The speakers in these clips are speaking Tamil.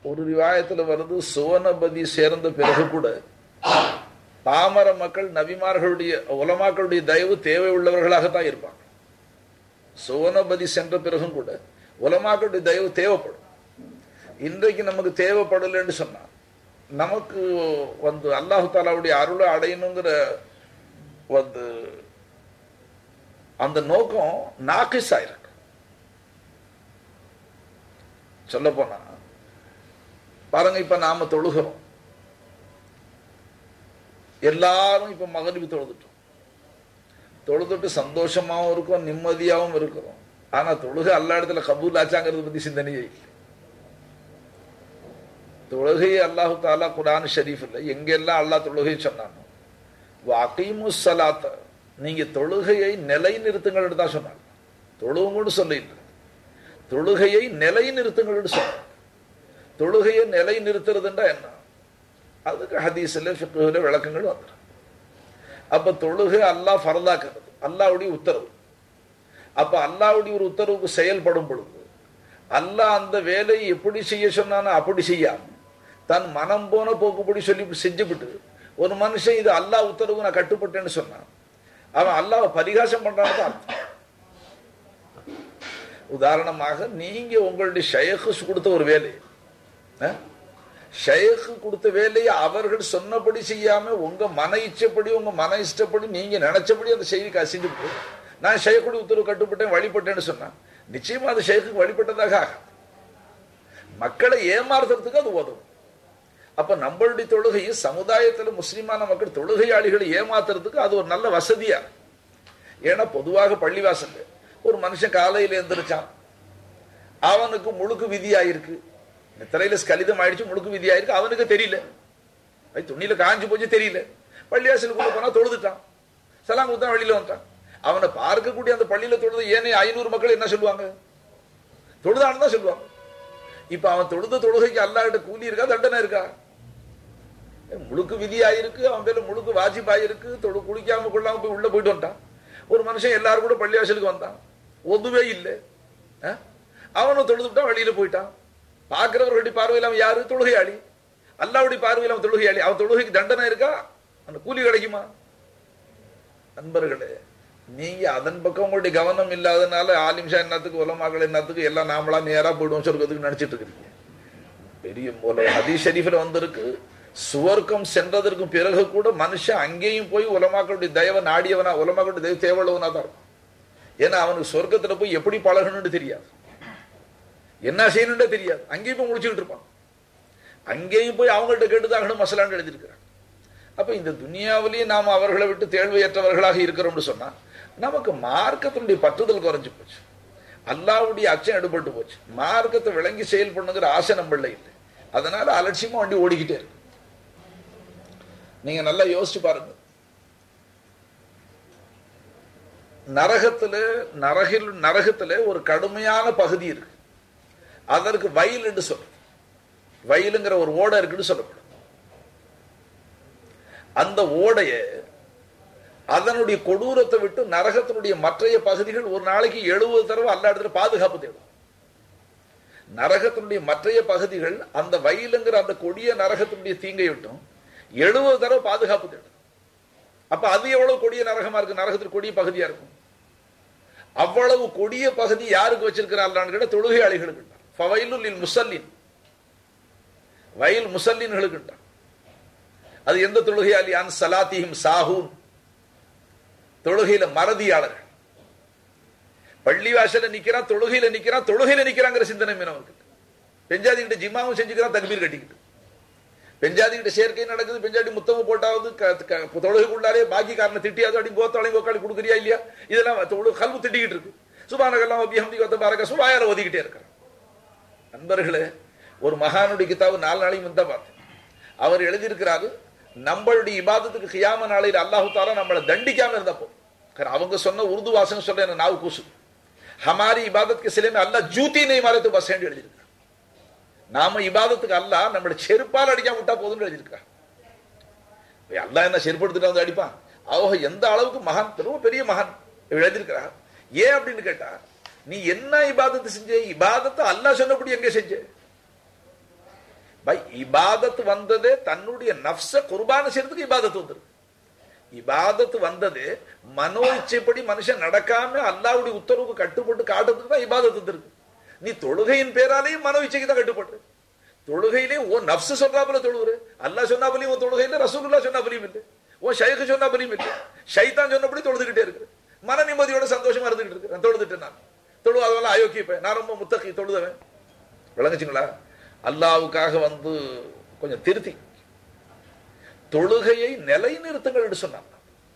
ஒரு ரிவாயத்துல வருது சுவனபதி சேர்ந்த பிறகு கூட பாமர மக்கள் நபிமார்களுடைய உலமாக்களுடைய தயவு தேவை உள்ளவர்களாகத்தான் இருப்பாங்க சுவனபதி சென்ற பிறகும் கூட உலமாக்களுடைய தயவு தேவைப்படும் இன்றைக்கு நமக்கு தேவைப்படலைன்னு சொன்னா நமக்கு வந்து அல்லாஹு தாலாவுடைய அருளை அடையணுங்கிற வந்து அந்த நோக்கம் நாக்கிஸ் ஆயிருக்கு சொல்ல போனா பாருங்க இப்ப நாம தொழுகிறோம் எல்லாரும் இப்ப மகரிபு தொழுதுட்டோம் தொழுதுட்டு சந்தோஷமாவும் இருக்கும் நிம்மதியாவும் இருக்கிறோம் ஆனா தொழுகை எல்லா இடத்துல கபூல் ஆச்சாங்கிறத பத்தி சிந்தனையே இல்லை தொழுகையை அல்லாஹு தாலா குரான் ஷரீஃப் இல்லை எங்கெல்லாம் அல்லாஹ் தொழுகை சொன்னானோ வாக்கிமு சலாத்த நீங்க தொழுகையை நிலை நிறுத்துங்கள் தான் சொன்னாங்க தொழுவுங்கன்னு சொல்ல இல்லை தொழுகையை நிலை நிறுத்துங்கள் சொன்னாங்க தொழுகையை நிலை நிறுத்துறதுன்றா என்ன அதுக்கு ஹதீஸில் ஃபிக்ஹில் விளக்கங்கள் வந்துடும் அப்ப தொழுகை அல்லாஹ் ஃபரதாக்குறது அல்லாவுடைய உத்தரவு அப்ப அல்லாவுடைய ஒரு உத்தரவுக்கு செயல்படும் பொழுது அல்லாஹ் அந்த வேலையை எப்படி செய்ய சொன்னானோ அப்படி செய்யாம தன் மனம் போன போக்குப்படி சொல்லி செஞ்சுவிட்டு ஒரு மனுஷன் இது அல்லாஹ் உத்தரவு நான் கட்டுப்பட்டேன்னு சொன்னான் அவன் அல்லாஹ் பரிகாசம் பண்றான்னு அர்த்தம் உதாரணமாக நீங்க உங்களுடைய ஷேഖ് கொடுத்த ஒரு வேலை ஷேഖ் கொடுத்த வேலையை அவர்கள் சொன்னபடி செய்யாம உங்க மன இச்சப்படி உங்க மன இஷ்டப்படி நீங்க நினைச்சபடி அந்த செய்தி செஞ்சுட்டு நான் ஷேக்குடைய உத்தரவு கட்டுப்பட்டேன் வழிபட்டேன்னு சொன்னேன் நிச்சயமா அது ஷேக்குக்கு வழிபட்டதாக ஆகாது மக்களை ஏமாறுறதுக்கு அது உதவும் அப்ப நம்மளுடைய தொழுகை சமுதாயத்துல முஸ்லிமான மக்கள் தொழுகையாளிகளை ஏமாத்துறதுக்கு அது ஒரு நல்ல வசதியா ஏன்னா பொதுவாக பள்ளிவாசல் ஒரு மனுஷன் காலையில எந்திரிச்சான் அவனுக்கு முழுக்கு விதியாயிருக்கு நித்திரையில ஸ்கலிதம் ஆயிடுச்சு முழுக்கு விதியாயிருக்கு அவனுக்கு தெரியல துணியில காஞ்சி போச்சு தெரியல பள்ளிவாசலுக்குள்ள போனா தொழுதுட்டான் சலாம் கொடுத்தா வெளியில வந்துட்டான் அவனை பார்க்கக்கூடிய அந்த பள்ளியில தொழுது ஏனே ஐநூறு மக்கள் என்ன சொல்லுவாங்க தொழுதான்னு தான் சொல்லுவாங்க இப்ப அவன் தொழுத தொழுகைக்கு அல்லாஹ்கிட்ட கூலி இருக்கா தண்டனை இருக்கா முழுக்கு விதியாயிருக்கு அவன் பேர்ல முழுக்கு வாஜிபாயிருக்கு தொழு குளிக்காம கொள்ளாம போய் உள்ள போயிட்டு வந்துட்டான் ஒரு மனுஷன் எல்லாரும் கூட பள்ளிவாசலுக்கு வந்தான் ஒதுவே இல்லை அவனும் தொழுதுட்டான் வெளியில போயிட்டான் பார்க்கிறவர்களுடைய பார்வையில் அவன் யாரு தொழுகையாளி அல்லாவுடைய பார்வையில் அவன் தொழுகையாளி அவன் தொழுகைக்கு தண்டனை இருக்கா அந்த கூலி கிடைக்குமா நண்பர்களே நீங்க அதன் பக்கம் உங்களுடைய கவனம் இல்லாதனால ஆலிம்ஷா என்னத்துக்கு உலமாக்கள் என்னத்துக்கு எல்லாம் நாமளா நேரா போயிடுவோம் சொர்க்கத்துக்கு நினைச்சிட்டு இருக்கிறீங்க பெரிய போல ஹதீஸ் ஷரீஃபில் வந்திருக்கு சுவர்க்கம் சென்றதற்கு பிறகு கூட மனுஷன் அங்கேயும் போய் உலமாக்களுடைய தயவை நாடியவனா உலமாக்களுடைய தயவு தேவையுள்ளவனா தான் இருக்கும் ஏன்னா அவனுக்கு சொர்க்கத்துல போய் எப்படி பழகணும்னு தெரியாது என்ன செய்யணும்னே தெரியாது அங்கேயும் போய் முடிச்சுக்கிட்டு இருப்பான் அங்கேயும் போய் அவங்கள்ட்ட கேட்டுதாகணும் மசலான்னு எழுதியிருக்கிறான் அப்ப இந்த துனியாவிலேயே நாம் அவர்களை விட்டு தேழ்வையற்றவர்களாக இருக்கிறோம்னு சொன்னா நமக்கு மார்க்கத்தினுடைய பற்றுதல் குறைஞ்சு போச்சு அல்லாவுடைய அச்சம் எடுபட்டு போச்சு மார்க்கத்தை விளங்கி செயல்பண்ணுங்கிற ஆசை நம்மள இல்லை அதனால அலட்சியமா வண்டி ஓடிக்கிட்டே இருக்கு நீங்க நல்லா யோசிச்சு பாருங்க நரகத்துல நரகில் நரகத்துல ஒரு கடுமையான பகுதி இருக்கு அதற்கு வயல் என்று சொல்றது வயலுங்கிற ஒரு ஓடை இருக்குன்னு சொல்லப்படும் அந்த ஓடைய அதனுடைய கொடூரத்தை விட்டு நரகத்தினுடைய மற்றைய பகுதிகள் ஒரு நாளைக்கு எழுபது தடவை அல்ல இடத்துல பாதுகாப்பு தேடும் நரகத்தினுடைய மற்றைய பகுதிகள் அந்த வயலுங்கிற அந்த கொடிய நரகத்தினுடைய தீங்கை விட்டும் எழுபது தடவை பாதுகாப்பு தேடும் அப்ப அது எவ்வளவு கொடிய நரகமா இருக்கு நரகத்தில் கொடிய பகுதியா இருக்கும் அவ்வளவு கொடிய பகுதி யாருக்கு வச்சிருக்கிறார்கள் கேட்ட தொழுகையாளிகளுக்கு ஃபவைலுல் முசல்லின் வயல் முசல்லின்களுக்கு அது எந்த தொழுகையாளி அன் சலாத்திஹிம் சாஹூன் தொழுகையில மறதியாளர்கள் பள்ளிவாசல நிக்கிறான் தொழுகையில நிக்கிறான் தொழுகையில நிக்கிறாங்கிற சிந்தனை மீனவருக்கு பெஞ்சாதி கிட்ட ஜிம்மாவும் செஞ்சுக்கிறான் தக்பீர் கட்டிக்கிட்டு பெஞ்சாதி கிட்ட சேர்க்கை நடக்குது பெஞ்சாடி முத்தமு போட்டாவது தொழுகைக்குள்ளாலே பாக்கி காரணம் திட்டியாவது அடி கோத்தாளையும் கோக்காளி கொடுக்குறியா இல்லையா இதெல்லாம் கல்வு திட்டிக்கிட்டு இருக்கு சுபானகெல்லாம் அபிஹம்தி கோத்த பாரக சுபாயால ஒதுக்கிட்டே இருக்கிறான் நண்பர்களே ஒரு மகானுடைய கிதாபு நாலு நாளைக்கு முன் தான் பார்த்தேன் அவர் எழுதியிருக்கிறாரு நம்மளுடைய இபாதத்துக்கு கியாம நாளையில் அல்லாஹு தாலா நம்மளை தண்டிக்காம இருந்தப்போ அவங்க சொன்ன உருது வாசகம் சொல்ல என்ன நாவு கூசு ஹமாரி இபாதத்துக்கு சிலைமே அல்ல ஜூத்தி நெய் மாறத்து பஸ் எழுதியிருக்கிறார் நாம இபாதத்துக்கு அல்ல நம்மளை செருப்பால் அடிக்காம விட்டா போதும்னு எழுதியிருக்கிறார் அல்லா என்ன செருப்பு எடுத்துட்டு வந்து அடிப்பான் அவங்க எந்த அளவுக்கு மகான் ரொம்ப பெரிய மகான் எழுதியிருக்கிறார் ஏன் அப்படின்னு கேட்டா நீ என்ன இபாதத்தை செஞ்ச இபாதத்தை அல்லா சொன்னபடி எங்க செஞ்ச பை இபாதத் வந்ததே தன்னுடைய நப்ச குர்பான செய்யறதுக்கு இபாதத் வந்துருக்கு இபாதத் வந்தது மனோ இச்சைப்படி மனுஷன் நடக்காம அல்லாவுடைய உத்தரவுக்கு கட்டுப்பட்டு காட்டுறதுக்கு தான் இபாதத் வந்திருக்கு நீ தொழுகையின் பேராலையும் மனோ இச்சைக்கு தான் கட்டுப்பட்டு தொழுகையிலே ஓ நப்சு சொன்னாப்புல தொழுகுற அல்லாஹ் சொன்னாப்புலையும் உன் தொழுகையில ரசூலுல்லா சொன்னாப்புலையும் இல்லை ஓ ஷைக்கு சொன்னாப்புலையும் இல்லை ஷைத்தான் சொன்னபடி தொழுதுகிட்டே இருக்கு மன நிம்மதியோட சந்தோஷமா இருந்துகிட்டு இருக்கு நான் தொழுதுட்டேன் நான் தொழுவாதவெல்லாம் அயோக்கியப்பேன் நான் ரொம்ப முத்தகி தொழுதவன் விளங்குச்சுங்களா அல்லாவுக்காக வந்து கொஞ்சம் திருத்தி தொழுகையை நிலைநிறுத்துங்கள் என்று சொன்னாங்க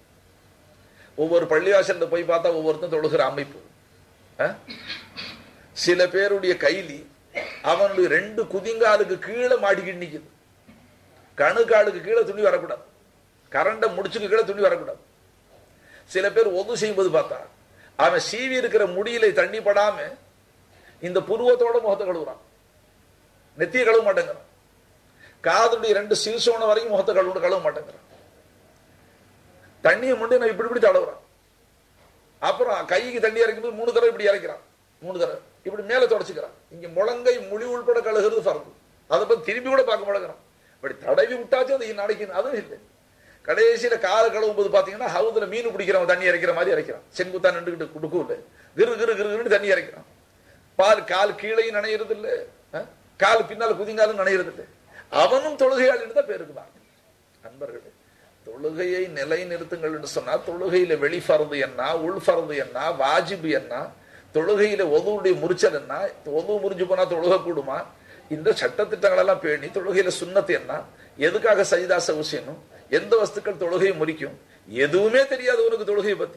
ஒவ்வொரு பள்ளிவாசல்ல போய் பார்த்தா ஒவ்வொருத்தரும் தொழுகிற அமைப்பு அஹ்? சில பேருடைய கைலி அவனுடைய ரெண்டு குதிங்காலுக்கு கீழே மாட்டிக்கிட்டு நிக்குது கணுக்காலுக்கு கீழே துணி வரக்கூடாது கரண்ட முடிச்சுக்கு கீழே துணி வரக்கூடாது சில பேர் ஒது செய்யும்போது பார்த்தா அவன் சீவி இருக்கிற முடியில தண்ணி படாம இந்த புருவத்தோட முகத்தை கழுவுறான் நெத்திய கழுவ மாட்டேங்கிறான் காதுடைய ரெண்டு சீசோன வரைக்கும் முகத்தை கழுவு கழுவ மாட்டேங்கிறான் தண்ணியை முடி நான் இப்படி இப்படி தடவுறான் அப்புறம் கைக்கு தண்ணி இறக்கும்போது மூணு தடவை இப்படி இறக்கிறான் மூணு தடவை இப்படி மேல தொடச்சுக்கிறான் இங்க முழங்கை முழி உள்பட கழுகுறது ஃபர்து அதை பத்தி திரும்பி கூட பார்க்க மாட்டேங்கிறான் இப்படி தடவி விட்டாச்சும் அது நாளைக்கு அதுவும் இல்லை கடைசியில கால கழுவும் போது பாத்தீங்கன்னா ஹவுதுல மீன் பிடிக்கிறவன் தண்ணி இறைக்கிற மாதிரி இறைக்கிறான் செங்குத்தா நின்றுகிட்டு குடுக்கும்ல கிரு கிரு கிருன்னு தண்ணி இறைக்கிறான் பால் கால் கீழையும் நனையிறது இல்ல அஹ்? கால் பின்னால் குதிங்காலும் நனையிறது இல்லை அவனும் தொழுகையாளின்னு தான் பேருக்குதான் நண்பர்களே தொழுகையை நிலைநிறுத்துங்கள் என்று சொன்னா தொழுகையில வெளி ஃபர்து என்ன உள் ஃபர்து என்ன வாஜிபு என்ன தொழுகையில ஒதுவுடைய முறிச்சல் என்ன ஒது முறிஞ்சு போனா தொழுகை கூடுமா இந்த சட்டத்திட்டங்கள் எல்லாம் பேணி தொழுகையில சுண்ணத்து என்ன எதுக்காக சஜிதா சவு செய்யணும் எந்த வஸ்துக்கள் தொழுகையை முறிக்கும் எதுவுமே தெரியாது உனக்கு தொழுகையை பத்தி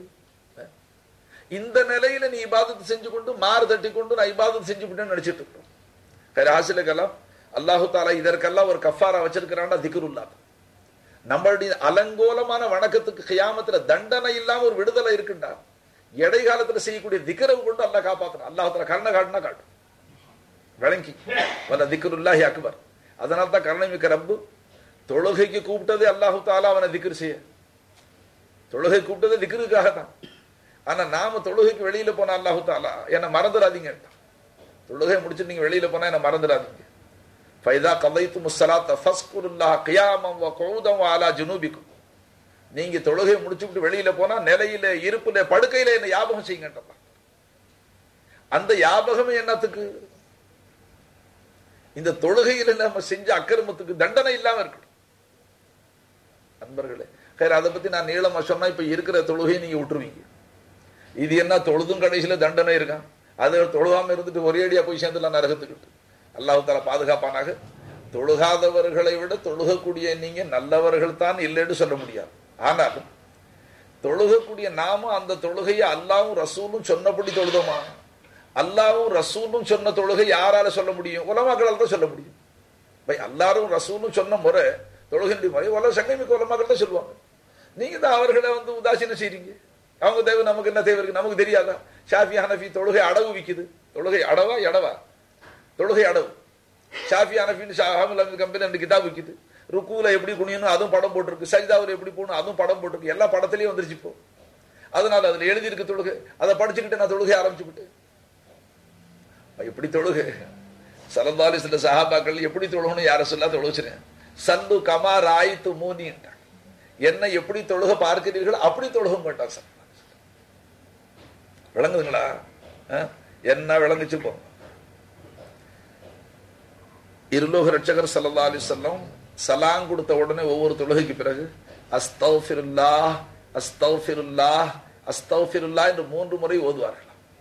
இந்த நிலையில நீ இபாதத்து செஞ்சு கொண்டு மாறு தட்டி கொண்டு நான் இபாதத்து செஞ்சு விட்டேன்னு நினைச்சிட்டு இருக்கோம் ஹராசிலுக்கெல்லாம் அல்லாஹு தாலா இதற்கெல்லாம் ஒரு கஃபாரா வச்சிருக்கிறான்னா திக்ருல்லா நம்மளுடைய அலங்கோலமான வணக்கத்துக்கு கியாமத்துல தண்டனை இல்லாம ஒரு விடுதலை இருக்குண்டா இடைக்காலத்துல செய்யக்கூடிய திக்கரவு கொண்டு அல்லாஹ் காப்பாத்தணும் அல்லாஹ் தாலா கருணை காட்டினா காட்டும் விளங்கி வல்ல திக்ருல்லாஹி அக்பர் அதனால தான் கருணை மிக்க ரப்பு தொழுகைக்கு கூப்பிட்டதே அல்லாஹு தாலா அவனை திக்ரு செய்ய தொழுகை கூப்பிட்டதே திக்ருக்காக தான் ஆனா நாம தொழுகைக்கு வெளியில போனா அல்லாஹு தாலா என்ன மறந்துடாதீங்க தொழுகை முடிச்சுட்டு நீங்க வெளியில போனா என்ன மறந்துடாதீங்க ஃபைதா கலைத்து முஸ்ஸலாத்த ஃபஸ்குருல்லாஹ் கியாமம் வ கௌதம் வ அலா ஜுனூபிக்கும் நீங்க தொழுகை முடிச்சுட்டு வெளியில போனா நிலையில இருப்புல படுக்கையில என்ன ஞாபகம் செய்யுங்கன்றலாம் அந்த ஞாபகமே என்னத்துக்கு இந்த தொழுகையில நம்ம செஞ்ச அக்கிரமத்துக்கு தண்டனை இல்லாம இருக்கணும் நண்பர்களே சரி அதை பத்தி நான் நீளமா சொன்னா இப்ப இருக்கிற தொழுகையை நீங்க விட்டுருவீங்க இது என்ன தொழுதும் கடைசியில தண்டனை இருக்கான் அது தொழுகாம இருந்துட்டு ஒரேடியா போய் சேர்ந்துலாம் நரகத்துக்கிட்டு அல்லாஹு தாலா பாதுகாப்பானாக தொழுகாதவர்களை விட தொழுகக்கூடிய நீங்க நல்லவர்கள் தான் இல்லைன்னு சொல்ல முடியாது ஆனாலும் தொழுகக்கூடிய நாம அந்த தொழுகையை அல்லாவும் ரசூலும் சொன்னபடி தொழுதோமா அல்லாவும் ரசூலும் சொன்ன தொழுகை யாரால சொல்ல முடியும் உலமாக்களால் தான் சொல்ல முடியும் பை அல்லாரும் ரசூலும் சொன்ன முறை தொழுகின்ற முறை உலக சங்கமிக்க உலமாக்கள் தான் சொல்லுவாங்க நீங்க தான் அவர்களை வந்து உதாசீனம் செய்றீங்க அவங்க தேவை நமக்கு என்ன தேவை இருக்கு நமக்கு தெரியாதா ஷாஃபி ஹனஃபி தொழுகை அடவு விக்குது தொழுகை அடவா எடவா தொழுகை அடவு ஷாஃபி ஹனஃபின்னு ஷாஹாமல் கம்பெனி ரெண்டு கிதாப் விக்குது ருக்கூல எப்படி குனியணும் அதுவும் படம் போட்டிருக்கு சஜிதாவில் எப்படி போகணும் அதுவும் படம் போட்டிருக்கு எல்லா படத்துலயும் வந்துருச்சு இப்போ அதனால அதுல எழுதியிருக்கு தொழுகை அதை படிச்சுக்கிட்டு நான் தொழுகை ஆரம்பிச்சுக்கிட்டு எப்படி தொழுகை சலந்தாலி சில சஹாபாக்கள் எப்படி தொழுகணும் யார சொல்ல தொழுச்சுறேன் சல்லு கமா ராய்த்து மூனின்ட்டான் என்ன எப்படி தொழுக பார்க்கிறீர்கள் அப்படி தொழுக மாட்டான் சார் விளங்குதுங்களா அஹ்? என்ன விளங்குச்சு போங்க இருலோக ரட்சகர் சல்லா அலி சொல்லம் சலாம் கொடுத்த உடனே ஒவ்வொரு தொழுகைக்கு பிறகு அஸ்தௌஃபிருல்லா அஸ்தௌஃபிருல்லா அஸ்தௌஃபிருல்லா என்று மூன்று முறை ஓதுவார்களாம்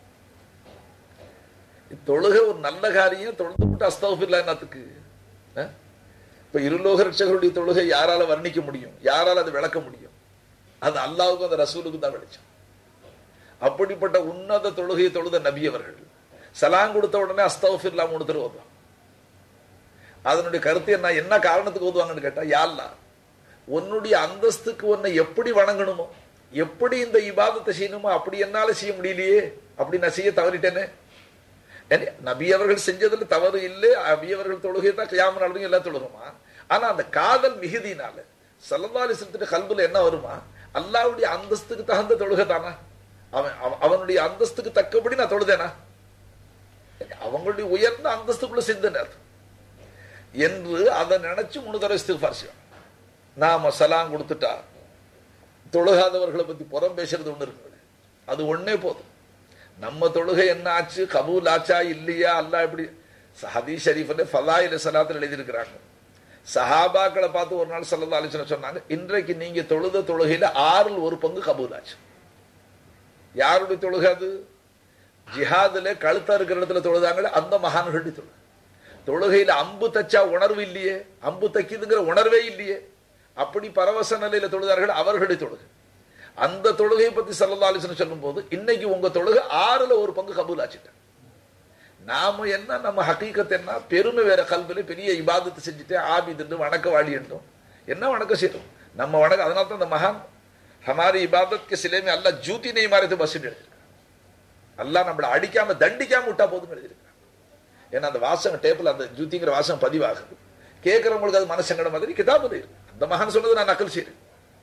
தொழுகை ஒரு நல்ல காரியம் தொழுது விட்டு அஸ்தௌஃபிருல்லா என்னத்துக்கு அஹ்? இப்ப இருலோக ரட்சகருடைய தொழுகை யாரால வர்ணிக்க முடியும் யாரால அது விளக்க முடியும் அது அல்லாவுக்கும் அந்த ரசூலுக்கும் தான் வெளிச்சம் அப்படிப்பட்ட உன்னத தொழுகையை தொழுத நபி அவர்கள் சலாம் கொடுத்த உடனே அஸ்தௌஃபிர்லா மூணு தடவை ஓதுவாங்க அதனுடைய கருத்து என்ன என்ன காரணத்துக்கு ஓதுவாங்கன்னு கேட்டா யாழ்லா உன்னுடைய அந்தஸ்துக்கு உன்னை எப்படி வணங்கணுமோ எப்படி இந்த இபாதத்தை செய்யணுமோ அப்படி என்னால செய்ய முடியலையே அப்படி நான் செய்ய தவறிட்டேனே ஏன்னா, நபி அவர்கள் செஞ்சதுல தவறு இல்லை நபி அவர்கள் தொழுகை தான் கியாம நாளும் எல்லாம் தொழுகுமா ஆனா அந்த காதல் மிகுதினால சல்லல்லாலி செலுத்திட்டு கல்புல என்ன வருமா அல்லாவுடைய அந்தஸ்துக்கு தகுந்த தொழுகை தானா அவன் அவ- அவனுடைய அந்தஸ்துக்கு தக்கபடி நான் தொழுதேனா அவங்களுடைய உயர்ந்த அந்தஸ்துக்குள்ள சிந்தனை அது என்று அதை நினைச்சு மூணு தடவை இஸ்திஃபார் செய்யணும் நாம சலாம் கொடுத்துட்டா தொழுகாதவர்களை பத்தி புறம் பேசுறது ஒண்ணு இருக்கு அது ஒண்ணே போதும் நம்ம தொழுகை என்ன ஆச்சு கபூல் ஆச்சா இல்லையா அல்லா இப்படி ஹதீஸ் ஷரீஃபில் ஃபலாயில சலாத்தில் எழுதியிருக்கிறாங்க சஹாபாக்களை பார்த்து ஒரு நாள் சல்லா அலிஸ்வரம் சொன்னாங்க இன்றைக்கு நீங்க தொழுத தொழுகையில ஆறில் ஒரு பங்கு கபூல் ஆச்சு யாருடைய தொழுகை அது ஜிஹாதுல கழுத்தா இருக்கிற இடத்துல தொழுதாங்களே அந்த மகான்களுடைய தொழுகை தொழுகையில அம்பு தச்சா உணர்வு இல்லையே அம்பு தைக்குதுங்கிற உணர்வே இல்லையே அப்படி பரவச நிலையில தொழுதார்கள் அவர்களுடைய தொழுகை அந்த தொழுகையை பத்தி சல்லா அலிஸ்வரம் சொல்லும் போது இன்னைக்கு உங்க தொழுகை ஆறுல ஒரு பங்கு கபூல் ஆச்சுட்டேன் நாம என்ன நம்ம ஹக்கீக்கத் என்ன பெருமை வேற கல்வியில பெரிய இபாதத்தை செஞ்சுட்டு ஆபிதுண்டு வணக்க வாடி என்றோம் என்ன வணக்கம் செய்யறோம் நம்ம வணக்கம் அதனால தான் அந்த மகான் ஹமாரி இபாதத் கே சிலைமே அல்ல ஜூத்தி நெய் மாறத்து பஸ் எழுதியிருக்கான் அல்லாஹ் நம்மளை அடிக்காம தண்டிக்காம விட்டா போதும் எழுதியிருக்கான் ஏன்னா அந்த வாசகம் டேப்பில் அந்த ஜூத்திங்கிற வாசகம் பதிவாகுது கேட்கறவங்களுக்கு அது மனசங்கட மாதிரி கிதாபுல இருக்கு அந்த மகான் சொன்னது நான் நக்கல் செய்யறேன்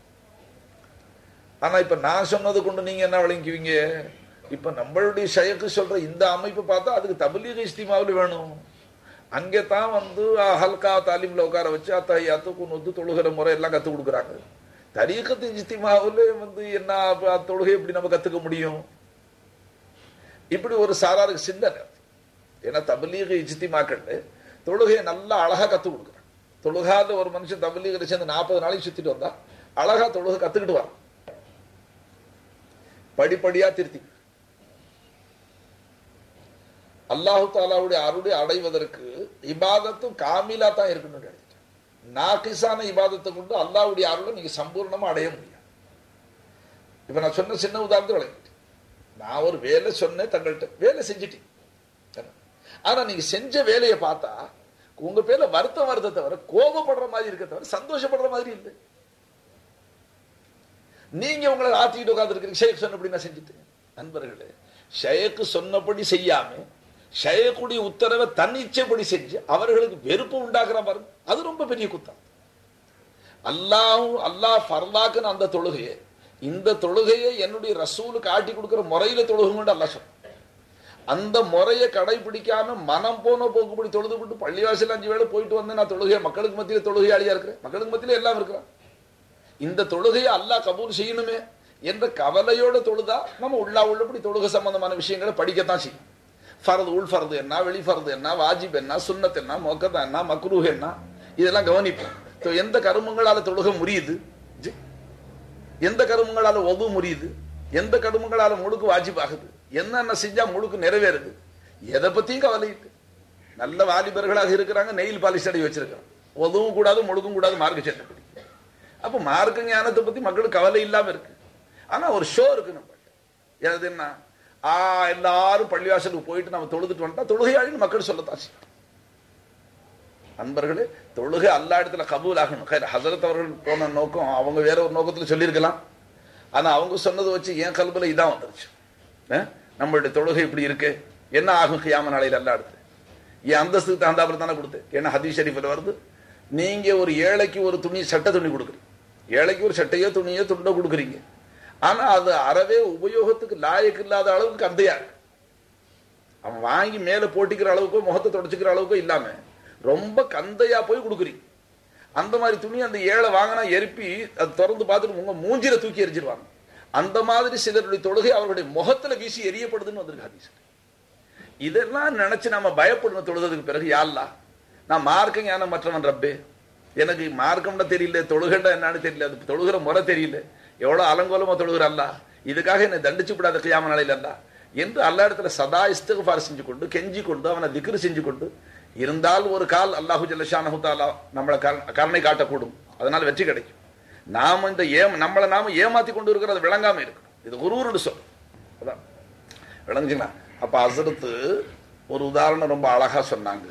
ஆனா இப்ப நான் சொன்னது கொண்டு நீங்க என்ன விளங்குவீங்க இப்ப நம்மளுடைய ஷயக்கு சொல்ற இந்த அமைப்பு பார்த்தா அதுக்கு தபலீக இஸ்திமாவில் வேணும் அங்கே தான் வந்து ஹல்கா தாலிம்ல உட்கார வச்சு அத்தையாத்து குன்னு தொழுகிற முறை எல்லாம் கத்துக் கொடுக்குறாங்க தரீக்கத்து இஸ்திமாவில் வந்து என்ன தொழுகை எப்படி நம்ம கத்துக்க முடியும் இப்படி ஒரு சாராருக்கு சிந்தனை ஏன்னா தபலீக இஜ்திமாக்கள் தொழுகையை நல்லா அழகா கத்துக் கொடுக்குறாங்க தொழுகாத ஒரு மனுஷன் தபலீகில் சேர்ந்து நாற்பது நாளைக்கு சுத்திட்டு வந்தா அழகா தொழுகை கத்துக்கிட்டு வரான் படிப்படியா திருத்தி அல்லாஹு தாலாவுடைய அருளை அடைவதற்கு இபாதத்தும் காமிலா தான் இருக்கணும் நாக்கிசான இபாதத்தை கொண்டு அல்லாவுடைய அருளை நீங்க சம்பூர்ணமா அடைய முடியாது இப்ப நான் சொன்ன சின்ன உதாரணத்தை விளங்கிட்டு நான் ஒரு வேலை சொன்னேன் தங்கள்கிட்ட வேலை செஞ்சிட்டேன் ஆனா நீங்க செஞ்ச வேலையை பார்த்தா உங்க பேர்ல வருத்தம் வருத்த தவிர கோபப்படுற மாதிரி இருக்க தவிர சந்தோஷப்படுற மாதிரி இல்லை நீங்க உங்களை ஆத்திக்கிட்டு உட்கார்ந்து இருக்கிறீங்க ஷேக் சொன்னபடி நான் செஞ்சுட்டேன் நண்பர்களே ஷேக்கு சொன்னபடி செய்யாம ஷேக்குடைய உத்தரவை தன்னிச்சைப்படி செஞ்சு அவர்களுக்கு வெறுப்பு உண்டாக்குற பாருங்க அது ரொம்ப பெரிய குத்தம் அல்லாஹும் அல்லாஹ் ஃபர்லாக்குன்னு அந்த தொழுகையை இந்த தொழுகையை என்னுடைய ரசூலுக்கு காட்டி கொடுக்கிற முறையில தொழுகுங்கன்னு அல்லாஹ் சொல்ற அந்த முறையை கடைபிடிக்காம மனம் போன போக்குப்படி தொழுது விட்டு பள்ளிவாசல் அஞ்சு வேளை போயிட்டு வந்து நான் தொழுகையை மக்களுக்கு மத்தியில தொழுகையாளியா இருக்கிறேன் மக்களுக்கு மத்தியில எல்லாம் இருக்கிறான் இந்த தொழுகையை அல்லாஹ் கபூல் செய்யணுமே என்ற கவலையோட தொழுதா நம்ம உள்ளா உள்ளபடி தொழுகை சம்பந்தமான விஷயங்களை படிக்கத்தான் செய்யும் ஃபரது உள் ஃபரது என்ன வெளி ஃபரது என்ன வாஜிப் என்ன சுன்னத் என்ன மொக்கதா என்ன மக்ரூஹ் என்ன இதெல்லாம் கவனிப்போம் எந்த கருமங்களால தொழுகை முறியுது எந்த கருமங்களால ஒது முறியுது எந்த கருமங்களால முழுக்கு வாஜிப் ஆகுது என்னென்ன செஞ்சா முழுக்கு நிறைவேறுது எதை பத்தியும் கவலை இல்லை நல்ல வாலிபர்களாக இருக்கிறாங்க நெயில் பாலிஷ் அடி வச்சிருக்காங்க ஒதுவும் கூடாது முழுக்கும் கூடாது மார்க்க சட்டப்படி அப்ப மார்க்க ஞானத்தை பத்தி மக்களுக்கு கவலை இல்லாம இருக்கு ஆனா ஒரு ஷோ இருக்கு நம்ம அது என்ன ஆ எல்லாரும் பள்ளிவாசலுக்கு போயிட்டு நம்ம தொழுதுட்டு வந்துட்டா தொழுகையாளின்னு மக்கள் சொல்லத்தான் அன்பர்களே தொழுகை அல்லா இடத்துல கபூல் ஆகணும் ஹசரத் அவர்கள் போன நோக்கம் அவங்க வேற ஒரு நோக்கத்துல சொல்லியிருக்கலாம் ஆனா அவங்க சொன்னதை வச்சு என் கல்வில இதான் வந்துருச்சு நம்மளுடைய தொழுகை இப்படி இருக்கு என்ன ஆகும் கியாம நாளையில் அல்லா இடத்துல என் அந்தஸ்துக்கு தகுந்தாப்புல தானே கொடுத்து ஏன்னா ஹதீஸ் ஷரீஃபில் வருது நீங்க ஒரு ஏழைக்கு ஒரு துணி சட்டை துணி கொடுக்குறீங்க ஏழைக்கு ஒரு சட்டையோ துணியோ துண்டோ கொடுக்குறீங்க ஆனா அது அறவே உபயோகத்துக்கு லாயக்கு இல்லாத அளவுக்கு கந்தையா இருக்கு அவன் வாங்கி மேல போட்டிக்கிற அளவுக்கோ முகத்தை தொடச்சிக்கிற அளவுக்கோ இல்லாம ரொம்ப கந்தையா போய் கொடுக்குறீங்க அந்த மாதிரி துணி அந்த ஏழை வாங்கினா எரிப்பி அது திறந்து பார்த்துட்டு உங்க மூஞ்சில தூக்கி எரிஞ்சிருவாங்க அந்த மாதிரி சிலருடைய தொழுகை அவர்களுடைய முகத்துல வீசி எரியப்படுதுன்னு வந்திருக்கு ஹதீஸ் இதெல்லாம் நினைச்சு நம்ம பயப்படணும் தொழுதுக்கு பிறகு யாழ்லா நான் மார்க்கம் ஞானம் மற்றவன் ரப்பே எனக்கு மார்க்கம்னா தெரியல தொழுகண்டா என்னன்னு தெரியல அது தொழுகிற முறை தெரியல எவ்வளவு அலங்கோலமா தொழுகிற அல்ல இதுக்காக என்னை தண்டிச்சு விடாத கியாம நாளையில் அல்ல என்று அல்லா இடத்துல சதா இஸ்திகார் செஞ்சு கொண்டு கெஞ்சி கொண்டு அவனை திக்ரு செஞ்சு கொண்டு இருந்தால் ஒரு கால் அல்லாஹு ஜல்லஷானஹு தாலா நம்மளை கருணை காட்டக்கூடும் அதனால வெற்றி கிடைக்கும் நாம இந்த ஏம் நம்மளை நாம ஏமாத்தி கொண்டு இருக்கிறது விளங்காம இருக்கு இது குருன்னு சொல் அதான் விளங்குச்சுங்களா அப்ப அசரத்து ஒரு உதாரணம் ரொம்ப அழகா சொன்னாங்க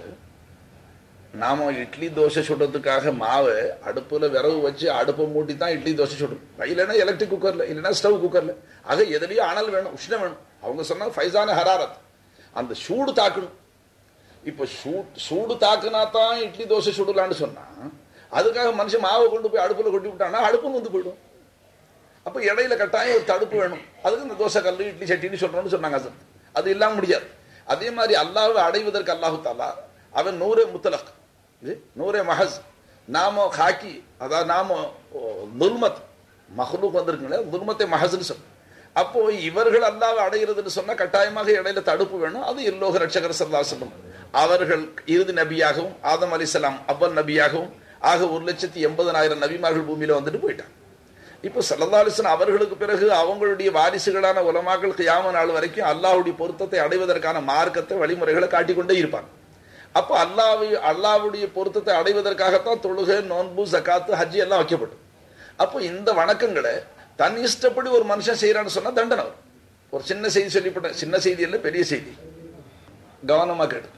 நாம இட்லி தோசை சுடுறதுக்காக மாவை அடுப்புல விறகு வச்சு அடுப்பை மூட்டி தான் இட்லி தோசை சுடும் இல்லைன்னா எலக்ட்ரிக் குக்கர்ல இல்லைன்னா ஸ்டவ் குக்கர்ல ஆக எதுலயும் அனல் வேணும் உஷ்ணம் வேணும் அவங்க சொன்னாங்க ஃபைசான ஹராரத் அந்த சூடு தாக்கணும் இப்ப சூடு தாக்குனா தான் இட்லி தோசை சுடலான்னு சொன்னா அதுக்காக மனுஷன் மாவை கொண்டு போய் அடுப்புல கொட்டி விட்டானா அடுப்பு வந்து போயிடும் அப்ப இடையில கட்டாயம் ஒரு தடுப்பு வேணும் அதுக்கு இந்த தோசை கல்லு இட்லி சட்டின்னு சொல்றோம்னு சொன்னாங்க அது இல்லாம முடியாது அதே மாதிரி அல்லாவை அடைவதற்கு அல்லாஹு தாலா அவன் நூறு முத்தலக் இது நூரே மஹஸ் நாம ஹாக்கி அதாவது நாம துல்மத் மஹ்லூக் வந்திருக்குங்களே துல்மத்தை மஹஸ்ன்னு சொல்லும் அப்போ இவர்கள் அல்லாவை அடைகிறதுன்னு சொன்னா கட்டாயமாக இடையில தடுப்பு வேணும் அது எல்லோக ரட்சகர் சல்லா சொல்லும் அவர்கள் இறுதி நபியாகவும் ஆதம் அலிசலாம் அவ்வல் நபியாகவும் ஆக ஒரு லட்சத்தி எண்பதனாயிரம் நபிமார்கள் பூமியில வந்துட்டு போயிட்டாங்க இப்போ சல்லா அலிஸ்லாம் அவர்களுக்கு பிறகு அவங்களுடைய வாரிசுகளான உலமாக்கள் கியாம நாள் வரைக்கும் அல்லாஹ்வுடைய பொருத்தத்தை அடைவதற்கான மார்க்கத்தை வழிமுறைகளை காட்டிக்கொண்டே இருப்பாங்க அப்போ அல்லாவை அல்லாவுடைய பொருத்தத்தை அடைவதற்காகத்தான் தொழுகை நோன்பு ஜக்காத்து ஹஜ்ஜி எல்லாம் வைக்கப்படும் அப்போ இந்த வணக்கங்களை தன் இஷ்டப்படி ஒரு மனுஷன் செய்யறான்னு சொன்னா தண்டனை வரும் ஒரு சின்ன செய்தி சொல்லிவிட்டேன் சின்ன செய்தி இல்லை பெரிய செய்தி கவனமா கேட்டு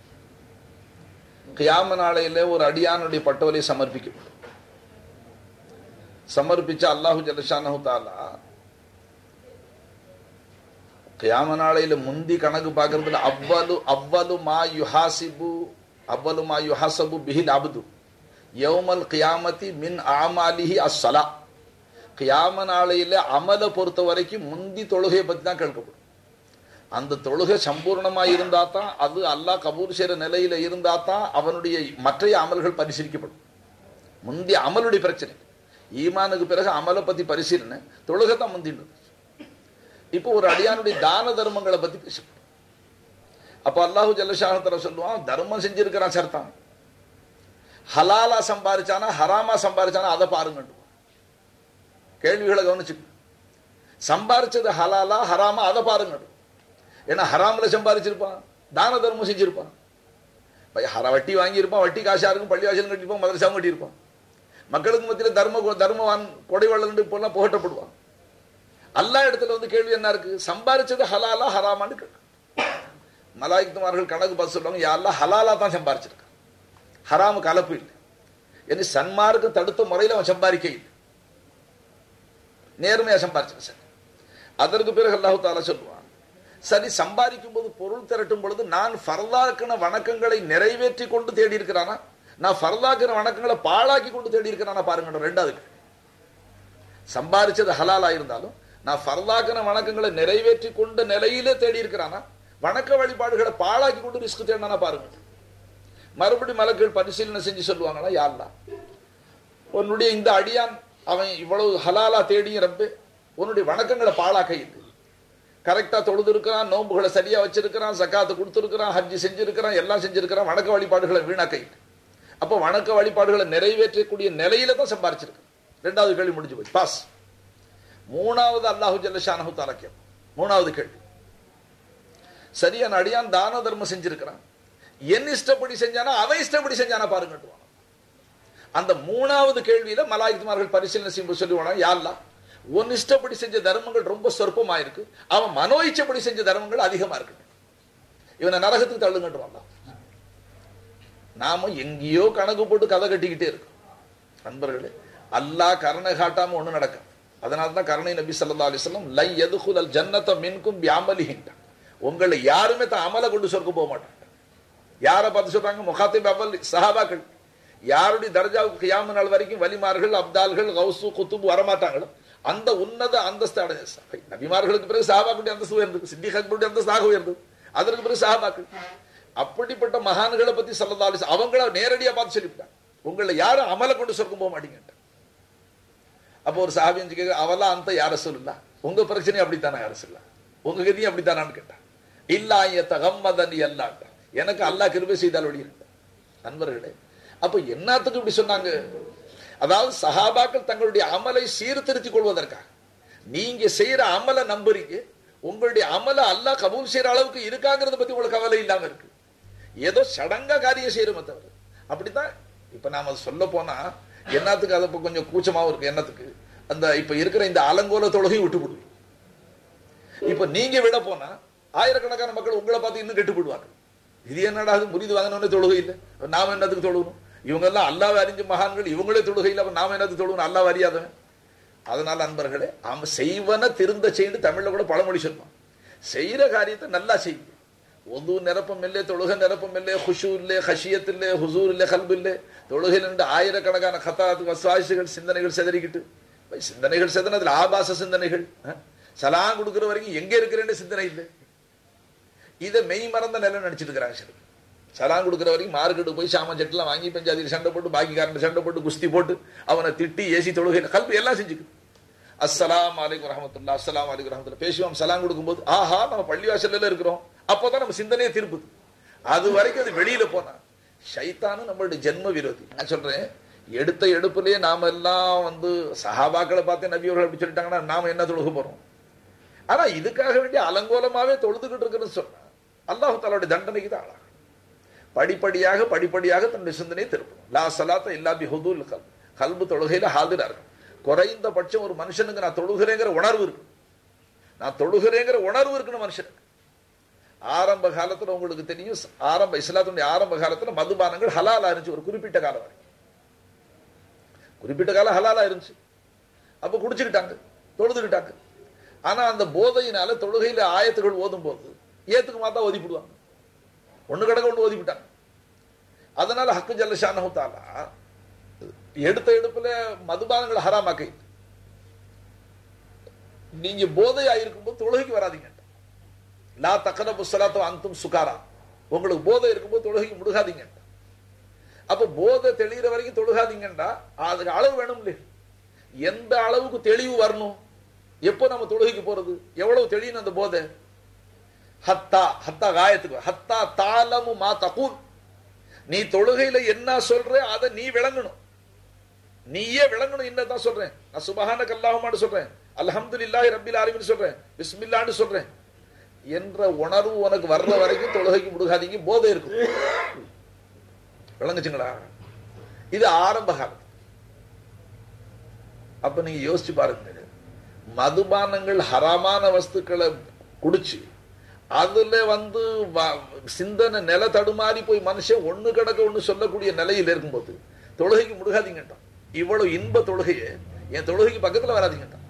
கியாம நாளையில ஒரு அடியானுடைய பட்டோலை சமர்ப்பிக்கப்படும் சமர்ப்பிச்ச அல்லாஹு ஜலஷானு தாலா கியாம நாளையில முந்தி கணக்கு பார்க்கறதுல அவ்வலு அவ்வலு மா யுஹாசிபு அவ்வலு மா யுஹாசபு பிஹில் அபுது யௌமல் கியாமத்தி மின் ஆமாலிஹி அஸ்ஸலா கியாம நாளையில அமலை பொறுத்த வரைக்கும் முந்தி தொழுகையை பத்தி தான் கேட்கப்படும் அந்த தொழுகை சம்பூர்ணமா இருந்தா தான் அது அல்லாஹ் கபூர் செய்யற நிலையில இருந்தா தான் அவனுடைய மற்றைய அமல்கள் பரிசீலிக்கப்படும் முந்தி அமலுடைய பிரச்சனை ஈமானுக்கு பிறகு அமலை பத்தி பரிசீலனை தொழுகை தான் முந்தின்றது இப்போ ஒரு அடியானுடைய தான தர்மங்களை பத்தி பேசப்படும் அப்ப அல்லாஹு ஜல்லஷாஹத்தர சொல்லுவான் தர்மம் செஞ்சிருக்கிறான் சர்தான் ஹலாலா சம்பாரிச்சானா ஹராமா சம்பாரிச்சானா அதை பாருங்க கேள்விகளை கவனிச்சு சம்பாரிச்சது ஹலாலா ஹராமா அதை பாருங்க ஏன்னா ஹராம்ல சம்பாரிச்சிருப்பான் தான தர்மம் செஞ்சிருப்பான் ஹர வட்டி வாங்கியிருப்பான் வட்டி காசா இருக்கும் பள்ளி வாசலும் கட்டியிருப்பான் மதரசாவும் கட்டியிருப்பான் மக்களுக்கு மத்தியில் தர்ம தர்மவான் கொடைவள்ளல் இப்பெல்லாம் புகட்டப்படுவான் எல்லா இடத்துல வந்து கேள்வி என்ன இருக்கு சம்பாரிச்சது ஹலாலா ஹராமான்னு கேட்கு மலாய்க்குமார்கள் கணக்கு பார்த்து சொல்லுவாங்க யாரெல்லாம் ஹலாலா தான் சம்பாரிச்சிருக்கான் ஹராமு கலப்பு இல்லை ஏன்னா சன்மார்க்கு தடுத்த முறையில் அவன் சம்பாதிக்க இல்லை நேர்மையா சம்பாரிச்சிருக்க சார் அதற்கு பிறகு அல்லாஹு தாலா சொல்லுவான் சரி சம்பாதிக்கும் போது பொருள் திரட்டும் பொழுது நான் ஃபர்தாக்கின வணக்கங்களை நிறைவேற்றி கொண்டு தேடி இருக்கிறானா நான் ஃபர்தாக்கின வணக்கங்களை பாழாக்கி கொண்டு தேடி இருக்கிறானா பாருங்க ரெண்டாவது சம்பாதிச்சது ஹலாலா இருந்தாலும் நான் ஃபர்தாக்கின வணக்கங்களை நிறைவேற்றி கொண்ட நிலையிலே தேடி இருக்கிறானா வணக்க வழிபாடுகளை பாழாக்கி கொண்டு ரிஸ்க் தேடினா பாருங்க மறுபடி மலக்கள் பரிசீலனை செஞ்சு சொல்லுவாங்களா யாருலாம் உன்னுடைய இந்த அடியான் அவன் இவ்வளவு ஹலாலா தேடியும் ரப்பு உன்னுடைய வணக்கங்களை பாழாக்க இல்லை கரெக்டா தொழுது இருக்கிறான் நோன்புகளை சரியா வச்சிருக்கிறான் சக்காத்து கொடுத்துருக்கிறான் ஹஜ்ஜி செஞ்சிருக்கிறான் எல்லாம் செஞ்சிருக்கிறான் வணக்க வழிபாடுகளை வீணாக்க இல்லை அப்போ வணக்க வழிபாடுகளை நிறைவேற்றக்கூடிய நிலையில தான் சம்பாரிச்சிருக்கு ரெண்டாவது கேள்வி முடிஞ்சு போய் பாஸ் மூணாவது அல்லாஹு ஜல்லஷானஹு தாலக்கியம் மூணாவது கேள்வி சரியான அடியான் தான தர்மம் செஞ்சிருக்கிறான் என் இஷ்டப்படி செஞ்சானா அவன் இஷ்டப்படி செஞ்சானா பாருங்கட்டுவான் அந்த மூணாவது கேள்வியில மலாயுக்குமார்கள் பரிசீலனை செய்யும் சொல்லுவானா யாருலாம் உன் இஷ்டப்படி செஞ்ச தர்மங்கள் ரொம்ப சொற்பமா இருக்கு அவன் மனோ இச்சப்படி செஞ்ச தர்மங்கள் அதிகமா இருக்கு இவனை நரகத்துக்கு தள்ளுங்கட்டுவான் நாம எங்கேயோ கணக்கு போட்டு கதை கட்டிக்கிட்டே இருக்கோம் நண்பர்களே அல்லாஹ் கருணை காட்டாம ஒண்ணு நடக்கும் அதனால தான் கருணை நபி சல்லா அலிஸ்லாம் லை எதுகுதல் ஜன்னத்தை மின்கும் வியாமலிகின்றான் உங்களை யாருமே தான் அமலை கொண்டு சொர்க்க போக மாட்டாங்க யாரை பார்த்து சொல்றாங்க முகாத்தி அவல் சஹாபாக்கள் யாருடைய தர்ஜாவுக்கு கியாம நாள் வரைக்கும் வலிமார்கள் அப்தால்கள் கௌசு குத்துபு வரமாட்டாங்களோ அந்த உன்னத அந்தஸ்து அடைய நபிமார்களுக்கு பிறகு சஹாபாக்களுடைய அந்தஸ்து உயர்ந்தது சித்தி ஹக்பருடைய அந்தஸ்தாக உயர்ந்தது அதற்கு பிறகு சஹாபாக்கள் அப்படிப்பட்ட மகான்களை பத்தி சொல்லதாலி அவங்கள நேரடியா பார்த்து சொல்லிவிட்டாங்க உங்களை யாரும் அமலை கொண்டு சொர்க்கம் போக மாட்டீங்க அப்போ ஒரு சாபியஞ்சு கேட்க அவெல்லாம் அந்த யார சொல்லல உங்க பிரச்சனை அப்படித்தானே யார சொல்ல உங்க கதியும் அப்படித்தானான்னு கேட்டான் இல்லாய தகம்மதன் அல்லாட்டா எனக்கு அல்லாஹ் கிருபை செய்தால் ஒளி நண்பர்களே அப்ப என்னத்துக்கு இப்படி சொன்னாங்க அதாவது சஹாபாக்கள் தங்களுடைய அமலை சீர்திருத்திக் கொள்வதற்காக நீங்க செய்யற அமலை நம்புறீங்க உங்களுடைய அமலை அல்லாஹ் கபூல் செய்யற அளவுக்கு இருக்காங்கிறத பத்தி உங்களுக்கு கவலை இல்லாம இருக்கு ஏதோ சடங்கா காரியம் செய்யறோமே தவிர அப்படித்தான் இப்ப நாம சொல்ல போனா என்னத்துக்கு அதை கொஞ்சம் கூச்சமாவும் இருக்கு என்னத்துக்கு அந்த இப்ப இருக்கிற இந்த அலங்கோல தொழுகையும் விட்டு விடுவீங்க இப்ப நீங்க விட போனா ஆயிரக்கணக்கான மக்கள் உங்களை பார்த்து இன்னும் கெட்டு போடுவாங்க இது என்னடா அது முறிது வாங்கினோடனே தொழுகை இல்லை நாம என்னத்துக்கு தொழுகணும் இவங்க எல்லாம் அல்லாவை அறிஞ்ச மகான்கள் இவங்களே தொழுகை இல்லை நாம என்னத்துக்கு தொழுகணும் அல்லாவை அறியாதவன் அதனால அன்பர்களே அவன் செய்வன திருந்த செய்து தமிழ்ல கூட பழமொழி சொல்லுவான் செய்யற காரியத்தை நல்லா செய்யுங்க ஒது நிரப்பம் இல்லை தொழுகை நிரப்பம் இல்லை ஹுஷு இல்லை ஹஷியத் இல்லை ஹுசூர் இல்லை கல்பு இல்லை தொழுகையில் இருந்து ஆயிரக்கணக்கான கத்தாத்து வசுவாசிகள் சிந்தனைகள் செதறிக்கிட்டு சிந்தனைகள் செதனதுல ஆபாச சிந்தனைகள் சலாம் கொடுக்கிற வரைக்கும் எங்க இருக்கிறேன்னு சிந்தனை இல்லை இதை மெய் மறந்த நிலை நினைச்சிட்டு இருக்கிறாங்க சில சலான் கொடுக்குற வரைக்கும் மார்க்கெட்டு போய் சாமான் செட்டுலாம் வாங்கி பஞ்சாதியில் சண்டை போட்டு பாக்கிக்காரன் சண்டை போட்டு குஸ்தி போட்டு அவனை திட்டி ஏசி தொழுகை கல்வி எல்லாம் செஞ்சுக்குது அஸ்ஸலாம் அலைக்கும் ரஹமத்துல்லா அஸ்ஸலாம் அலைக்கும் ரஹமத்துல்லா பேசுவோம் சலாம் கொடுக்கும்போது ஆஹா நம்ம பள்ளிவாசல்ல இருக்கிறோம் அப்போதான் நம்ம சிந்தனையே திருப்புது அது வரைக்கும் அது வெளியில போனா ஷைத்தானு நம்மளுடைய ஜென்ம விரோதி நான் சொல்றேன் எடுத்த எடுப்புலயே நாம எல்லாம் வந்து சஹாபாக்களை பார்த்து நபியவர்கள் அப்படி சொல்லிட்டாங்கன்னா நாம என்ன தொழுக போறோம் ஆனா இதுக்காக வேண்டி அலங்கோலமாவே தொழுதுகிட்டு இருக்குன்னு சொன்னா அல்லாஹு தாலாவுடைய தண்டனைக்கு தான் ஆளாகும் படிப்படியாக படிப்படியாக தன்னுடைய சிந்தனையை திருப்பணும் லா சலாத்த இல்லா பி ஹுதூல் கல் கல்பு தொழுகையில ஹாதிரா இருக்கும் குறைந்தபட்சம் ஒரு மனுஷனுக்கு நான் தொழுகிறேங்கிற உணர்வு இருக்கு நான் தொழுகிறேங்கிற உணர்வு இருக்குன்னு மனுஷனுக்கு ஆரம்ப காலத்துல உங்களுக்கு தெரியும் ஆரம்ப இஸ்லாத்தினுடைய ஆரம்ப காலத்துல மதுபானங்கள் ஹலாலா இருந்துச்சு ஒரு குறிப்பிட்ட காலம் வரைக்கும் குறிப்பிட்ட காலம் ஹலாலா இருந்துச்சு அப்ப குடிச்சுக்கிட்டாங்க தொழுதுகிட்டாங்க ஆனா அந்த போதையினால தொழுகையில ஆயத்துகள் ஓதும் போது ஏத்துக்கு மாத்தா ஓதிப்பிடுவாங்க ஒண்ணு கிடக்க ஒண்ணு ஓதிவிட்டாங்க அதனால ஹக்கு ஜல்லஷானு தாலா எடுத்த எடுப்புல மதுபானங்களை ஹராமாக்கை நீங்க போதையா இருக்கும்போது தொழுகைக்கு வராதீங்க லா தக்கன புஸ்தலாத்தோ அந்தும் சுகாரா உங்களுக்கு போதை இருக்கும்போது தொழுகைக்கு முடுகாதீங்க அப்ப போதை தெளிகிற வரைக்கும் தொழுகாதீங்கண்டா அதுக்கு அளவு வேணும் இல்லையா எந்த அளவுக்கு தெளிவு வரணும் எப்போ நம்ம தொழுகைக்கு போறது எவ்வளவு தெளியணும் அந்த போதை ஹத்தா ஹத்தா காயத்துக்கு ஹத்தா தாலமு மா தகூல் நீ தொழுகையில என்ன சொல்ற அதை நீ விளங்கணும் நீயே விளங்கணும் என்னதான் சொல்றேன் நான் சுபஹான கல்லாஹுமான்னு சொல்றேன் அல்ஹம்துலில்லாஹி ரப்பில் ஆலமீன் சொல்றேன் பிஸ்மில்லான்னு சொல்றேன் என்ற உணர்வு உனக்கு வர்ற வரைக்கும் தொழுகைக்கு முடுகாதீங்க போதை இருக்கும் விளங்குச்சுங்களா இது ஆரம்ப காலம் அப்ப நீங்க யோசிச்சு பாருங்க மதுபானங்கள் ஹராமான வஸ்துக்களை குடிச்சு அதுல வந்து சிந்தனை நில தடுமாறி போய் மனுஷன் ஒண்ணு கிடக்க ஒண்ணு சொல்லக்கூடிய நிலையில் இருக்கும்போது தொழுகைக்கு முடுகாதீங்கட்டான் இவ்வளவு இன்ப தொழுகையை என் தொழுகைக்கு பக்கத்துல வராதீங்கட்டான்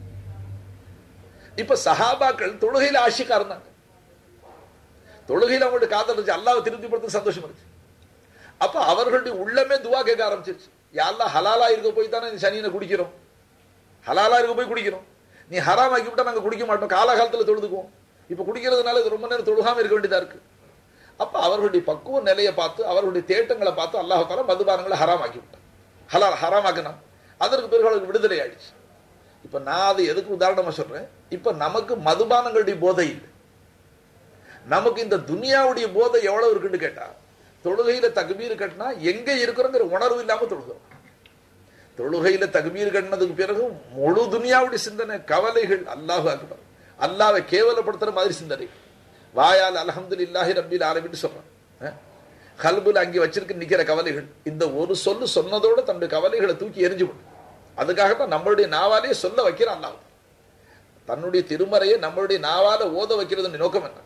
இப்ப சஹாபாக்கள் தொழுகையில ஆஷிக்கா இருந்தாங்க தொழுகையில அவங்களுடைய காதல் இருந்துச்சு அல்லாவை திருப்திப்படுத்த சந்தோஷம் இருந்துச்சு அப்ப அவர்களுடைய உள்ளமே துவா கேட்க ஆரம்பிச்சிருச்சு யாரெல்லாம் ஹலாலா இருக்க போய் தானே சனியனை குடிக்கிறோம் ஹலாலா இருக்க போய் குடிக்கிறோம் நீ ஹராம் ஆக்கி விட்டா நாங்க குடிக்க மாட்டோம் காலகாலத்துல தொழுதுக்குவோம் இப்ப குடிக்கிறதுனால இது ரொம்ப நேரம் தொழுகாம இருக்க வேண்டியதா இருக்கு அப்ப அவர்களுடைய பக்குவ நிலையை பார்த்து அவர்களுடைய தேட்டங்களை பார்த்து அல்லாஹால மதுபானங்களை ஹராம் ஆக்கி விட்டான் ஹலால் ஹராம் ஆக்கினான் அதற்கு பிறகு அவளுக்கு விடுதலை ஆயிடுச்சு இப்ப நான் அதை எதுக்கு உதாரணமா சொல்றேன் இப்ப நமக்கு மதுபானங்களுடைய போதை இல்லை நமக்கு இந்த துனியாவுடைய போதை எவ்வளவு இருக்குன்னு கேட்டா தொழுகையில தகுபீர் கட்டினா எங்க இருக்கிறோங்கிற உணர்வு இல்லாம தொழுகிறோம் தொழுகையில தகுபீர் கட்டினதுக்கு பிறகு முழு துனியாவுடைய சிந்தனை கவலைகள் அல்லாஹ் அக்பர் அல்லாவை கேவலப்படுத்துற மாதிரி சிந்தனை வாயால் அலஹமது இல்லாஹி ரப்பில் ஆரம்பிட்டு சொல்றான் கல்புல அங்கே வச்சிருக்க நிக்கிற கவலைகள் இந்த ஒரு சொல்லு சொன்னதோட தன்னுடைய கவலைகளை தூக்கி எரிஞ்சு விடும் அதுக்காகத்தான் நம்மளுடைய நாவாலே சொல்ல வைக்கிற அல்லாஹ் தன்னுடைய திருமறையை நம்மளுடைய நாவால ஓத வைக்கிறது நோக்கம் என்ன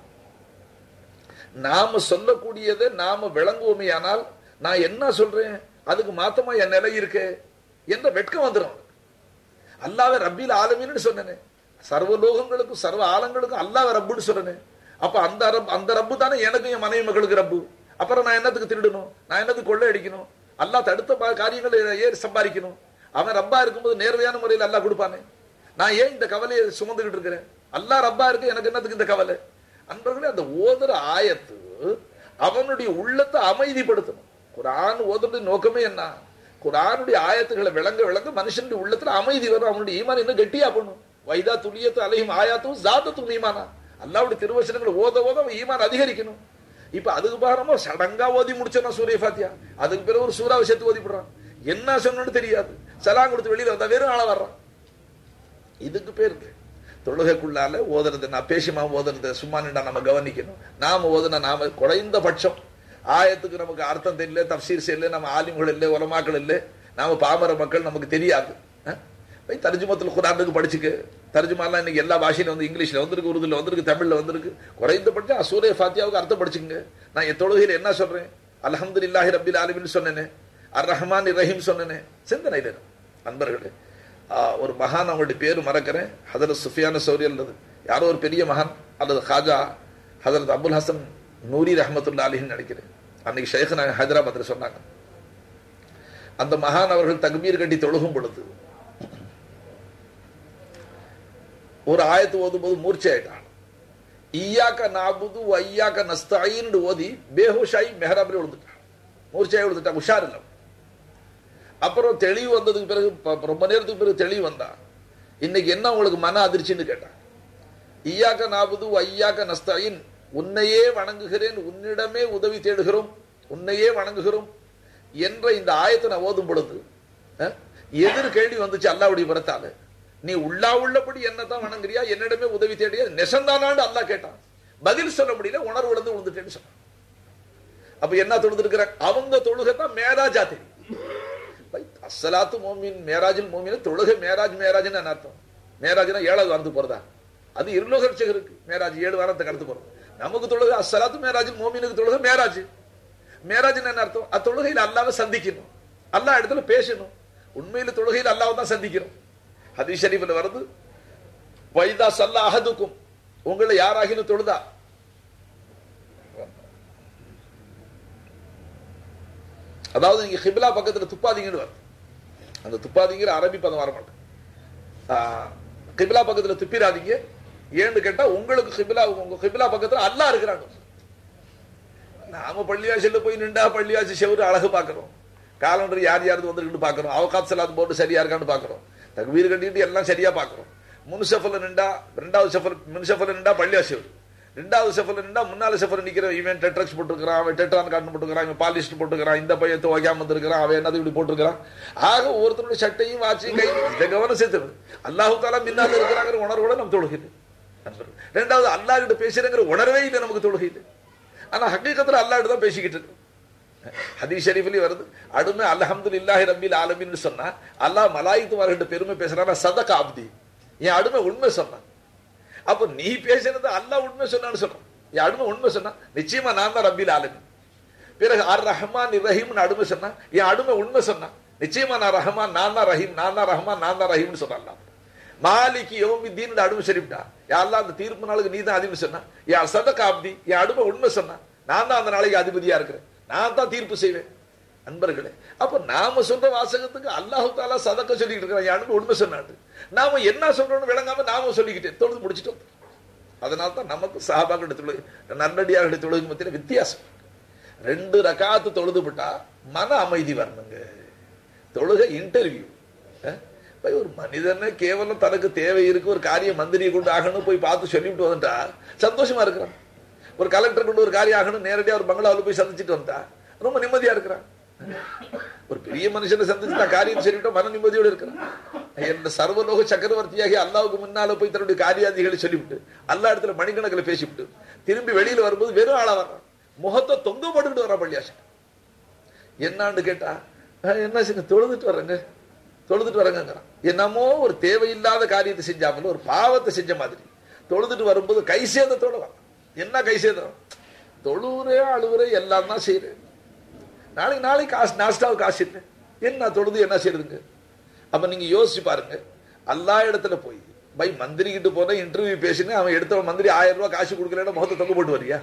நாம சொல்லக்கூடியதை நாம விளங்குவோமே ஆனால் நான் என்ன சொல்றேன் அதுக்கு மாத்தமா என் நிலை இருக்கு என்ற வெட்கம் வந்துடும் அல்லாவே ரப்பில் ஆலமீன்னு சொன்னேன் சர்வ லோகங்களுக்கும் சர்வ ஆலங்களுக்கும் அல்லாஹ் ரப்புன்னு சொல்றேன் அப்ப அந்த ரப் அந்த ரப்பு தானே எனக்கும் என் மனைவி மகளுக்கு ரப்பு அப்புறம் நான் என்னத்துக்கு திருடணும் நான் என்னத்துக்கு கொள்ளை அடிக்கணும் அல்லாஹ் தடுத்த காரியங்களை ஏன் சம்பாதிக்கணும் அவன் ரப்பா இருக்கும்போது நேர்மையான முறையில் அல்லாஹ் கொடுப்பானே நான் ஏன் இந்த கவலையை சுமந்துகிட்டு இருக்கிறேன் அல்லாஹ் ரப்பா இருக்கு எனக்கு என்னத்துக்கு இந்த கவலை அன்பர்களே அந்த ஓதுற ஆயத்து அவனுடைய உள்ளத்தை அமைதிப்படுத்தணும் குரான் ஓதுறது நோக்கமே என்ன குரானுடைய ஆயத்துகளை விளங்க விளங்க மனுஷனுடைய உள்ளத்துல அமைதி வரும் அவனுடைய ஈமான் இன்னும் கெட்டியா பண்ணும் வைதா துளியத்து அலையும் ஆயாத்தும் ஜாதத்தும் ஈமானா அல்லாவுடைய திருவசனங்களை ஓத ஓத அவன் ஈமான் அதிகரிக்கணும் இப்ப அதுக்கு பாரமா சடங்கா ஓதி முடிச்சா சூரிய பாத்தியா அதுக்கு பிறகு ஒரு சூறாவை சேர்த்து ஓதிப்படுறான் என்ன சொன்னு தெரியாது சலாம் கொடுத்து வெளியில வந்தா வெறும் ஆள வர்றான் இதுக்கு பேருக்கு தொழுகைக்குள்ளால ஓதுறது நான் பேசிமா ஓதுறது சும்மா நின்றா நம்ம கவனிக்கணும் நாம ஓதுனா நாம குறைந்த பட்சம் ஆயத்துக்கு நமக்கு அர்த்தம் தெரியல தப்சீர் செய்யல நம்ம ஆலிம்கள் இல்லை உலமாக்கள் இல்லை நாம பாமர மக்கள் நமக்கு தெரியாது போய் தர்ஜுமத்தில் குரானுக்கு படிச்சுக்க தர்ஜுமாலாம் இன்னைக்கு எல்லா பாஷையிலும் வந்து இங்கிலீஷ்ல வந்திருக்கு உருதுல வந்திருக்கு தமிழ்ல வந்திருக்கு குறைந்தபட்சம் அசூரிய ஃபாத்தியாவுக்கு அர்த்தம் படிச்சுங்க நான் என் தொழுகையில் என்ன சொல்றேன் அலமது இல்லாஹி ரபில் ஆலமின்னு சொன்னேனே அர் ரஹ்மான் ரஹீம் சொன்னேனே சிந்தனையில் நண்பர்களே ஒரு மகான் அவங்களுடைய பேர் மறக்கிறேன் ஹதரத் சுஃபியான சௌரி அல்லது யாரோ ஒரு பெரிய மகான் அல்லது ஹாஜா ஹதரத் அபுல் ஹசன் நூரி ரஹமத்துல்லா அலின்னு நினைக்கிறேன் அன்னைக்கு ஷேக் நாங்கள் ஹைதராபாத்தில் சொன்னாங்க அந்த மகான் அவர்கள் தகுமீர் கட்டி தொழுகும் பொழுது ஒரு ஆயத்து ஓதும் போது மூர்ச்சி ஆயிட்டான் ஈயாக்க நாபுது ஐயாக்க நஸ்தாயின்னு ஓதி பேஹுஷாயி மெஹராபில் விழுந்துட்டான் மூர்ச்சாயி விழுந்துட்டான் உஷார் இல்லை அப்புறம் தெளிவு வந்ததுக்கு பிறகு ப- ரொம்ப நேரத்துக்கு பிறகு தெளிவு வந்தா இன்னைக்கு என்ன உங்களுக்கு மன அதிர்ச்சின்னு கேட்டான் ஈயாக்க நாபுது ஐயாக்க நஸ்தாயின் உன்னையே வணங்குகிறேன் உன்னிடமே உதவி தேடுகிறோம் உன்னையே வணங்குகிறோம் என்ற இந்த ஆயத்தை நான் ஓதும் பொழுது அஹ், எதிர் கேள்வி வந்துச்சு அல்லாவுடைய புறத்தால நீ உள்ளா உள்ளபடி என்னதான் வணங்குறியா என்னிடமே உதவி தேடியா நெசந்தானான்னு அல்லாஹ் கேட்டான் பதில் சொல்ல முடியல உணர்வு விழுந்து விழுந்துட்டேன்னு சொன்னான் அப்ப என்ன தொழுதுருக்கிறாங்க அவங்க தொழுகை தான் மேராஜா தெரியும் பை, அஸ்ஸலாத்து மோமின் மேராஜில் மோமின் தொழுகை மேராஜ் மேராஜ்னு என்ன அர்த்தம் மேராஜ்னா ஏழாவது வாரத்துக்கு போறதா அது இருலோகர்ச்சகருக்கு மேராஜ் ஏழு வாரத்துக்கு அடுத்து போறோம் நமக்கு தொழுகை அஸ்ஸலாத்து மேராஜில் மோமினுக்கு தொழுகை மேராஜ் மேராஜ்னு என்ன அர்த்தம் அது தொழுகையில் அல்லாவை சந்திக்கணும் அல்லாஹ் இடத்துல பேசணும் உண்மையில தொழுகையில் அல்லாவை தான் சந்திக்கிறோம் ஹதீஸ் ஷரீஃபில் வருது வைதா சல்லா அஹதுக்கும் உங்களை யாராகினும் தொழுதா அதாவது நீங்க ஹிப்லா பக்கத்துல துப்பாதீங்கன்னு வருது அந்த துப்பாதீங்கிற அரபி பதம் வர மாட்டேன் கிபிலா பக்கத்துல துப்பிராதீங்க ஏன்னு கேட்டா உங்களுக்கு கிபிலா உங்க கிபிலா பக்கத்துல அல்லாஹ் இருக்கிறாங்க நாம பள்ளியாசில போய் நின்றா பள்ளியாசி செவரு அழகு பார்க்கிறோம் காலண்டர் யார் யாரு வந்திருக்குன்னு பார்க்கிறோம் அவகாத் சலாத் போட்டு சரியா இருக்கான்னு பார்க்கிறோம் தக்பீர் கட்டிட்டு எல்லாம் சரியா பார்க்கிறோம் முன்சஃபல நின்றா ரெண்டாவது சஃபர் முன்சஃபல நின்றா பள்ளியாசி செவரு ரெண்டாவது சஃபர் நின்றா முன்னால சஃபர் நிக்கிற இவன் டெட்ரக்ஸ் போட்டுருக்கான் அவன் டெட்ரான் காட்டன் போட்டுக்கிறான் இவன் பாலிஸ்ட் போட்டுக்கிறான் இந்த பையன் துவைக்காம வந்திருக்கிறான் அவன் என்னது இப்படி போட்டுருக்கான் ஆக ஒவ்வொருத்தருடைய சட்டையும் வாட்சியும் கை இதை கவனம் சேர்த்துறது அல்லாஹு தாலா முன்னால இருக்கிறாங்கிற உணர்வோட நம்ம தொழுகிறது ரெண்டாவது அல்லாஹ் கிட்ட பேசுறேங்கிற உணர்வே இல்லை நமக்கு தொழுகையில் ஆனா ஹக்கீக்கத்துல அல்லாஹ் தான் பேசிக்கிட்டு இருக்கோம் ஹதீஸ் ஷரீஃப்லயும் வருது அடுமை அல்ஹம்து இல்லாஹி ரபில் ஆலமின்னு சொன்னா அல்லாஹ் மலாயித்துமார்கிட்ட பெருமை பேசுறானா சதக அப்தி என் அடுமை உண்மை சொன்னான் அப்ப நீ பேசுறது அல்லாஹ் உண்மை சொன்னான்னு சொல்றான் என் அடுமை உண்மை சொன்னா நிச்சயமா நான் தான் ரபில் ஆலமின் பிறகு அர் ரஹ்மான் ரஹீம்னு அடுமை சொன்னா என் அடுமை உண்மை சொன்னா நிச்சயமா நான் ரஹ்மான் நான் தான் ரஹீம் நான் தான் ரஹ்மான் நான் தான் ரஹீம்னு சொன்னான் மாலிக்கு யோமி தீன் அடுமை சரிவிட்டா யாரெல்லாம் அந்த தீர்ப்பு நாளுக்கு நீ தான் அதிபதி சொன்னா யார் சதக அப்தி என் அடுமை உண்மை சொன்னா நான் தான் அந்த நாளைக்கு அதிபதியா இருக்கிறேன் நான் தான் தீர்ப்பு செய்வேன் அன்பர்களே அப்ப நாம சொல்ற வாசகத்துக்கு அல்லாஹு தாலா சதக்க சொல்லிக்கிட்டு இருக்கிறான் என் அடுமை உண்மை சொன்னாட்டு நாம என்ன சொல்றோம்னு விளங்காம நாம சொல்லிக்கிட்டேன் தொழுது முடிச்சிட்டோம் அதனால தான் நமக்கு சஹாபாக்களுடைய தொழுகை நல்லடியார்களுடைய தொழுகை மத்தியில வித்தியாசம் ரெண்டு ரகாத்து தொழுது விட்டா மன அமைதி வரணுங்க தொழுகை இன்டர்வியூ ஒரு மனிதனை கேவலம் தனக்கு தேவை இருக்கு ஒரு காரியம் மந்திரியை கொண்டு ஆகணும் போய் பார்த்து சொல்லிவிட்டு வந்துட்டா சந்தோஷமா இருக்கிறான் ஒரு கலெக்டர் கொண்டு ஒரு காரியம் ஆகணும் நேரடியாக ஒரு பங்களாவில் போய் சந்திச்சுட்டு வந்தா ரொம்ப நிம்மதியா இருக்கிறான் ஒரு பெரிய மனுஷனை சந்திச்சு நான் காரியம் சொல்லிவிட்டா மன நிம்மதியோடு இருக்கிறான் என் சர்வலோக சக்கரவர்த்தியாகி அல்லாவுக்கு முன்னால போய் தன்னுடைய காரியாதிகளை சொல்லிவிட்டு அல்லா இடத்துல மணிக்கணக்கில் பேசிவிட்டு திரும்பி வெளியில வரும்போது வெறும் ஆளா வர்றான் முகத்தை தொங்க போட்டுக்கிட்டு வர்றான் பள்ளியாசன் என்னான்னு கேட்டா என்ன செய்ய தொழுதுட்டு வர்றேங்க தொழுதுட்டு வரங்கிறான் என்னமோ ஒரு தேவையில்லாத காரியத்தை செஞ்சாமல் ஒரு பாவத்தை செஞ்ச மாதிரி தொழுதுட்டு வரும்போது கை சேதத்தோட வர என்ன கை சேதம் தொழுவுறே அழுவுறே எல்லாம் தான் செய்யறேன் நாளைக்கு நாளைக்கு காசு நாஸ்டாவுக்கு காசு இல்லை என்ன தொழுது என்ன செய்யறதுங்க அப்ப நீங்க யோசிச்சு பாருங்க எல்லா இடத்துல போய் பை மந்திரி கிட்ட போன இன்டர்வியூ பேசினேன் அவன் எடுத்த மந்திரி ஆயிரம் ரூபாய் காசு கொடுக்கலன்னா முகத்தை தொங்க போட்டு வரியா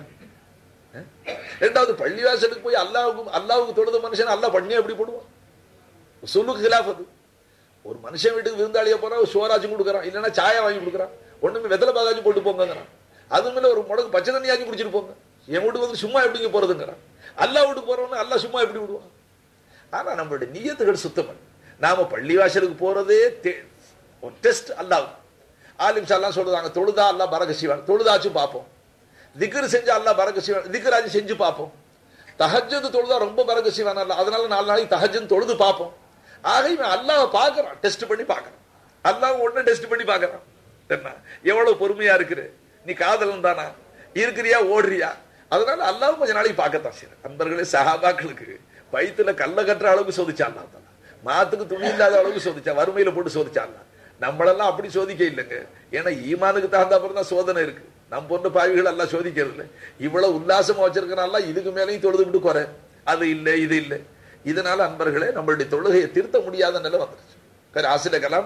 ரெண்டாவது பள்ளிவாசலுக்கு போய் அல்லாவுக்கு அல்லாவுக்கு தொழுத மனுஷன் அல்லா பண்ணி எப்படி போடுவான் சொல்லுக்கு கிலாஃப் அது ஒரு மனுஷன் வீட்டுக்கு விருந்தாளிய போனா சோராச்சும் கொடுக்குறான் இல்லைன்னா சாயா வாங்கி கொடுக்குறான் ஒண்ணுமே வெத்தலை பாகாச்சும் போட்டு போங்கிறான் அது மேல ஒரு முடக்கு பச்சை தண்ணியாச்சும் குடிச்சிட்டு போங்க என் வீட்டுக்கு வந்து சும்மா எப்படிங்க போறதுங்கிறான் அல்லா வீட்டுக்கு போறவனு அல்லா சும்மா எப்படி விடுவான் ஆனா நம்மளுடைய நீயத்துகள் சுத்தம் நாம பள்ளிவாசலுக்கு போறதே ஒரு டெஸ்ட் அல்லாவு ஆலிம் சாலாம் சொல்லுவாங்க தொழுதா அல்லா பரக செய்வான் தொழுதாச்சும் பார்ப்போம் திக்ரு செஞ்சா அல்லா பரக செய்வான் திக்ராஜ் செஞ்சு பார்ப்போம் தஹஜது தொழுதா ரொம்ப பரக செய்வான் அல்ல அதனால நாலு நாளைக்கு தஹஜன் தொழுது பார்ப்போம் ஆக இவன் அல்லாஹ் பார்க்கறான் டெஸ்ட் பண்ணி பார்க்கறான் அல்லாஹ் ஒண்ணு டெஸ்ட் பண்ணி பார்க்கறான் என்ன எவ்வளவு பொறுமையா இருக்கிற நீ காதலன் தானா இருக்கிறியா ஓடுறியா அதனால அல்லாஹ் கொஞ்ச நாளைக்கு பார்க்கத்தான் செய்யற அன்பர்களே சஹாபாக்களுக்கு வயிற்றுல கல்ல கட்டுற அளவுக்கு சோதிச்சா அல்லா தாலா மாத்துக்கு துணி இல்லாத அளவுக்கு சோதிச்சா வறுமையில போட்டு சோதிச்சா அல்லா நம்மளெல்லாம் அப்படி சோதிக்க இல்லைங்க ஏன்னா ஈமானுக்கு தகுந்த அப்புறம் தான் சோதனை இருக்கு நம்ம போன்ற பாவிகள் எல்லாம் சோதிக்கிறது இல்லை இவ்வளவு உல்லாசமா வச்சிருக்கனால இதுக்கு மேலேயும் தொழுது விட்டு குறை அது இல்லை இது இல்லை இதனால அன்பர்களே நம்மளுடைய தொழுகையை திருத்த முடியாத நிலை வந்துருச்சு ஆசில கலாம்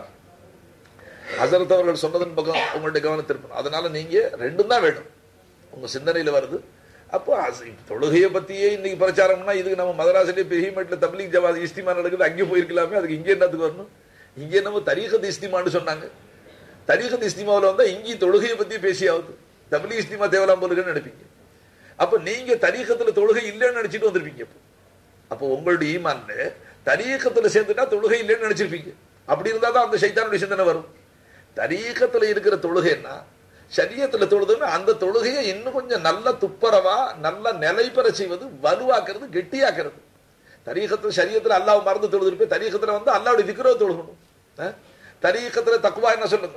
ஹசரத் அவர்கள் சொன்னதன் பக்கம் உங்களுடைய கவனத்திருப்பணும் அதனால நீங்க ரெண்டும் தான் வேணும் உங்க சிந்தனையில வருது அப்போ தொழுகையை பத்தியே இன்னைக்கு பிரச்சாரம்னா இதுக்கு நம்ம மதராசிலே பெரியமேட்டில் தப்லீக் ஜவாத் இஸ்திமா நடக்குது அங்கே போயிருக்கலாமே அதுக்கு இங்கே என்னத்துக்கு வரணும் இங்கே நம்ம தரீகத் இஸ்திமான்னு சொன்னாங்க தரீகத் இஸ்திமாவில் வந்தா இங்கேயும் தொழுகையை பத்தி பேசியாவது தபிலீஸ் தீமா தேவலாம் போலுன்னு நினைப்பீங்க அப்ப நீங்க தரீகத்துல தொழுகை இல்லைன்னு நினைச்சிட்டு வந்திருப்பீங்க இப்போ அப்போ உங்களுடைய ஈமான்ல தரீகத்துல சேர்ந்துட்டா தொழுகை இல்லைன்னு நினைச்சிருப்பீங்க அப்படி இருந்தா தான் அந்த சைத்தானுடைய சிந்தனை வரும் தரீகத்துல இருக்கிற தொழுகைன்னா சரியத்துல தொழுதுன்னு அந்த தொழுகையை இன்னும் கொஞ்சம் நல்ல துப்பரவா நல்ல நிலை பெற செய்வது வலுவாக்குறது கெட்டியாக்குறது தரீகத்துல சரியத்துல அல்லாஹ் மறந்து தொழுதுருப்பே தரீகத்துல வந்து அல்லாவுடைய திக்கிறோ தொழுகணும் அஹ்? தரீகத்துல தக்குவா என்ன சொல்லுங்க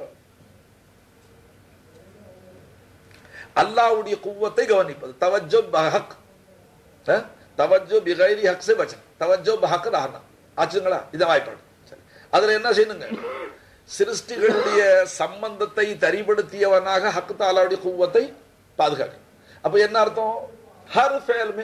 அல்லாவுடைய குவத்தை கவனிப்பது தவஜோ பஹக் அஹ்? தவஜோ பிகைரி ஹக் சே பச்சன் தவஜோ பஹக் ரஹனா ஆச்சுங்களா இதை வாய்ப்பாடு சரி அதுல என்ன செய்யணுங்க சிருஷ்டிகளுடைய சம்பந்தத்தை தரிபடுத்தியவனாக ஹக்கு தாலாவுடைய குவத்தை பாதுகாக்கணும் அப்ப என்ன அர்த்தம் ஹர் ஃபேலுமே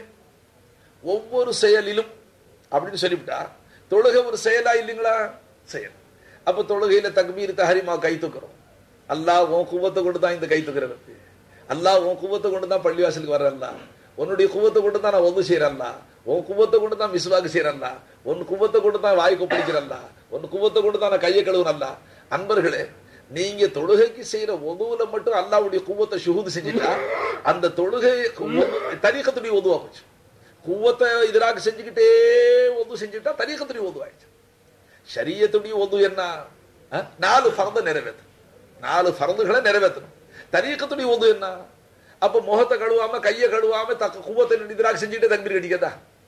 ஒவ்வொரு செயலிலும் அப்படின்னு சொல்லிவிட்டா தொழுகை ஒரு செயலா இல்லைங்களா செயல் அப்ப தொழுகையில தக்பீர் தஹரிமா கை தூக்குறோம் அல்லாஹ் உன் குவத்தை கொண்டு தான் இந்த கை தூக்குறது அல்லாஹ் உன் குவத்தை கொண்டு தான் பள்ளிவாசலுக்கு வர்றல்ல உன்னுடைய குவத்தை கொண்டு தான் நான் ஒன்று செய்யறல்ல உன் குவத்தை கொண்டு தான் மிஸ்வாக்கு செய்யறல்ல உன் குவத்தை கொண்டு தான் வாய் கொப்பளிக்கிறல்ல உன் குவத்தை கொண்டு தான் நான் கையை கழுவுனல்ல அன்பர்களே நீங்க தொழுகைக்கு செய்யற ஒதுவுல மட்டும் அல்லாவுடைய குவத்தை சுகுது செஞ்சுட்டா அந்த தொழுகை தரீக்கத்துடைய ஒதுவா போச்சு குவத்தை எதிராக செஞ்சுக்கிட்டே ஒது செஞ்சுட்டா தரீக்கத்துடைய ஒது ஆயிடுச்சு ஷரியத்துடைய ஒது என்ன அஹ்? நாலு ஃபரத நிறைவேற்றணும் நாலு ஃபரதுகளை நிறைவேற்றணும் தரீக்கத்துடைய ஒது என்ன அப்ப முகத்தை கழுவாம கையை கழுவாம தக்க குவத்தை எதிராக செஞ்சுட்டே தக்பீர் அடிக்கதா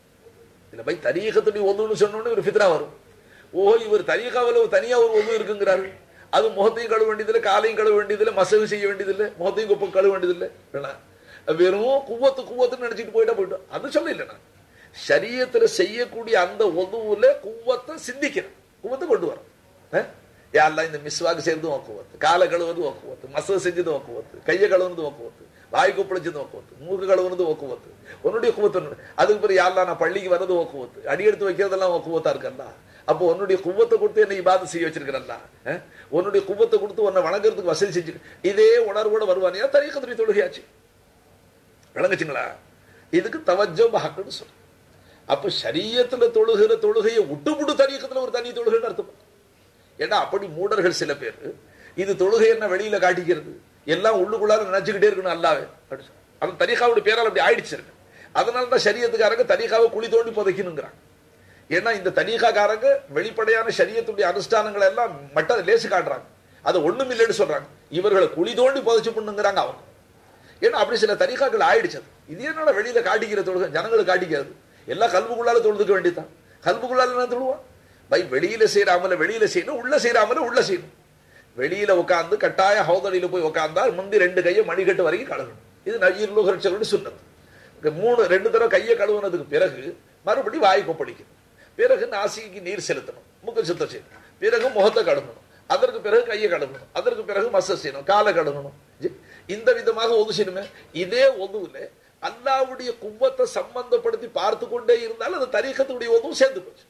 இல்ல பை தரீகத்துடைய ஒதுன்னு சொன்னோன்னு ஒரு ஃபித்ரா வரும் ஓ இவர் தரீகாவில் தனியா ஒரு ஒது இருக்குங்கிறாரு அது முகத்தையும் கழுவ வேண்டியதில்லை காலையும் கழுவ வேண்டியதில்லை மசகு செய்ய வேண்டியதில்லை முகத்தையும் குப்பம் கழுவ வேண்டியதில்லை வேணா வெறும் குவத்து குவத்துன்னு நினைச்சிட்டு போயிட்டா போயிட்டோம் அது சொல்ல இல்லை நான் சரியத்துல செய்யக்கூடிய அந்த ஒதுவுல குவத்தை சிந்திக்கிறேன் குவத்தை கொண்டு வரோம் அஹ்? யாரெல்லாம் இந்த மிஸ்வாக்கு செய்யறது ஓக்குவத்து காலை கழுவுறது ஓக்குவத்து மசகு செஞ்சது ஓக்குவத்து கையை கழுவுனது ஓக்குவத்து வாய் கொப்பளிச்சது ஓக்குவத்து மூக்கு கழுவுனது ஓக்குவத்து உன்னுடைய குவத்து உன்னுடைய- அதுக்கு பிறகு யாரெல்லாம் நான் பள்ளிக்கு வர்றது ஓக்குவத்து அடி எடுத்து வைக்கிறதெல்லாம் ஓக்குவத்தா இருக்கல்ல அப்போ உன்னுடைய குவத்தை கொடுத்து என்னை இபாதம் செய்ய வச்சிருக்கிறல்ல அஹ்? உன்னுடைய குவத்தை கொடுத்து உன்னை வணங்குறதுக்கு வசதி செஞ்சு இதே உணர்வோட வருவானியா தரீக்கத்துடைய தொழுகையாச்சு விளங்குச்சுங்களா இதுக்கு தவஜோ பஹக்குன்னு சொல்லும் அப்ப சரியத்துல தொழுகிற தொழுகையை விட்டுப்புட்டு தரீக்கத்துல ஒரு தனி தொழுகைன்னு அர்த்தம் ஏன்னா அப்படி மூடர்கள் சில பேர் இது தொழுகை என்ன வெளியில காட்டிக்கிறது எல்லாம் உள்ளுக்குள்ளார நினைச்சுக்கிட்டே இருக்கணும் அல்லாவே அப்படி சொல்லு. அந்த தரிகாவுடைய பேரால் அப்படி ஆயிடுச்சு இருக்கு அதனால தான் சரியத்துக்காரங்க தரிகாவை குழி தோண்டி புதைக்கணுங்கிறாங்க ஏன்னா இந்த தனிகாக்காரங்க வெளிப்படையான சரியத்துடைய அனுஷ்டானங்களை எல்லாம் மட்ட லேசு காட்டுறாங்க அது ஒண்ணும் இல்லைன்னு சொல்றாங்க இவர்களை குழி தோண்டி புதைச்சு பண்ணுங்கிறாங்க அவங்க ஏன்னா அப்படி சில தனிகாக்கள் ஆயிடுச்சு அது. இது என்னடா வெளியில காட்டிக்கிற தொழுகை ஜனங்களுக்கு காட்டிக்கிறது எல்லாம் கல்புக்குள்ளால தொழுதுக்க வேண்டியதுதான் கல்புக்குள்ளால என்ன தொழுவான் பை வெளியில செய்யற அமல வெளியில செய்யணும் உள்ள செய்யற அமல உள்ள செய்யணும் வெளியில உட்கார்ந்து கட்டாய ஹவுதடியில போய் உட்கார்ந்தா முந்தி ரெண்டு கையை மணிக்கட்டு வரைக்கும் கழுவணும் இது நஜீர்லோகரட்சர்களுடைய சுண்ணத்து இந்த மூணு ரெண்டு தடவை கையை கழுவுனதுக்கு பிறகு மறுபடி வாய் கொப்பளிக்கணும் பிறகு நாசிக்கு நீர் செலுத்தணும் முக சுத்தம் செய்யணும் பிறகு முகத்தை கழுவணும் அதற்கு பிறகு கையை கழுவணும் அதற்கு பிறகு மச செய்யணும் காலை கழுவணும் ஜி- இந்த விதமாக ஒது செய்யணுமே இதே ஒதுவுல அல்லாவுடைய கும்பத்தை சம்பந்தப்படுத்தி பார்த்து கொண்டே இருந்தால் அது தரீக்கத்துடைய ஒதுவும் சேர்ந்து போச்சு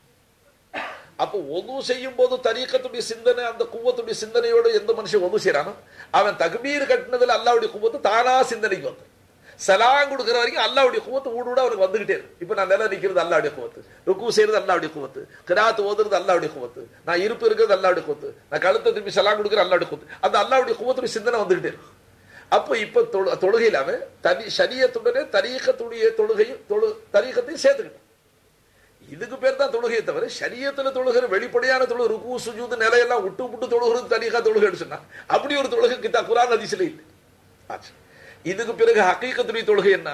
அப்போ ஒது செய்யும் போது தரீக்கத்துடைய சிந்தனை அந்த குவத்துடைய சிந்தனையோட எந்த மனுஷன் ஒது செய்யறானோ அவன் தக்பீர் கட்டினதுல அல்லாவுடைய குவத்து தானா சிந்தனைக்கு வந்து சலாம் கொடுக்கிற வரைக்கும் அல்லாவுடைய குவத்து ஊடு ஊட அவனுக்கு வந்துகிட்டே இருக்கு இப்ப நான் நில நிக்கிறது அல்லாவுடைய குவத்து ருக்கு செய்யறது அல்லாவுடைய குவத்து கிராத்து ஓதுறது அல்லாவுடைய குவத்து நான் இருப்பு இருக்கிறது அல்லாவுடைய குவத்து நான் கழுத்தை திருப்பி சலாம் கொடுக்கிற அல்லாவுடைய குவத்து அந்த அல்லாவுடைய குவத்துடைய சிந்தனை வந்துகிட்டே இருக்கு அப்போ இப்ப தொழு- தொழுகையில அவன் தனி சரியத்துடனே தரீக்கத்துடைய தொழுகையும் தொழு தரீக்கத்தையும் சேர்த்துக்கிட்டான் இதுக்கு பேர் தான் தொழுகையை தவிர சரியத்துல தொழுகிற வெளிப்படையான தொழு ருக்கு சுஜூது நிலையெல்லாம் விட்டு விட்டு தொழுகிறது தனியாக தொழுகைன்னு சொன்னா அப்படி ஒரு தொழுகை கிட்ட குரான் அதிசல இல்லை ஆச்சு இதுக்கு பிறகு ஹக்கீக்கத்துடைய தொழுகை என்ன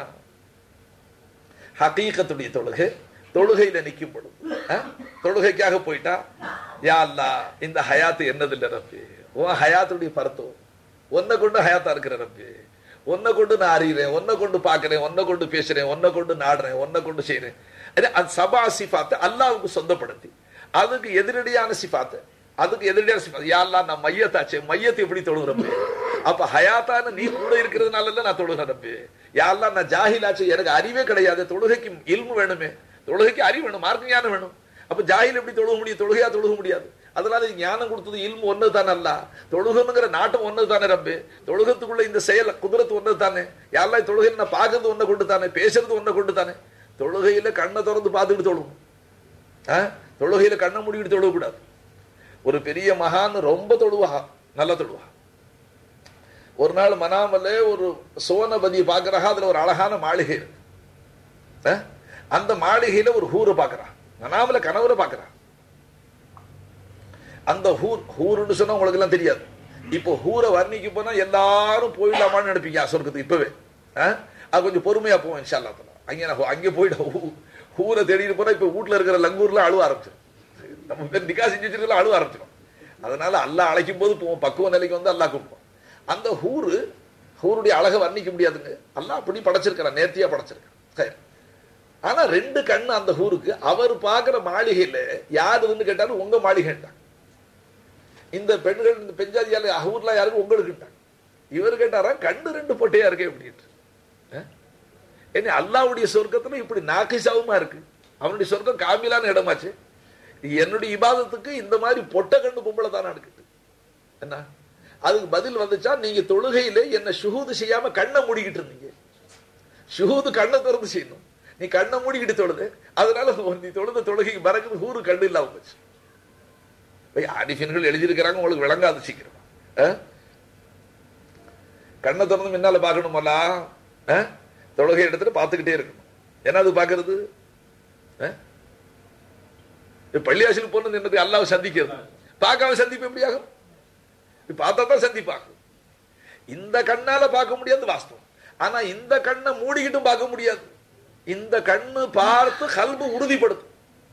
ஹக்கீக்கத்துடைய தொழுகை தொழுகையில நிக்கும் பொழுது அஹ், தொழுகைக்காக போயிட்டா யா அல்லாஹ் இந்த ஹயாத்து என்னது இல்ல ரப்பி உன் ஹயாத்துடைய பருத்தம் உன்னை கொண்டு ஹயாத்தா இருக்கிற ரப்பி உன்னை கொண்டு நான் அறிகிறேன் உன்னை கொண்டு பார்க்கிறேன் உன்னை கொண்டு பேசுறேன் உன்னை கொண்டு நாடுறேன் உன்னை கொண்டு செய்றேன் அது அந்த சபா சிஃபாத்தை அல்லாவுக்கு சொந்தப்படுத்தி அதுக்கு எதிரடியான சிஃபாத்தை அதுக்கு எதிரடியான சிஃபாத் யா அல்லாஹ் நான் மையத்தாச்சே மையத்தை எப்படி தொழுகிறப்ப அப்ப ஹயாத்தான நீ கூட இருக்கிறதுனால நான் தொழுகிறேன் ரப்பி யா அல்லாஹ் நான் ஜாஹிலாச்சு எனக்கு அறிவே கிடையாது தொழுகைக்கு இல்மு வேணுமே தொழுகைக்கு அறிவு வேணும் மார்க்க ஞானம் வேணும் அப்ப ஜாஹில் எப்படி தொழுக முடியும் தொழுகையா தொழுக முடியாது அதனால இது ஞானம் கொடுத்தது இல்மு ஒன்னு தானே அல்ல தொழுகணுங்கிற நாட்டம் ஒன்னு தானே ரப்பே தொழுகத்துக்குள்ள இந்த செயல் குதிரத்து ஒன்னு தானே யாரெல்லாம் தொழுகையில் நான் பார்க்கறது ஒன்றை கொண்டு தானே பேசுறது ஒன்றை கொண்டு தானே தொழுகையில கண்ணை திறந்து பார்த்துக்கிட்டு தொழுகும் ஆ? தொழுகையில கண்ணை மூடிக்கிட்டு தொழுகக்கூடாது ஒரு பெரிய மகான் ரொம்ப தொழுவா நல்லா தொழுவா ஒரு நாள் மனாமலே ஒரு சோனபதியை பார்க்கறாக அதுல ஒரு அழகான மாளிகை இருக்கு அஹ்? அந்த மாளிகையில ஒரு ஹூரை பார்க்கறான் மனாமல கனவுல பார்க்கறான் அந்த ஹூர் ஹூருன்னு சொன்னா உங்களுக்கு எல்லாம் தெரியாது இப்போ ஹூரை வர்ணிக்க போனா எல்லாரும் போயிடலாமான்னு நினைப்பீங்க சொர்க்கத்துக்கு இப்பவே அஹ்? அது கொஞ்சம் பொறுமையா போவோம் இன்ஷா அல்லாஹ் தஆலா. அங்கே நான் அங்கே போயிட ஹூரை தேடிட்டு போனா இப்ப வீட்டுல இருக்கிற லங்கூர்ல அழுவ ஆரம்பிச்சிடும் நம்ம பேர் நிக்கா செஞ்சு வச்சிருக்கலாம் அழுவ ஆரம்பிச்சிடும் அதனால அல்லாஹ் அழைக்கும் போது போவோம் பக்குவ நிலைக்கு வந்து அல்லாஹ் கூப்பிடுவோம் அந்த ஹூரு ஹூருடைய அழகை வர்ணிக்க முடியாதுங்க அல்லாஹ் அப்படி படைச்சிருக்கிறான் நேர்த்தியா படைச்சிருக்கான் சரி. ஆனா ரெண்டு கண்ணு அந்த ஹூருக்கு அவர் பார்க்கிற மாளிகையில யாருன்னு கேட்டாலும் உங்க மாளிகைன்ட்டாங்க இந்த பெண்கள் இந்த பெஞ்சாதியால ஹூர்ல யாருக்கு உங்களுக்குட்டாங்க இவர் கேட்டாரா கண்ணு ரெண்டு பொட்டையா இருக்கே அப்படின்ட்டு அஹ்? என்ன அல்லாவுடைய சொர்க்கத்துல இப்படி நாக்கிசாவுமா இருக்கு அவனுடைய சொர்க்கம் காமிலான இடமாச்சு என்னுடைய இபாதத்துக்கு இந்த மாதிரி பொட்ட கண்ணு பொம்பளை தானே இருக்குது என்ன அதுக்கு பதில் வந்துச்சா நீங்க தொழுகையில என்ன ஷுஹூது செய்யாம கண்ணை மூடிக்கிட்டு இருந்தீங்க ஷுஹூது கண்ணை திறந்து செய்யணும் நீ கண்ணை மூடிக்கிட்டு தொழுது அதனால நீ தொழுத தொழுகைக்கு பறக்குது ஊரு கண்ணு இல்லாம போச்சு போய் ஆடிஃபின்கள் எழுதியிருக்கிறாங்க உங்களுக்கு விளங்காது சீக்கிரம் அஹ்? கண்ணை திறந்து முன்னால பார்க்கணுமல்லா அஹ்? தொழுகை எடுத்துட்டு பார்த்துக்கிட்டே இருக்கணும் என்ன அது பார்க்கிறது அஹ்? இப்ப பள்ளியாசில் போனது என்னது அல்லாவை சந்திக்கிறது பார்க்காம சந்திப்பு எப்படி ஆகும் இப்ப பார்த்தா தான் சந்திப்பாங்க இந்த கண்ணால பார்க்க முடியாது வாஸ்தவம் ஆனா இந்த கண்ணை மூடிக்கிட்டும் பார்க்க முடியாது இந்த கண்ணு பார்த்து கல்பு உறுதிப்படுத்தும்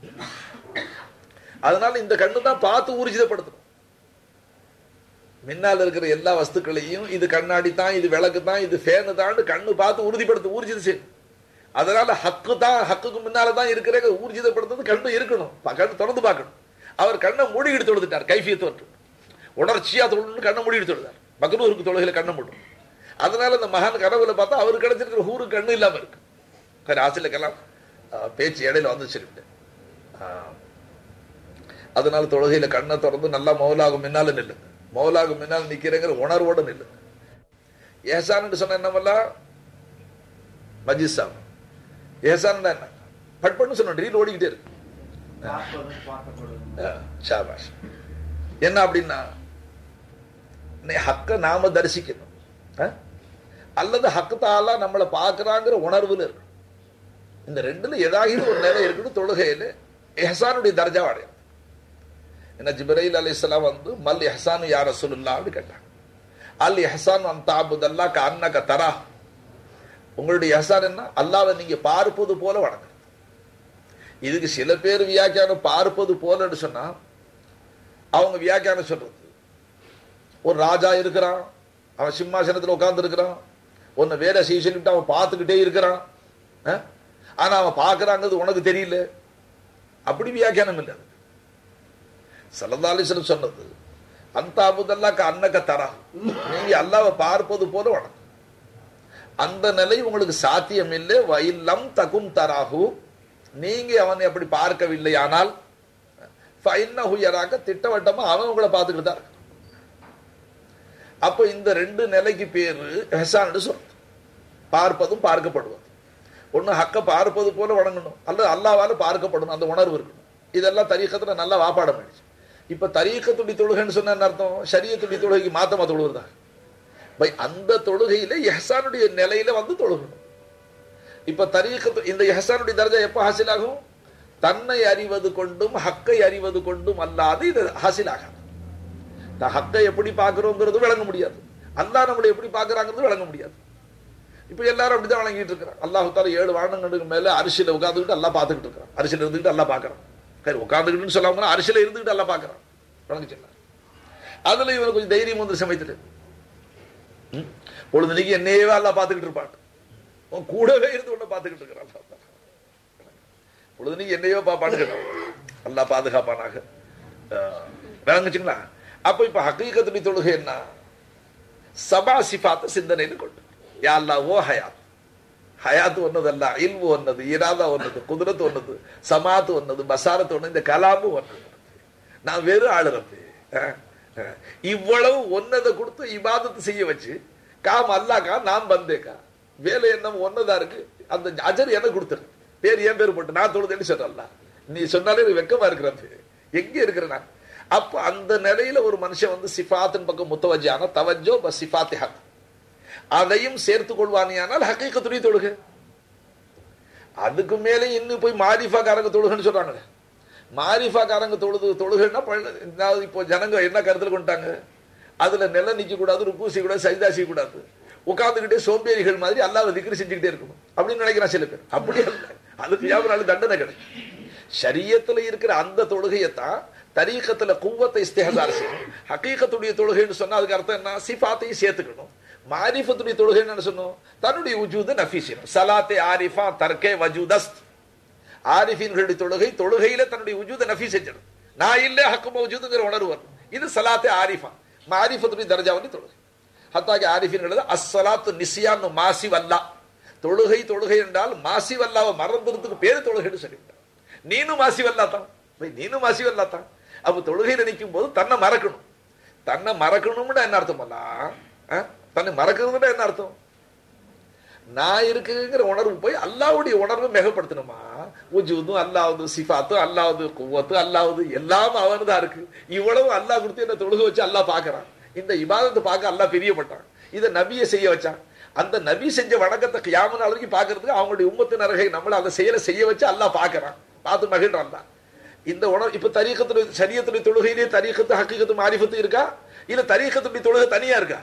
அதனால இந்த கண்ணு தான் பார்த்து ஊர்ஜிதப்படுத்தணும் முன்னால் இருக்கிற எல்லா வஸ்துக்களையும் இது கண்ணாடி தான் இது விளக்கு தான் இது ஃபேனு தான் கண்ணு பார்த்து உறுதிப்படுத்த ஊர்ஜிதம் செய்யணும் அதனால ஹக்கு தான் ஹக்குக்கு முன்னால தான் இருக்கிற ஊர்ஜிதப்படுத்துறது கண்ணு இருக்கணும் பா- கண்ணு திறந்து பார்க்கணும் அவர் கண்ணை மூடிக்கிட்டு தொழுதுட்டார் கைஃபியத்து வரட்டும் உணர்ச்சியா தொழுன்னு கண்ணை மூடிட்டு தொழுதார் மகனூருக்கு தொழுகையில கண்ணை மூடும் அதனால இந்த மகான் கனவுல பார்த்தா அவர் கிடைச்சிருக்கிற ஊரு கண்ணு இல்லாம இருக்கு சரி ஆசிரியக்கெல்லாம் ஆஹ், பேச்சு இடையில வந்து சொல்லிவிட்டேன் ஆஹ், அதனால தொழுகையில கண்ணை திறந்து நல்லா மௌலாகும் முன்னால நில்லுங்க மௌலாகும் முன்னால் நிக்கிறேங்கிற உணர்வோட நில்லுங்க ஏசான்னு சொன்ன என்னமெல்லாம் மஜிசாம் ஏசான் என்ன பட் பண்ணு சொன்ன ரீல் ஓடிக்கிட்டே இருக்கு பார்ப்பதும் பார்க்கப்படுவதும் ஆஹ், ஷாபாஷ் என்ன அப்படின்னா நீ ஹக்க நாம தரிசிக்கணும் ஆஹ்? அல்லது ஹக்கு தாலா நம்மளை பார்க்கறாங்கிற உணர்வுல இருக்கணும் இந்த ரெண்டுல ஏதாவது ஒரு நிலை இருக்கணும் தொழுகையில எஹசானுடைய தர்ஜா அடையும் என்ன ஜிப்ரைல் அலைஹிஸ்ஸலாம் வந்து மல் எஹசானு யார் ரசூலுல்லாஹ் அப்படி கேட்டாங்க அல் எஹசான் அன் தாபுதல்லா கண்ணக தரா உங்களுடைய எஹசான் என்ன அல்லாவை நீங்க பார்ப்பது போல வணங்குறது இதுக்கு சில பேர் வியாக்கியானம் பார்ப்பது போலன்னு சொன்னா அவங்க வியாக்கியானம் சொல்றது ஒரு ராஜா இருக்கிறான் அவன் சிம்மாசனத்துல உட்கார்ந்து இருக்கிறான் உன்னை வேலை செய்ய சொல்லிட்டு அவன் பார்த்துக்கிட்டே இருக்கிறான் அஹ்? ஆனா அவன் பார்க்கறாங்கிறது உனக்கு தெரியல அப்படி வியாக்கியானம் இல்லை சல்லல்லாலிஸ்லம் சொன்னது அந்த அபுதல்லாக்கு அன்னக்க தரா நீங்க அல்லாவை பார்ப்பது போல வணக்கம் அந்த நிலை உங்களுக்கு சாத்தியம் இல்லை வயில்லம் தகும் தராகு நீங்க அவனை அப்படி பார்க்கவில்லை ஆனால் ஃபைன்னஹுயராக திட்டவட்டமா அவன் உங்களை பார்த்துக்கிட்டு தான் இருக்கான் அப்போ இந்த ரெண்டு நிலைக்கு பேரு ஹெசான்னு சொல்றது பார்ப்பதும் பார்க்கப்படுவது ஒண்ணு ஹக்க பார்ப்பது போல வணங்கணும் அல்லது அல்லாவால பார்க்கப்படணும் அந்த உணர்வு இருக்கணும் இதெல்லாம் தரீக்கத்துல நல்லா வாப்பாடம் ஆயிடுச்சு இப்ப தரீக்கத்துடி தொழுகைன்னு சொன்ன என்ன அர்த்தம் சரியத்துடி தொழுகைக்கு மாத்தமா தொழுவதா பை அந்த தொழுகையில எஹசானுடைய நிலையில வந்து தொழுகணும் இப்ப தரீக்கத்து இந்த எஹசானுடைய தர்ஜா எப்ப ஹாசிலாகும் தன்னை அறிவது கொண்டும் ஹக்கை அறிவது கொண்டும் அல்லாது இது ஹாசிலாகாது நான் ஹக்கை எப்படி பார்க்கிறோங்கிறது விளங்க முடியாது அல்லாஹ் நம்மளை எப்படி பார்க்கறாங்கிறது விளங்க முடியாது இப்ப எல்லாரும் அப்படிதான் வழங்கிட்டு இருக்கிறான் அல்லாஹு தால ஏழு வானங்களுக்கு மேல அரிசியில உட்காந்துக்கிட்டு எல்லாம் பார்த்துக்கிட்டு இருக்கிறான் அரிசியில இருந்துகிட்டு எல்லாம் பார்க்கறான் சரி உட்காந்துக்கிட்டுன்னு சொல்லாம அரிசியில இருந்துகிட்டு எல்லாம் பார்க்கறான் வழங்க சொன்னார் அதுல இவனுக்கு கொஞ்சம் தைரியம் வந்து சமயத்துல ம்? பொழுதுனைக்கு என்னையே எல்லாம் பார்த்துக்கிட்டு இருப்பான் உன் கூடவே இருந்து உன்னை பார்த்துக்கிட்டு இருக்கிறான் அல்லாஹ். பொழுதுனைக்கு என்னையோ பாப்பான்னு கேட்டான் அல்லாஹ் பாதுகாப்பானாக அஹ், விளங்குச்சுங்களா அப்ப இப்ப ஹக்கீகத்துடைய தொழுகை என்ன சபா சிஃபாத்த சிந்தனையில கொண்டு யா அல்லாஹ் ஓ ஹயாத் ஹயாத்து ஒன்னதல்ல இல்வு ஒன்னது இராதா ஒன்னது குதிரத்து ஒன்னது சமாத்து ஒன்னது பசாரத்து ஒன்னது இந்த கலாமும் ஒன்னது நான் வெறும் ஆளுறப்பு இவ்வளவு ஒன்னதை கொடுத்து இபாதத்து செய்ய வச்சு காம் அல்லாக்கா நான் வந்தேக்கா வேலை என்ன ஒன்னதா இருக்கு அந்த அஜர் எனக்கு கொடுத்துரு பேர் ஏன் பேர் போட்டு நான் தொழுதேன்னு சொல்றல்ல நீ சொன்னாலே எனக்கு வெக்கமா இருக்கிறப்ப எங்க இருக்கிற நான் அப்ப அந்த நிலையில ஒரு மனுஷன் வந்து சிஃபாத்தின் பக்கம் முத்தவஜான தவஜோ ப சிஃபாத்தி ஹக் அதையும் சேர்த்து கொள்வானியானால் ஹக்கீக்கத்துடைய தொழுகை அதுக்கு மேலே இன்னும் போய் மாரிஃபாக்காரங்க தொழுகன்னு சொல்றாங்க மாரிஃபாக்காரங்க தொழுது தொழுகைன்னா பள்ள- அதாவது இப்போ ஜனங்க என்ன கருத்தில் கொண்டாங்க அதுல நில நிக்க கூடாது ருக்கு செய்யக்கூடாது சைதா செய்யக்கூடாது உட்கார்ந்துக்கிட்டே சோம்பேறிகள் மாதிரி அல்லாஹ் திக்ரு செஞ்சுக்கிட்டே இருக்கணும் அப்படின்னு நினைக்கிறான் சில பேர் அப்படி அல்ல அதுக்கு வியாபாரம் தண்டனை கிடைக்கும் ஷரியத்துல இருக்கிற அந்த தொழுகையத்தான் தரீக்கத்துல குவத்தை இஸ்திஹதார் செய்யணும் ஹக்கீகத்துடைய தொழுகைன்னு சொன்னா அதுக்கு அர்த்தம் என்ன சிஃபாத்தையும் சேர்த்துக்கணும் மாரிஃபத்துடைய தொழுகைன்னு என்ன சொன்னோம் தன்னுடைய உஜூத நஃபி செய்யணும் சலாத்தே ஆரிஃபா தர்கே வஜூதஸ்த் ஆரிஃபின்களுடைய தொழுகை தொழுகையில தன்னுடைய உஜூத நஃபி செஞ்சிடும் நான் இல்ல ஹக்கு மௌஜூதுங்கிற உணர்வு வரும் இது சலாத்தே ஆரிஃபா மாரிஃபத்துடைய தர்ஜாவனி தொழுகை ஹத்தாகி ஆரிஃபின்களது அஸ்ஸலாத்து நிசியான்னு மாசி வல்லா தொழுகை தொழுகை என்றால் மாசி வல்லாவை மறந்துறதுக்கு பேரு தொழுகைன்னு சொல்லிவிட்டார் நீனும் மாசி வல்லா தான் போய் நீனும் மாசி வல்லா தான் அப்ப தொழுகையில நிற்கும் போது தன்னை மறக்கணும் தன்னை மறக்கணும்னா என்ன அர்த்தம் அல்ல தன்னை மறக்கிறதுனா என்ன அர்த்தம் நான் இருக்குங்கிற உணர்வு போய் அல்லாவுடைய உணர்வை மிகப்படுத்தணுமா உஜூதும் அல்லாவது சிஃபாத்தும் அல்லாவது குவத்து அல்லாவது எல்லாம் அவன் தான் இருக்கு இவ்வளவு அல்லாஹ் கொடுத்து என்ன தொழுக வச்சு அல்லாஹ் பார்க்கறான் இந்த இபாதத்தை பார்க்க அல்லாஹ் பிரியப்பட்டான் இதை நபியை செய்ய வச்சான் அந்த நபி செஞ்ச வணக்கத்தை கியாம நாள் வரைக்கும் பார்க்கறதுக்கு அவங்களுடைய உம்மத்தினர்களை நம்மள அந்த செயலை செய்ய வச்சு அல்லாஹ் பார்க்கறான் பார்த்து மகிழ்றான் தான் இந்த உணர்வு இப்ப தரீக்கத்துடைய சரியத்துடைய தொழுகையிலே தரீக்கத்து ஹக்கீகத்து மாரிஃபத்து இருக்கா இல்ல தரீக்கத்துடைய தொழுகை தனியா இருக்கா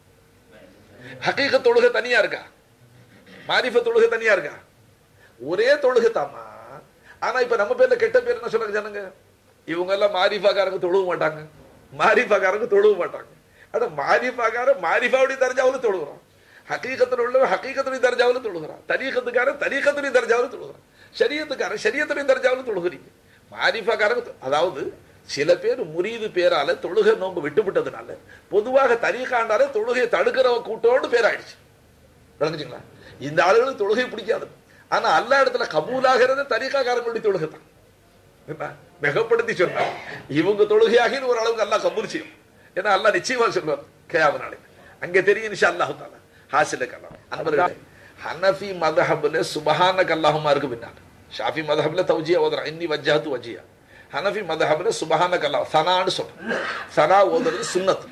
ஹக்கீகத் தொழுகை தனியா இருக்கா மாரிஃப தொழுகை தனியா இருக்கா ஒரே தொழுகை தாமா ஆனா இப்ப நம்ம பேர்ல கெட்ட பேர் என்ன சொல்றாங்க ஜனங்க இவங்க எல்லாம் மாரிஃபாக்காரங்க தொழுக மாட்டாங்க மாரிஃபாக்காரங்க தொழுக மாட்டாங்க ஆனா மாரிஃபாக்காரன் மாரிஃபாவுடைய தர்ஜாவில் தொழுகிறான் ஹக்கீகத்தில் உள்ள ஹக்கீகத்துடைய தர்ஜாவில் தொழுகிறான் தரீகத்துக்காரன் தரீகத்துடைய தர்ஜாவில் தொழுகிறான் ஷரியத்துக்காரன் ஷரியத்துடைய தர்ஜாவில் தொழுகிறீங்க மாரிஃபாக்காரங்க தொ- அதாவது சில பேர் முரீது பேரால தொழுகை நோம்பு விட்டுவிட்டதுனால பொதுவாக தரீகாண்டாலே தொழுகையை தடுக்கிற கூட்டோடு பேராயிடுச்சு விளங்குச்சுங்களா இந்த ஆளுகளுக்கு தொழுகை பிடிக்காது ஆனா அல்லா இடத்துல கபூலாகிறது தரிகாக்காரங்களுடைய தொழுகை தான் என்ன? மிகப்படுத்தி சொன்னா இவங்க தொழுகையாக ஒரு அளவுக்கு அல்லாஹ் கபூல் செய்யும் ஏன்னா அல்லாஹ் நிச்சயமா சொல்லுவார் கேயாம நாளைக்கு அங்க தெரியும் இன்ஷா அல்லாஹு தாலா ஹாசில கலாம் அன்பர்களே ஹனஃபி மதஹப்ல சுபஹான கல்லாஹுமா இருக்கு பின்னால் ஷாஃபி மதஹப்ல தௌஜியா ஓதுறான் இன்னி வஜ்ஜஹத்து வஜ்ஜியா ஹனஃபி மதஹப்ல சுபஹான கல்லாஹ் சனான்னு சொல்றேன் சனா ஓதுறது சுன்னத்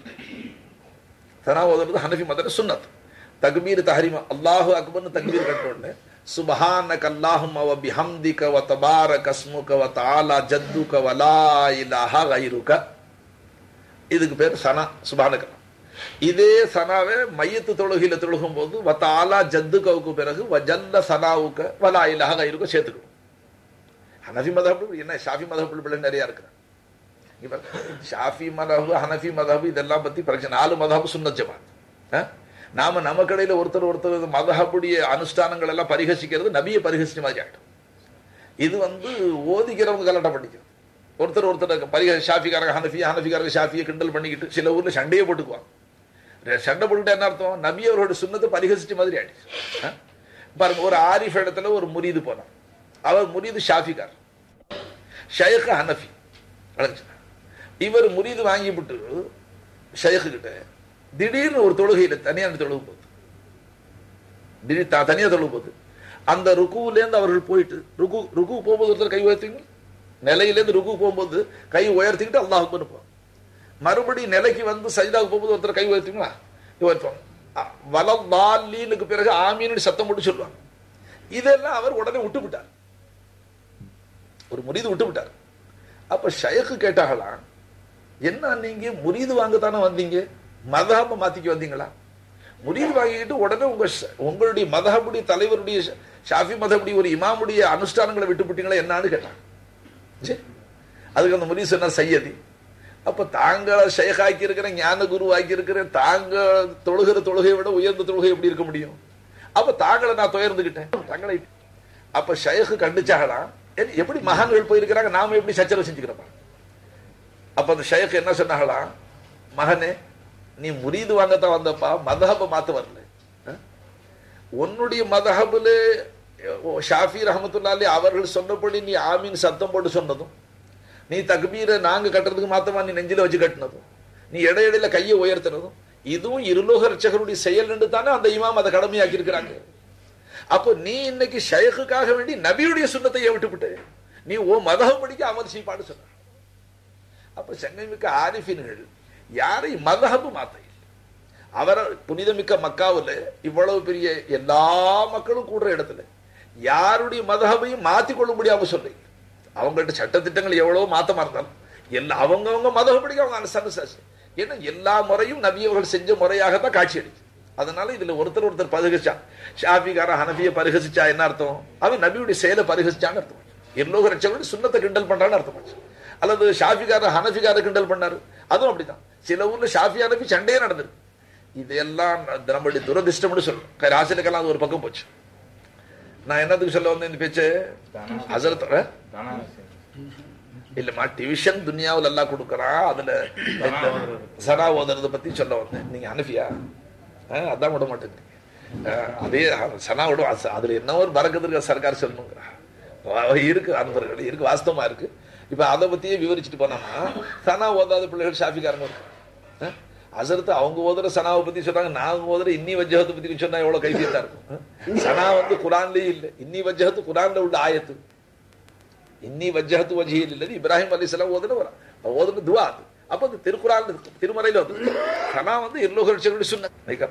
சனா ஓதுறது ஹனஃபி மதர சுன்னத் தக்பீர் தஹரீமா அல்லாஹு அக்பர்னு தக்பீர் கட்ட உடனே சுபஹானக அல்லாஹும்ம வ பிஹம்திக வ தபாரக அஸ்முக வ தஆலா ஜத்துக வ லா இலாஹ கைருக இதுக்கு பேர் சனா சுபஹானக இதே சனாவை மையத்து தொழுகையில தொழுகும் போது வ தஆலா ஜத்துகவுக்கு பிறகு வ ஜல்ல சனாவுக்க வ லா இலாஹ கைருக சேர்த்துக்கணும் ஹனஃபி மதஹப் என்ன ஷாஃபி மதஹப் பிள்ளை நிறைய இருக்கிறாங்க இப்ப ஷாஃபி மதஹப் ஹனஃபி மதஹப் இதெல்லாம் பத்தி பிரச்சனை நாலு மதஹப் சுன்னத் ஜமாத் ஆ? நாம நம்ம கடையில ஒருத்தர் ஒருத்தர் மதஹபுடைய அனுஷ்டானங்கள் எல்லாம் பரிகசிக்கிறது நபியை பரிகசிச்ச மாதிரி ஆயிடும் இது வந்து ஓதிக்கிறவங்க கலட்டம் பண்ணிக்கிறது ஒருத்தர் ஒருத்தர் பரிக ஷாஃபிக்காரங்க ஹனஃபி ஹனஃபிக்காரங்க ஷாஃபியை கிண்டல் பண்ணிக்கிட்டு சில ஊர்ல சண்டையே போட்டுக்குவாங்க ரெ- சண்டை போட்டுக்கிட்டு என்ன அர்த்தம் நபி அவரோட சுண்ணத்தை பரிகசிச்ச மாதிரி ஆயிடுச்சு ஆ? பாருங்க ஒரு ஆரிஃப் இடத்துல ஒரு முரீது போனான் அவர் முரீது ஷாஃபிக்கார் ஷேக் ஹனஃபி விளங்குச்சா? இவர் முரீது வாங்கிவிட்டு ஷேக்கு கிட்ட திடீர்னு ஒரு தொழுகையில தனியான தொழுகு போகுது திடீர் த- தனியா தொழுகு போகுது அந்த ருக்குவிலேருந்து அவர்கள் போயிட்டு ருக்கு ருக்கு போகும்போது ஒருத்தர் கை உயர்த்திங்க நிலையிலேருந்து ருக்கு போகும்போது கை உயர்த்திக்கிட்டு அல்லாஹ் அக்பர்னு போவாங்க மறுபடியும் நிலைக்கு வந்து சஜிதாவுக்கு போகும்போது ஒருத்தர் கை உயர்த்திங்களா உயர்த்துவாங்க அ- வலல்லாலீனுக்கு பிறகு ஆமீன்னு சத்தம் போட்டு சொல்லுவாங்க இதெல்லாம் அவர் உடனே விட்டு விட்டார் ஒரு முறிது விட்டு விட்டார் அப்ப ஷயக்கு கேட்டாங்களாம் என்ன நீங்க முறிது வாங்கத்தானே வந்தீங்க மதஹப மாத்திக்க வந்தீங்களா முறிது வாங்கிக்கிட்டு உடனே உங்க ஷ- உங்களுடைய மதஹபுடைய தலைவருடைய ஷ- ஷாஃபி மதஹபுடைய ஒரு இமாமுடைய அனுஷ்டானங்களை விட்டு விட்டீங்களா என்னன்னு கேட்டாங்க சரி. அதுக்கு அந்த முறிது சொன்னார் சையதி அப்ப தாங்களை ஷேகாக்கி இருக்கிற ஞான குரு ஆக்கி இருக்கிற தாங்க தொழுகிற தொழுகையை விட உயர்ந்த தொழுகை எப்படி இருக்க முடியும் அப்ப தாங்களை நான் துயர்ந்துகிட்டேன் தங்களை அப்ப ஷேக்கு கண்டிச்சாகலாம் எ- எப்படி மகான்கள் போயிருக்கிறாங்க நாம எப்படி சச்சரவு செஞ்சுக்கிறோம் அப்ப அந்த ஷேக் என்ன சொன்னாங்களாம் மகனே நீ முரீது வாங்கத்தான் வந்தப்பா மதஹப மாத்த வரல அஹ்? உன்னுடைய மதஹபுல ஷாஃபி ரஹமத்துல்லாலி அவர்கள் சொன்னபடி நீ ஆமீன் சத்தம் போட்டு சொன்னதும் நீ தக்பீரை நாங்க கட்டுறதுக்கு மாத்தமா நீ நெஞ்சில வச்சு கட்டினதும் நீ இடையிடையில கையை உயர்த்தினதும் இதுவும் இருலோக ரட்சகருடைய செயல் என்று தானே அந்த இமாம் அதை கடமையாக்கி இருக்கிறாங்க அப்போ நீ இன்னைக்கு ஷேக்குக்காக வேண்டி நபியுடைய சுண்ணத்தை ஏன் விட்டுவிட்டு நீ ஓ மதகம் படிக்க அமல் செய்ப்பாடு சொன்ன அப்ப செங்கமிக்க ஆரிஃபின்கள் யாரை மதஹபு மாத்த இல்லை அவரை புனிதமிக்க மக்காவில் இவ்வளவு பெரிய எல்லா மக்களும் கூடுற இடத்துல யாருடைய மதகபையும் மாத்தி கொள்ளும்படி அவங்க சொல்லி அவங்கள்ட்ட சட்டத்திட்டங்கள் எவ்வளவு மாத்தமா இருந்தாலும் எல்லா அவங்கவங்க மதகப்படிக்கு அவங்க அனுசரிச்சு ஏன்னா எல்லா முறையும் நபியவர்கள் செஞ்ச முறையாகத்தான் காட்சி அளிச்சு அதனால இதுல ஒருத்தர் ஒருத்தர் பரிகசிச்சா ஷாஃபிகார ஹனபிய பரிகசிச்சா என்ன அர்த்தம் அவன் நபியுடைய செயலை பரிகசிச்சான்னு அர்த்தம் எல்லோக ரட்சகன் சுண்ணத்தை கிண்டல் பண்றான்னு அர்த்தமாச்சு அல்லது ஷாஃபிகார ஹனஃபிகார கிண்டல் பண்ணாரு அதுவும் அப்படிதான் சில ஊர்ல ஷாஃபி ஹனஃபி சண்டையே நடந்திருக்கு இதெல்லாம் நம்மளுடைய துரதிர்ஷ்டம்னு சொல்லும் ராசிலுக்கெல்லாம் அது ஒரு பக்கம் போச்சு நான் என்னத்துக்கு சொல்ல வந்தேன் இந்த பேச்சு ஹசரத் இல்லம்மா டிவிஷன் துனியாவில் எல்லாம் கொடுக்கறான் அதுல இந்த சனா ஓதுறத பத்தி சொல்ல வந்தேன் நீங்க அனுப்பியா அதான் விட மாட்டேங்கிறீங்க அஹ், அதே சனா விட அதுல என்ன ஒரு பறக்குது இருக்க சர்க்கார் சொல்லணுங்கிறா வா- இருக்கு அன்பர்கள் இருக்கு வாஸ்தவமா இருக்கு இப்ப அதை பத்தியே விவரிச்சுட்டு போனோம்னா சனா ஓதாத பிள்ளைகள் ஷாஃபிக்காரங்க இருக்கு அஹ், அசரத்து அவங்க ஓதுற சனாவை பத்தி சொல்றாங்க நாங்க ஓதுற இன்னி வஜ்ஜகத்தை பத்தி சொன்னா எவ்வளவு கைஃபியத்தா இருக்கும் அஹ், சனா வந்து குரான்லயே இல்ல இன்னி வஜ்ஜகத்து குரான்ல உள்ள ஆயத்து இன்னி வஜ்ஜகத்து வஜியில் இல்லது இப்ராஹிம் அலிஸ்லாம் ஓதுன வரா ஓதுன துவா அது அப்ப அது திருக்குறான் திருமறையில வந்து சனா வந்து எல்லோக சொன்ன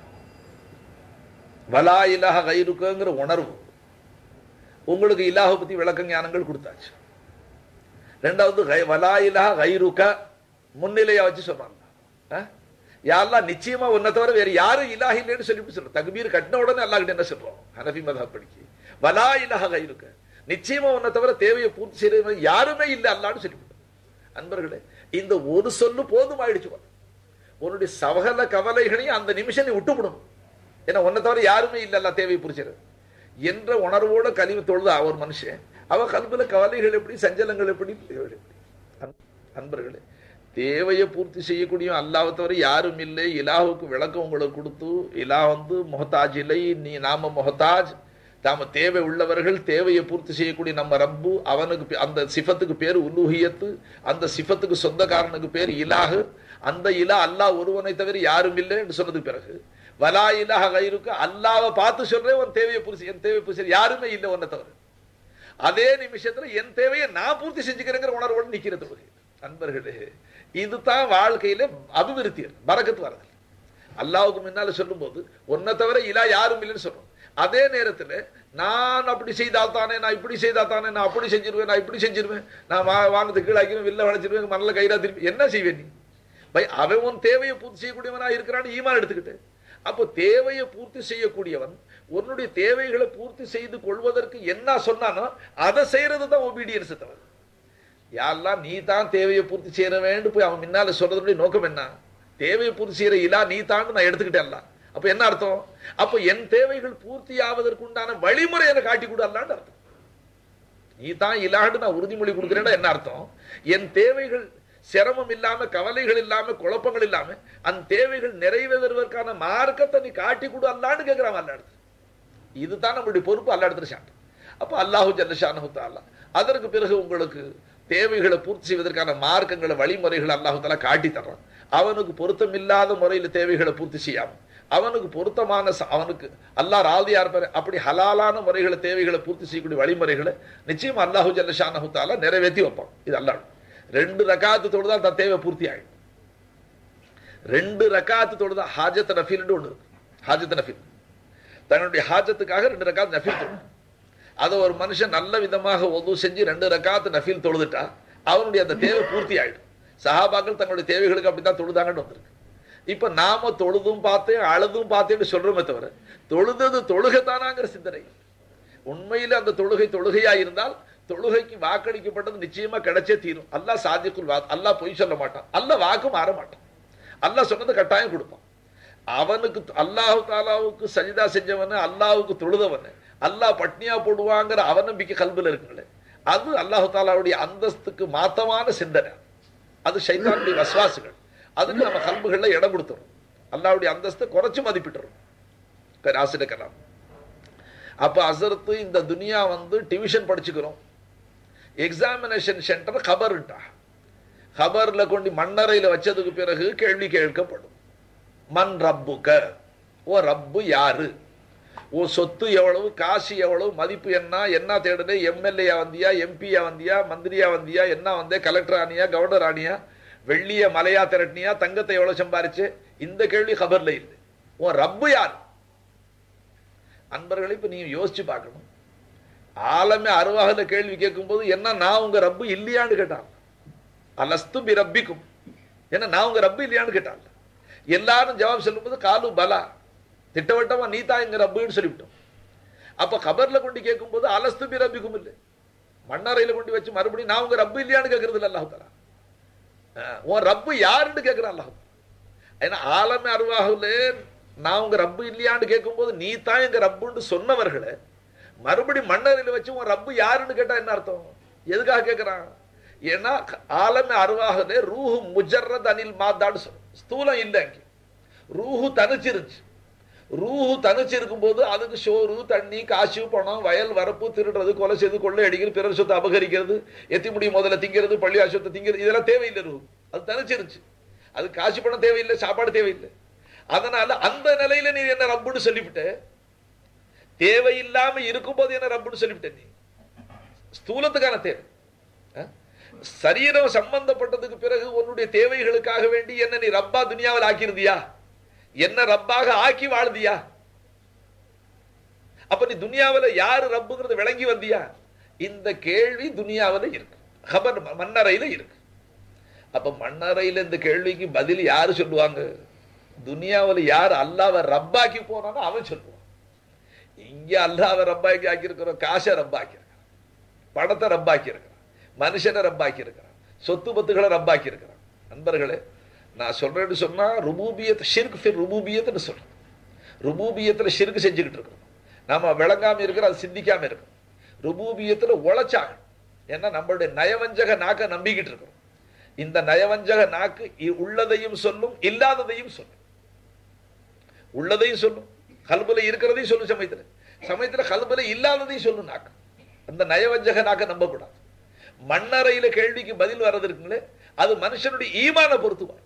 வலா இலாஹ கைருக்குங்கிற உணர்வு உங்களுக்கு இலாஹ பத்தி விளக்க ஞானங்கள் கொடுத்தாச்சு ரெண்டாவது கை- வலா இலாஹ கைருக்க முன்னிலையா வச்சு சொல்றாங்க அஹ்? யாரெல்லாம் நிச்சயமா உன்னை தவிர வேற யாரும் இலாஹ இல்லைன்னு சொல்லிட்டு சொல்றோம் தக்பீர் கட்டின உடனே அல்லாஹ் கிட்ட என்ன சொல்றோம் ஹனஃபி மதம் படிக்கு வலா இலாஹ கைருக்க நிச்சயமா உன்னை தவிர தேவையை பூர்த்தி செய்யறது யாருமே இல்லை அல்லான்னு சொல்லிவிட்டோம் அன்பர்களே இந்த ஒரு சொல்லு போதுமாயிடுச்சு பாரு. உன்னுடைய சகல கவலைகளையும் அந்த நிமிஷம் நீ விட்டுவிடும் ஏன்னா உன்னை தவிர யாருமே இல்லை அல்ல தேவையை புரிச்சது என்ற உணர்வோட கழிவு தொழுதா ஒரு மனுஷன் அவ கல்வில கவலைகள் எப்படி சஞ்சலங்கள் எப்படி தேவைகள் எப்படி அன்- அன்பர்களே தேவையை பூர்த்தி செய்யக்கூடிய அல்லாவை தவிர யாரும் இல்லை இலாவுக்கு விளக்கம் உங்களுக்கு கொடுத்து இலா வந்து மொஹத்தாஜ் இல்லை நீ நாம மொஹத்தாஜ் நாம தேவை உள்ளவர்கள் தேவையை பூர்த்தி செய்யக்கூடிய நம்ம ரப்பு அவனுக்கு பே- அந்த சிஃபத்துக்கு பேர் உலூஹியத்து அந்த சிஃபத்துக்கு சொந்தக்காரனுக்கு பேர் இலாஹு அந்த இலா அல்லாஹ் ஒருவனை தவிர யாரும் இல்லை என்று சொன்னதுக்கு பிறகு வலா இலாஹ கைருக்கு அல்லாவை பார்த்து சொல்றேன் உன் தேவையை பூர்த்தி என் தேவையை பூர்த்தி செய்ய யாருமே இல்லை உன்னை தவிர அதே நிமிஷத்துல என் தேவையை நான் பூர்த்தி செஞ்சுக்கிறேங்கிற உணர்வோடு நிக்கிற தொழுகை அன்பர்களே இதுதான் வாழ்க்கையில அபிவிருத்தி பறக்கத்து வரது அல்லாவுக்கு முன்னால சொல்லும்போது உன்னை தவிர இலா யாரும் இல்லைன்னு சொல்றோம் அதே நேரத்துல நான் அப்படி செய்தால் தானே நான் இப்படி செய்தால் தானே நான் அப்படி செஞ்சிருவேன் நான் இப்படி செஞ்சிருவேன் நான் வா- வானத்தை கீழாக்கிடுவேன் வில்ல வளைச்சிருவேன் மணல கயிறா திருப்பி என்ன செய்வேன் நீ பை அவன் உன் தேவையை பூர்த்தி செய்யக்கூடியவனா இருக்கிறான்னு ஈமான் எடுத்துக்கிட்டு அப்போ தேவையை பூர்த்தி செய்யக்கூடியவன் உன்னுடைய தேவைகளை பூர்த்தி செய்து கொள்வதற்கு என்ன சொன்னானோ அதை செய்யறது தான் ஒபீடியன்ஸ் தவிர யாரெல்லாம் நீ தான் தேவையை பூர்த்தி செய்ய வேண்டும் போய் அவன் முன்னால சொல்றதுடைய நோக்கம் என்ன தேவையை பூர்த்தி செய்யற இலா நீ தான் நான் எடுத்துக்கிட்டேன்ல அப்ப என்ன அர்த்தம் அப்ப என் தேவைகள் பூர்த்தி ஆவதற்கு உண்டான வழிமுறை எனக்கு காட்டி கொடுடலான்னு அர்த்தம் நீ தான் இலாண்டு நான் உறுதிமொழி கொடுக்கிறேன்னா என்ன அர்த்தம் என் தேவைகள் சிரமம் இல்லாம கவலைகள் இல்லாம குழப்பங்கள் இல்லாம அந்த தேவைகள் நிறைவேறுவதற்கான மார்க்கத்தை நீ காட்டி கொடு அல்லான்னு கேட்கிறான் அல்ல இடத்துல இதுதான் நம்மளுடைய பொறுப்பு அல்ல இடத்துல சாட்டம் அப்ப அல்லாஹு ஜல்லஷானு தாலா அதற்கு பிறகு உங்களுக்கு தேவைகளை பூர்த்தி செய்வதற்கான மார்க்கங்களை வழிமுறைகளை அல்லாஹு தாலா காட்டி தர்றான் அவனுக்கு பொருத்தம் இல்லாத முறையில் தேவைகளை பூர்த்தி செய்யாம அவனுக்கு பொருத்தமான ச- அவனுக்கு அல்லாஹ் ராதியா இருப்பாரு அப்படி ஹலாலான முறைகளை தேவைகளை பூர்த்தி செய்யக்கூடிய வழிமுறைகளை நிச்சயம் அல்லாஹு ஜல்லஷானு தாலா நிறைவேற்றி வைப்பான் இது அல்லாஹ் ரெண்டு ரகாத்து தொழுதா தன் தேவை பூர்த்தி ஆயிடும் ரெண்டு ரகாத்து தொழுதா ஹாஜத் நஃபீல்னு ஒண்ணு இருக்கு ஹாஜத் நஃபீல் தன்னுடைய ஹாஜத்துக்காக ரெண்டு ரக்காத் நஃபீல் தொழும் அதை ஒரு மனுஷன் நல்ல விதமாக ஒது செஞ்சு ரெண்டு ரக்காத்து நஃபீல் தொழுதுட்டா அவனுடைய அந்த தேவை பூர்த்தி ஆயிடும் சஹாபாக்கள் தங்களுடைய தேவைகளுக்கு அப்படித்தான் தொழுதாங்கன்னு வந்திருக்கு இப்ப நாம தொழுதும் பார்த்தேன் அழுதும் பார்த்தேன்னு சொல்றோமே தவிர தொழுதது தொழுகைத்தானாங்கிற சிந்தனை உண்மையில அந்த தொழுகை தொழுகையா இருந்தால் தொழுகைக்கு வாக்களிக்கப்பட்டது நிச்சயமா கிடைச்சே தீரும் அல்லாஹ் சாதிக்குள் வா அல்லாஹ் பொய் சொல்ல மாட்டான் அல்லாஹ் வாக்கு மாற மாட்டான் அல்லாஹ் சொன்னது கட்டாயம் கொடுப்பான் அவனுக்கு அல்லாஹு தாலாவுக்கு சஜிதா செஞ்சவன அல்லாஹ்வுக்கு தொழுதவன அல்லாஹ் பட்னியா போடுவாங்கிற அவநம்பிக்கை கல்வில இருக்குங்களே அது அல்லாஹு தாலாவுடைய அந்தஸ்துக்கு மாத்தமான சிந்தனை அது சைத்தானுடைய வசுவாசுகள் அதுக்கு நம்ம கல்புகள்ல இடம் கொடுத்துரும் அல்லாஹ்வுடைய அந்தஸ்தை குறைச்சு மதிப்பிட்டுரும் ராசிட கலாம் அப்ப அசரத்து இந்த துனியா வந்து டிவிஷன் படிச்சுக்கிறோம் எக்ஸாமினேஷன் சென்டர் கபர்ட்டா கபர்ல கொண்டு மண்ணறையில வச்சதுக்கு பிறகு கேள்வி கேட்கப்படும் மண் ரப்புக்க ஓ ரப்பு யாரு ஓ சொத்து எவ்வளவு காசு எவ்வளவு மதிப்பு என்ன என்ன தேடுனே எம்எல்ஏ வந்தியா எம்பியா வந்தியா மந்திரியா வந்தியா என்ன வந்தே கலெக்டர் ஆனியா கவர்னர் ஆனியா வெள்ளிய மலையா திரட்டினியா தங்கத்தை எவ்வளவு சம்பாரிச்சு இந்த கேள்வி கபர்ல இல்லை உன் ரப்பு யார் அன்பர்களை இப்ப நீங்க யோசிச்சு பார்க்கணும் ஆலமே அருவாகல கேள்வி கேட்கும்போது என்ன நான் உங்க ரப்பு இல்லையான்னு கேட்டான் அலஸ்து பி ரப்பிக்கும் என்ன நான் உங்க ரப்பு இல்லையான்னு கேட்டான் எல்லாரும் ஜவாப் சொல்லும்போது காலு பலா திட்டவட்டமா நீ தான் எங்க ரப்புன்னு சொல்லிவிட்டோம் அப்ப கபர்ல கொண்டு கேட்கும்போது அலஸ்து பி ரப்பிக்கும் இல்லை மண்ணறையில கொண்டு வச்சு மறுபடியும் நான் உங்க ரப்பு இல்லையான்னு கேட்கறது இல்லை அல்லாஹ் தலா உன் ரப்பு யாருன்னு கேட்கிறான் அல்லாஹ் ஏன்னா ஆலமே அருவாகுல நான் உங்க ரப்பு இல்லையான்னு கேட்கும்போது நீ தான் எங்க ரப்புன்னு சொன்னவர்களை மறுபடியும் மண்ணறையில வச்சு உன் ரப்பு யாருன்னு கேட்டா என்ன அர்த்தம் எதுக்காக கேட்கிறான் ஏன்னா ஆலமே அருவாகுல ரூஹு முஜர்ரத் அனில் மாதான்னு சொல்லும் ஸ்தூலம் இல்லை அங்கே ரூஹு தனிச்சிருச்சு ரூஹு தனிச்சு இருக்கும்போது அதுக்கு சோறு தண்ணி காசு பணம் வயல் வரப்பு திருடுறது கொலை செய்து கொள்ளை அடிக்கிறது பிறர் சொத்தை அபகரிக்கிறது எத்தி முடி முதல்ல திங்கிறது பள்ளி ஆசுவத்தை திங்கிறது இதெல்லாம் தேவையில்லை ரூஹு அது தனிச்சிருச்சு அது காசு பணம் தேவையில்லை சாப்பாடு தேவையில்லை அதனால அந்த நிலையில நீ என்ன ரப்புன்னு சொல்லிவிட்ட தேவையில்லாம இருக்கும்போது என்ன ரப்புன்னு சொல்லிவிட்ட நீ ஸ்தூலத்துக்கான தேவை அஹ்? சரீரம் சம்பந்தப்பட்டதுக்கு பிறகு உன்னுடைய தேவைகளுக்காக வேண்டி என்ன நீ ரப்பா துனியாவில் ஆக்கியிருந்தியா என்ன ரப்பாக ஆக்கி வாழ்ந்தியா அப்ப நீ துனியாவில் யாரு ரப்புங்கிறது விளங்கி வந்தியா இந்த கேள்வி துனியாவில் இருக்கு ஹபர் மன்னரையில இருக்கு அப்ப மன்னரையில இந்த கேள்விக்கு பதில் யாரு சொல்லுவாங்க துனியாவில் யார் அல்லாவை ரப்பாக்கி போனானோ அவன் சொல்லுவான் இங்க அல்லாவை ரப்பாக்கி ஆக்கியிருக்கிறோம் காசை ரப்பாக்கி இருக்கிறான் பணத்தை ரப்பாக்கி இருக்கிறான் மனுஷனை ரப்பாக்கி இருக்கிறான் சொத்து பத்துகளை ரப்பாக்கி இருக்கிறான் நண்பர்களே நான் சொல்றேன்னு சொன்னா ருபூபியத்தை ஷிர்க் ஃபிர் ருபூபியத்துன்னு சொல்றேன் ருபூபியத்துல ஷிர்க் செஞ்சுக்கிட்டு இருக்கிறோம் நாம விளங்காம இருக்கிற அது சிந்திக்காம இருக்கிறோம் ருபூபியத்துல உழைச்சாகணும் ஏன்னா நம்மளுடைய நயவஞ்சக நாக்க நம்பிக்கிட்டு இருக்கிறோம் இந்த நயவஞ்சக நாக்கு இ- உள்ளதையும் சொல்லும் இல்லாததையும் சொல்லும் உள்ளதையும் சொல்லும் கல்புல இருக்கிறதையும் சொல்லும் சமயத்துல சமயத்துல கல்புல இல்லாததையும் சொல்லும் நாக்கு அந்த நயவஞ்சக நாக்க நம்பக்கூடாது மண்ணறையில கேள்விக்கு பதில் வர்றது இருக்குங்களே அது மனுஷனுடைய ஈமான பொறுத்து வரும்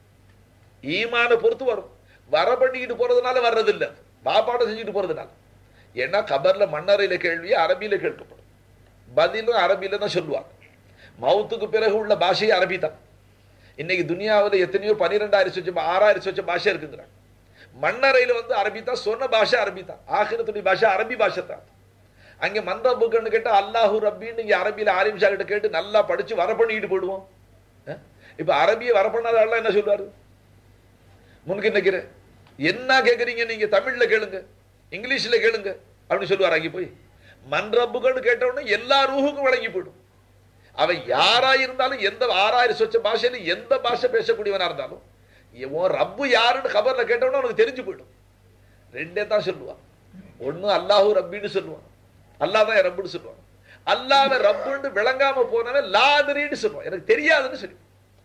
ஈமான பொறுத்து வரும் வர பண்ணிக்கிட்டு போறதுனால வர்றது இல்ல பாப்பாட செஞ்சுட்டு போறதுனால ஏன்னா கபர்ல மண்ணறையில கேள்வி அரபியில கேட்கப்படும் பதிலும் அரபியில தான் சொல்லுவாங்க மவுத்துக்கு பிறகு உள்ள பாஷை அரபி தான் இன்னைக்கு துனியாவில் எத்தனையோ பன்னிரெண்டாயிரம் சொச்ச ஆறாயிரம் சொச்ச பாஷை இருக்குங்கிறாங்க மண்ணறையில வந்து அரபி தான் சொன்ன பாஷை அரபி தான் ஆகிரத்துடைய பாஷை அரபி பாஷை தான் அங்க மந்தபுக்குன்னு கேட்டா அல்லாஹு ரப்பின்னு இங்க அரபியில ஆலிம் ஷா கிட்ட கேட்டு நல்லா படிச்சு வர பண்ணிட்டு போயிடுவோம் அஹ்? இப்ப அரபியை வர பண்ணாத ஆள்லாம் என்ன சொல்லுவாரு முன்னுக்கு நிக்கிற என்ன கேக்குறீங்க நீங்க தமிழ்ல கேளுங்க இங்கிலீஷ்ல கேளுங்க அப்படின்னு சொல்லுவார் அங்கே போய் மன்றப்புகள்னு கேட்ட உடனே எல்லா ரூஹுக்கும் விளங்கி போயிடும் அவன் யாரா இருந்தாலும் எந்த ஆறாயிரம் சொச்ச பாஷையில எந்த பாஷை பேசக்கூடியவனா இருந்தாலும் உன் ரப்பு யாருன்னு கபர்ல கேட்டவன உனக்கு தெரிஞ்சு போயிடும் ரெண்டே தான் சொல்லுவான் ஒண்ணு அல்லாஹு ரப்பின்னு சொல்லுவான் அல்லாஹ் தான் என் ரப்புன்னு சொல்லுவான் அல்லாஹ் ரப்புன்னு விளங்காம போனவன் லாதரின்னு சொல்லுவான் எனக்கு தெரியாதுன்னு சொல்லி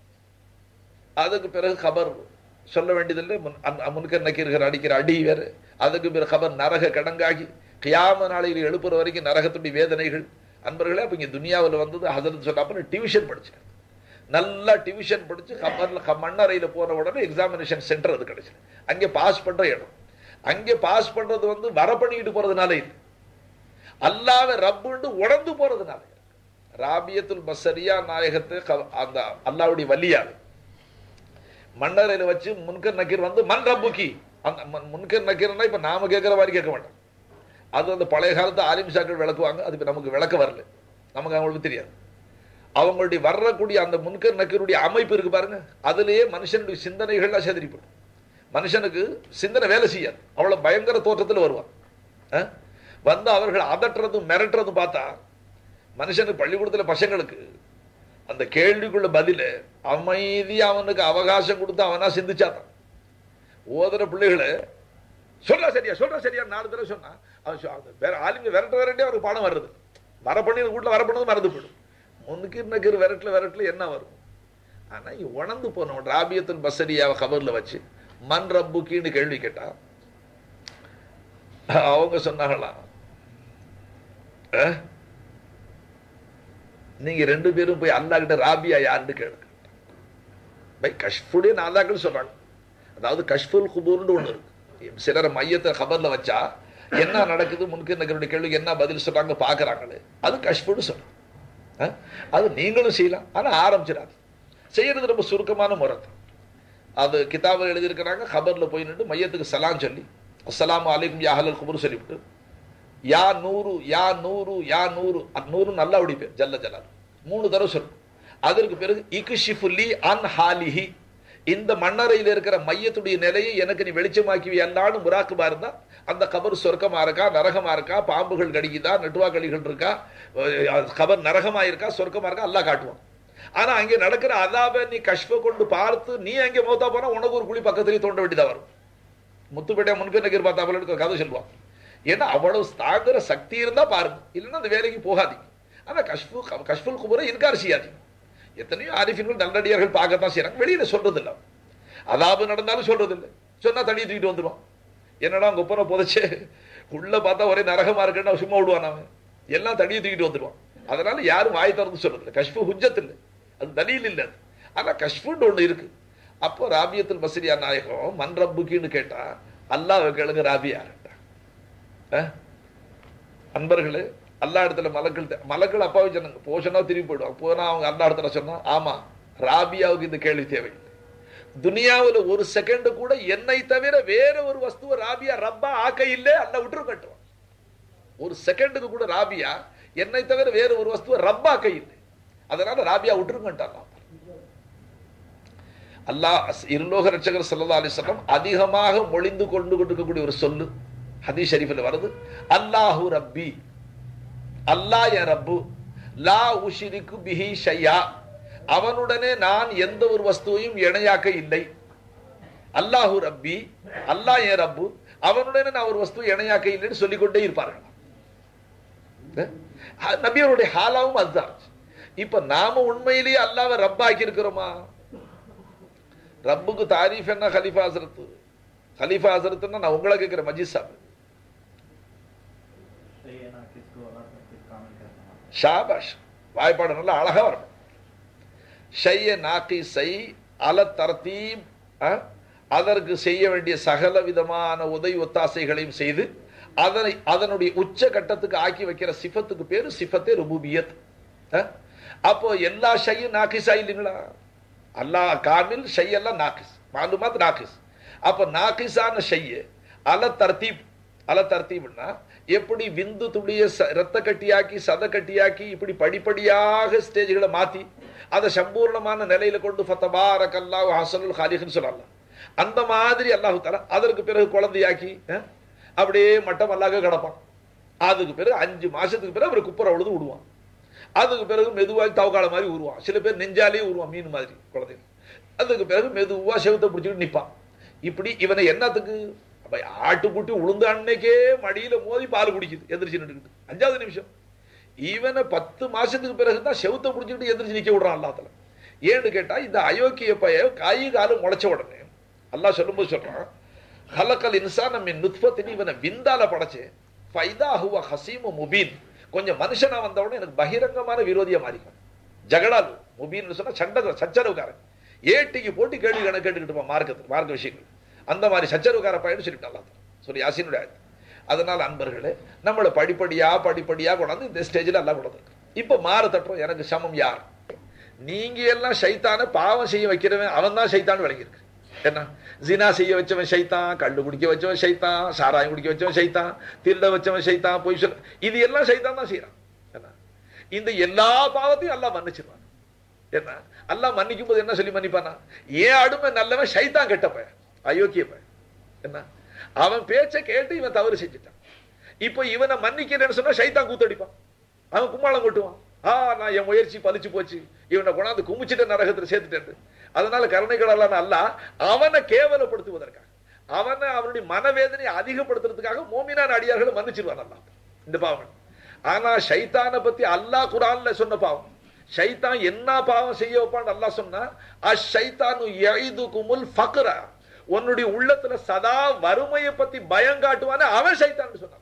அதுக்கு பிறகு கபர் சொல்ல வேண்டியதில்லை முன் அன்- முன்கர் நக்கீர்கள் அடிக்கிற அடி வேறு அதுக்கு பிறகு கபர் நரக கடங்காகி கியாம நாளையில் எழுப்புற வரைக்கும் நரகத்துடைய வேதனைகள் அன்பர்களே அப்ப இங்க துனியாவில் வந்தது ஹசரத் சொல்லாப்ப டியூஷன் படிச்சேன் நல்லா டியூஷன் படிச்சு கபர்ல க- மண்ணறையில போன உடனே எக்ஸாமினேஷன் சென்டர் அது கிடைச்சது அங்கே பாஸ் பண்ற இடம் அங்கே பாஸ் பண்றது வந்து வர பண்ணிட்டு போறதுனால இல்லை அல்லாஹ்வை ரப்புன்னு உணர்ந்து போறதுனால ராபியத்துல் பசரியா நாயகத்தை க- அந்த அல்லாவுடைய வலியாவே மன்னரையில வச்சு முன்கர் நக்கீர் வந்து மண் ரப்புக்கி அந்த மன்- முன்கர் நக்கீர்னா இப்ப நாம கேட்கிற மாதிரி கேட்க மாட்டோம் அது அந்த பழைய காலத்து ஆலிம் சாக்கள் விளக்குவாங்க அது இப்ப நமக்கு விளக்க வரல நமக்கு அவங்களுக்கு தெரியாது அவங்களுடைய வர்றக்கூடிய அந்த முன்கர் நக்கீருடைய அமைப்பு இருக்கு பாருங்க அதுலயே மனுஷனுடைய சிந்தனைகள்லாம் செதறிப்படும் மனுஷனுக்கு சிந்தனை வேலை செய்யாது அவ்வளவு பயங்கர தோற்றத்துல வருவான் அஹ்? வந்து அவர்கள் அதட்டுறதும் மிரட்டுறதும் பார்த்தா மனுஷனுக்கு பள்ளிக்கூடத்துல பசங்களுக்கு அந்த கேள்விக்குள்ள பதில அமைதியா அவனுக்கு அவகாசம் கொடுத்து அவனா சிந்திச்சாதான் ஓதுற பிள்ளைகளை சொல்றா சரியா சொல்றா சரியா நாலு தடவை சொன்னா அவன் சொ- அந்த வேற ஆளுங்க விரட்ட விரட்டே அவருக்கு பாடம் வர்றது வர பண்ணி வீட்டுல வர பண்ணது மறந்து போயிடும் முன்னுக்கு நக்கீர் விரட்டல விரட்டல என்ன வரும் ஆனா இவன் உணர்ந்து போனவன் ராபியத்தின் பசரியாவை கபர்ல வச்சு மண் ரப்புக்கின்னு கேள்வி கேட்டா அவங்க சொன்னாங்களாம் அஹ், நீங்க ரெண்டு பேரும் போய் அல்லா கிட்ட ராபியா யாருன்னு கேளுங்க பை கஷ்புடைய நாதாக்கள் சொல்றாங்க அதாவது கஷ்புல் குபூர்னு ஒண்ணு இருக்கு சிலர் மையத்தை கபர்ல வச்சா என்ன நடக்குது முன்கு நகருடைய கேள்விக்கு என்ன பதில் சொல்றாங்க பாக்குறாங்களே அது கஷ்புன்னு சொல்றோம் அஹ்? அது நீங்களும் செய்யலாம் ஆனா ஆரம்பிச்சிடாது செய்யறது ரொம்ப சுருக்கமான முறை தான் அது கிதாபில் எழுதியிருக்கிறாங்க ஹபர்ல போய் நின்று மையத்துக்கு சலாம் சொல்லி அஸ்ஸலாமு அலைக்கும் யா அஹ்லல் குபுர் சொல்லிவிட்டு யா நூறு யா நூறு யா நூறு அந்த நூறு நல்லா பேர் ஜல்ல ஜலால் மூணு தடவை சொல்லணும் அதற்கு பிறகு இக்ஷிஃபுல்லி அன் ஹாலிஹி இந்த மண்ணறையில் இருக்கிற மையத்துடைய நிலையை எனக்கு நீ வெளிச்சமாக்கி எல்லாரும் முராக்குமா இருந்தா அந்த கபர் சொர்க்கமா இருக்கா நரகமா இருக்கா பாம்புகள் கடிக்குதா நெட்டுவா கடிகள் இருக்கா அஹ் கபர் நரகமா இருக்கா சொர்க்கமா இருக்கா எல்லாம் காட்டுவான் ஆனா அங்கே நடக்கிற அதாப நீ கஷ்ப கொண்டு பார்த்து நீ அங்கே மௌத்தா போனா உனக்கு ஒரு குழி பக்கத்துலயே தோண்ட வேண்டியதா வரும் முத்துப்பேட்டையா முன்பின் பார்த்தாப்புல இருக்கிற கதை சொல்லுவான் ஏன்னா அவ்வளவு தாங்குற சக்தி இருந்தா பாருங்க இல்லைன்னா அந்த வேலைக்கு போகாதீங்க ஆனா கஷ்பு கஷ்புல் குபரை இன்கார் செய்யாதீங்க எத்தனையோ ஆரிஃபின்கள் நல்லடியார்கள் பார்க்கத்தான் செய்யறாங்க வெளியில சொல்றது இல்ல அதாபு நடந்தாலும் சொல்றது இல்லை சொன்னா தண்ணி தூக்கிட்டு வந்துடுவான் என்னடா உங்க ஒப்பனை புதைச்சு உள்ள பார்த்தா ஒரே நரகமா இருக்குன்னு சும்மா விடுவான் அவன் எல்லாம் தண்ணியை தூக்கிட்டு வந்துடுவான் அதனால யாரும் வாய் திறந்து சொல்றது இல்லை கஷ்பு ஹுஜ்ஜத் இல்லை அது தலீல் இல்லை அது ஆனா கஷ்புன்னு ஒண்ணு இருக்கு அப்போ ராபியத்தில் மசிரியா நாயகம் மண் ரப்புக்கின்னு கேட்டா அல்லாஹ் கேளுங்க ராபியாருண்டா அஹ்? அன்பர்களே அல்லா இடத்துல மலக்கள் தே- மலக்கள் அப்பாவை சொன்னாங்க போஷனா திரும்பி போயிடுவாங்க போனா அவங்க அல்லா இடத்துல சொன்னா ஆமா ராபியாவுக்கு இந்த கேள்வி தேவையில்லை துனியாவுல ஒரு செகண்ட் கூட என்னை தவிர வேற ஒரு வஸ்துவை ராபியா ரப்பா ஆக்க இல்லை அல்ல விட்டுரு கட்டுவான் ஒரு செகண்டுக்கு கூட ராபியா என்னை தவிர வேற ஒரு வஸ்துவை ரப்பா ஆக்க இல்லை அதனால ராபியா விட்டுருங்கட்டான் அல்லாஹ் இருலோக ரட்சகர் சல்லா அலிஸ்லாம் அதிகமாக மொழிந்து கொண்டு கொண்டிருக்கக்கூடிய ஒரு சொல்லு ஹதீஸ் ஷரீஃபில் வருது அல்லாஹு ரப்பி அல்லாஹ் என் ரப்பு லா உஷிரிக்கு பிஹி ஷையா அவனுடனே நான் எந்த ஒரு வஸ்துவையும் இணையாக்க இல்லை அல்லாஹு ரப்பி அல்லாஹ் என் ரப்பு அவனுடனே நான் ஒரு வஸ்துவை இணையாக்க இல்லைன்னு சொல்லிக்கொண்டே இருப்பார்கள் அஹ் நபியருடைய ஹாலாவும் அதுதான் இப்ப நாம உண்மையிலேயே அல்லாவை ரப்பாக்கி இருக்கிறோமா ரப்புக்கு தாரீஃப் என்ன ஹலிஃபா ஹசரத்து ஹலிஃபா ஹசரத்துன்னா நான் உங்களை கேட்கிறேன் மஜித் சாப் सैयदना किसको अल्लाह से किस कामिल कहते हैं ஷாபாஷ் வாய்ப்பாடு நல்லா அழகா வரணும் ஷைய நாக்கி சை அல தர்த்தீப் அஹ், அதற்கு செய்ய வேண்டிய சகல விதமான உதவி ஒத்தாசைகளையும் செய்து அதனை அதனுடைய உச்ச கட்டத்துக்கு ஆக்கி வைக்கிற சிஃபத்துக்கு பேரு சிஃபத்தே ருபூபியத் அஹ், அப்போ எல்லா ஷையும் நாக்கிஸா இல்லைங்களா அல்லாஹ் காமில் ஷை எல்லாம் நாக்கிஸ் மாலுமாத் நாக்கிஸ் அப்ப நாக்கிஸான ஷைய அல தர்த்தீப் அல தர்த்தீப்னா எப்படி விந்து துளிய ச- ரத்த கட்டியாக்கி சத கட்டியாக்கி இப்படி படிப்படியாக ஸ்டேஜ்களை மாத்தி அதை சம்பூர்ணமான நிலையில கொண்டு ஃபத்தபாரக் அல்லாஹ் ஹசனுல் ஹாலிஹ்னு சொல்லலாம் அந்த மாதிரி அல்லாஹு தஆலா அதற்கு பிறகு குழந்தையாக்கி அஹ், அப்படியே மட்டம் அல்லாக கிடப்பான் அதுக்கு பிறகு அஞ்சு மாசத்துக்கு பிறகு அவர் குப்புற உழுது விடுவான் அதுக்கு பிறகு மெதுவாக தவக்கால மாதிரி உருவான் சில பேர் நெஞ்சாலே உருவான் மீன் மாதிரி குழந்தைங்க அதுக்கு பிறகு மெதுவா செவுத்தை பிடிச்சிட்டு நிப்பான் இப்படி இவனை என்னத்துக்கு அப்ப ஆட்டுக்குட்டி உளுந்த அன்னைக்கே மடியில மோதி பால் குடிக்குது எந்திரிச்சு நின்றுக்கிட்டு அஞ்சாவது நிமிஷம் இவனை பத்து மாசத்துக்கு பிறகுதான் செவுத்தை பிடிச்சிக்கிட்டு எந்திரிச்சு நிக்க விடுறான் அல்லாத்துல ஏன்னு கேட்டா இந்த அயோக்கிய பைய காய் காலம் முளைச்ச உடனே அல்லாஹ் சொல்லும்போது சொல்றான் ஹலக்கல் இன்சான் நம்ம நுத்பத்தின் இவனை விந்தால படைச்சேன் ஃபைதா ஹுவ ஹசீமு முபீன் கொஞ்சம் மனுஷனா வந்த உடனே எனக்கு பகிரங்கமான விரோதியா மாறிக்கும் ஜகடால் முபீன் சொன்னா சண்டை சச்சரவுக்காரன் ஏட்டிக்கு போட்டு கேள்வி கணக்கு கேட்டுக்கிட்டு இருப்பான் மார்க்கத்து மார்க்க விஷயங்கள் அந்த மாதிரி சச்சரவுக்கார பையன் சொல்லிட்டு அல்லாஹ் சொல்லி யாசினுடைய ஆயத்து. அதனால அன்பர்களே நம்மளை படிப்படியா படிப்படியா கொண்டாந்து இந்த ஸ்டேஜில் எல்லாம் கொண்டாந்து இப்ப மாற தட்டுறோம் எனக்கு சமம் யார் நீங்க எல்லாம் சைத்தான பாவம் செய்ய வைக்கிறவன் அவன் தான் சைத்தான் விளங்கியிருக்கு என்ன ஜினா செய்ய வச்சவன் சைத்தான் கள்ளு குடிக்க வச்சவன் சைத்தான் சாராயம் குடிக்க வச்சவன் சைத்தான் திருட வச்சவன் சைத்தான் பொய் சொல்ல இது எல்லாம் சைத்தான் தான் செய்யறான் என்ன இந்த எல்லா பாவத்தையும் எல்லாம் மன்னிச்சிருவான் என்ன அல்லாஹ் மன்னிக்கும் போது என்ன சொல்லி மன்னிப்பானா ஏன் அடிமை நல்லவன் சைத்தான் கெட்ட பையன் அயோக்கிய பையன் என்ன அவன் பேச்சை கேட்டு இவன் தவறு செஞ்சுட்டான் இப்போ இவனை மன்னிக்கிறேன்னு சொன்னா சைத்தான் கூத்தடிப்பான் அவன் கும்மாளம் கொட்டுவான் ஆ நான் என் முயற்சி பலிச்சு போச்சு இவனை கொண்டாந்து குமிச்சிட்ட நரகத்துல சேர்த்துட்டேன் அதனால கருணை கடலான அல்ல அவனை கேவலப்படுத்துவதற்காக அவனை அவனுடைய மனவேதனையை அதிகப்படுத்துறதுக்காக மோமினான் அடியார்களை மன்னிச்சிருவான் அல்லாஹ் இந்த பாவம் ஆனா ஷைத்தானை பத்தி அல்லாஹ் குரான்ல சொன்ன பாவம் ஷைத்தான் என்ன பாவம் செய்ய வைப்பான்னு அல்லாஹ் சொன்னா அஷைத்தானு யைதுகுமுல் ஃபக்ர உன்னுடைய உள்ளத்துல சதா வறுமையை பத்தி பயம் காட்டுவானே அவன் ஷைத்தான் சொன்னான்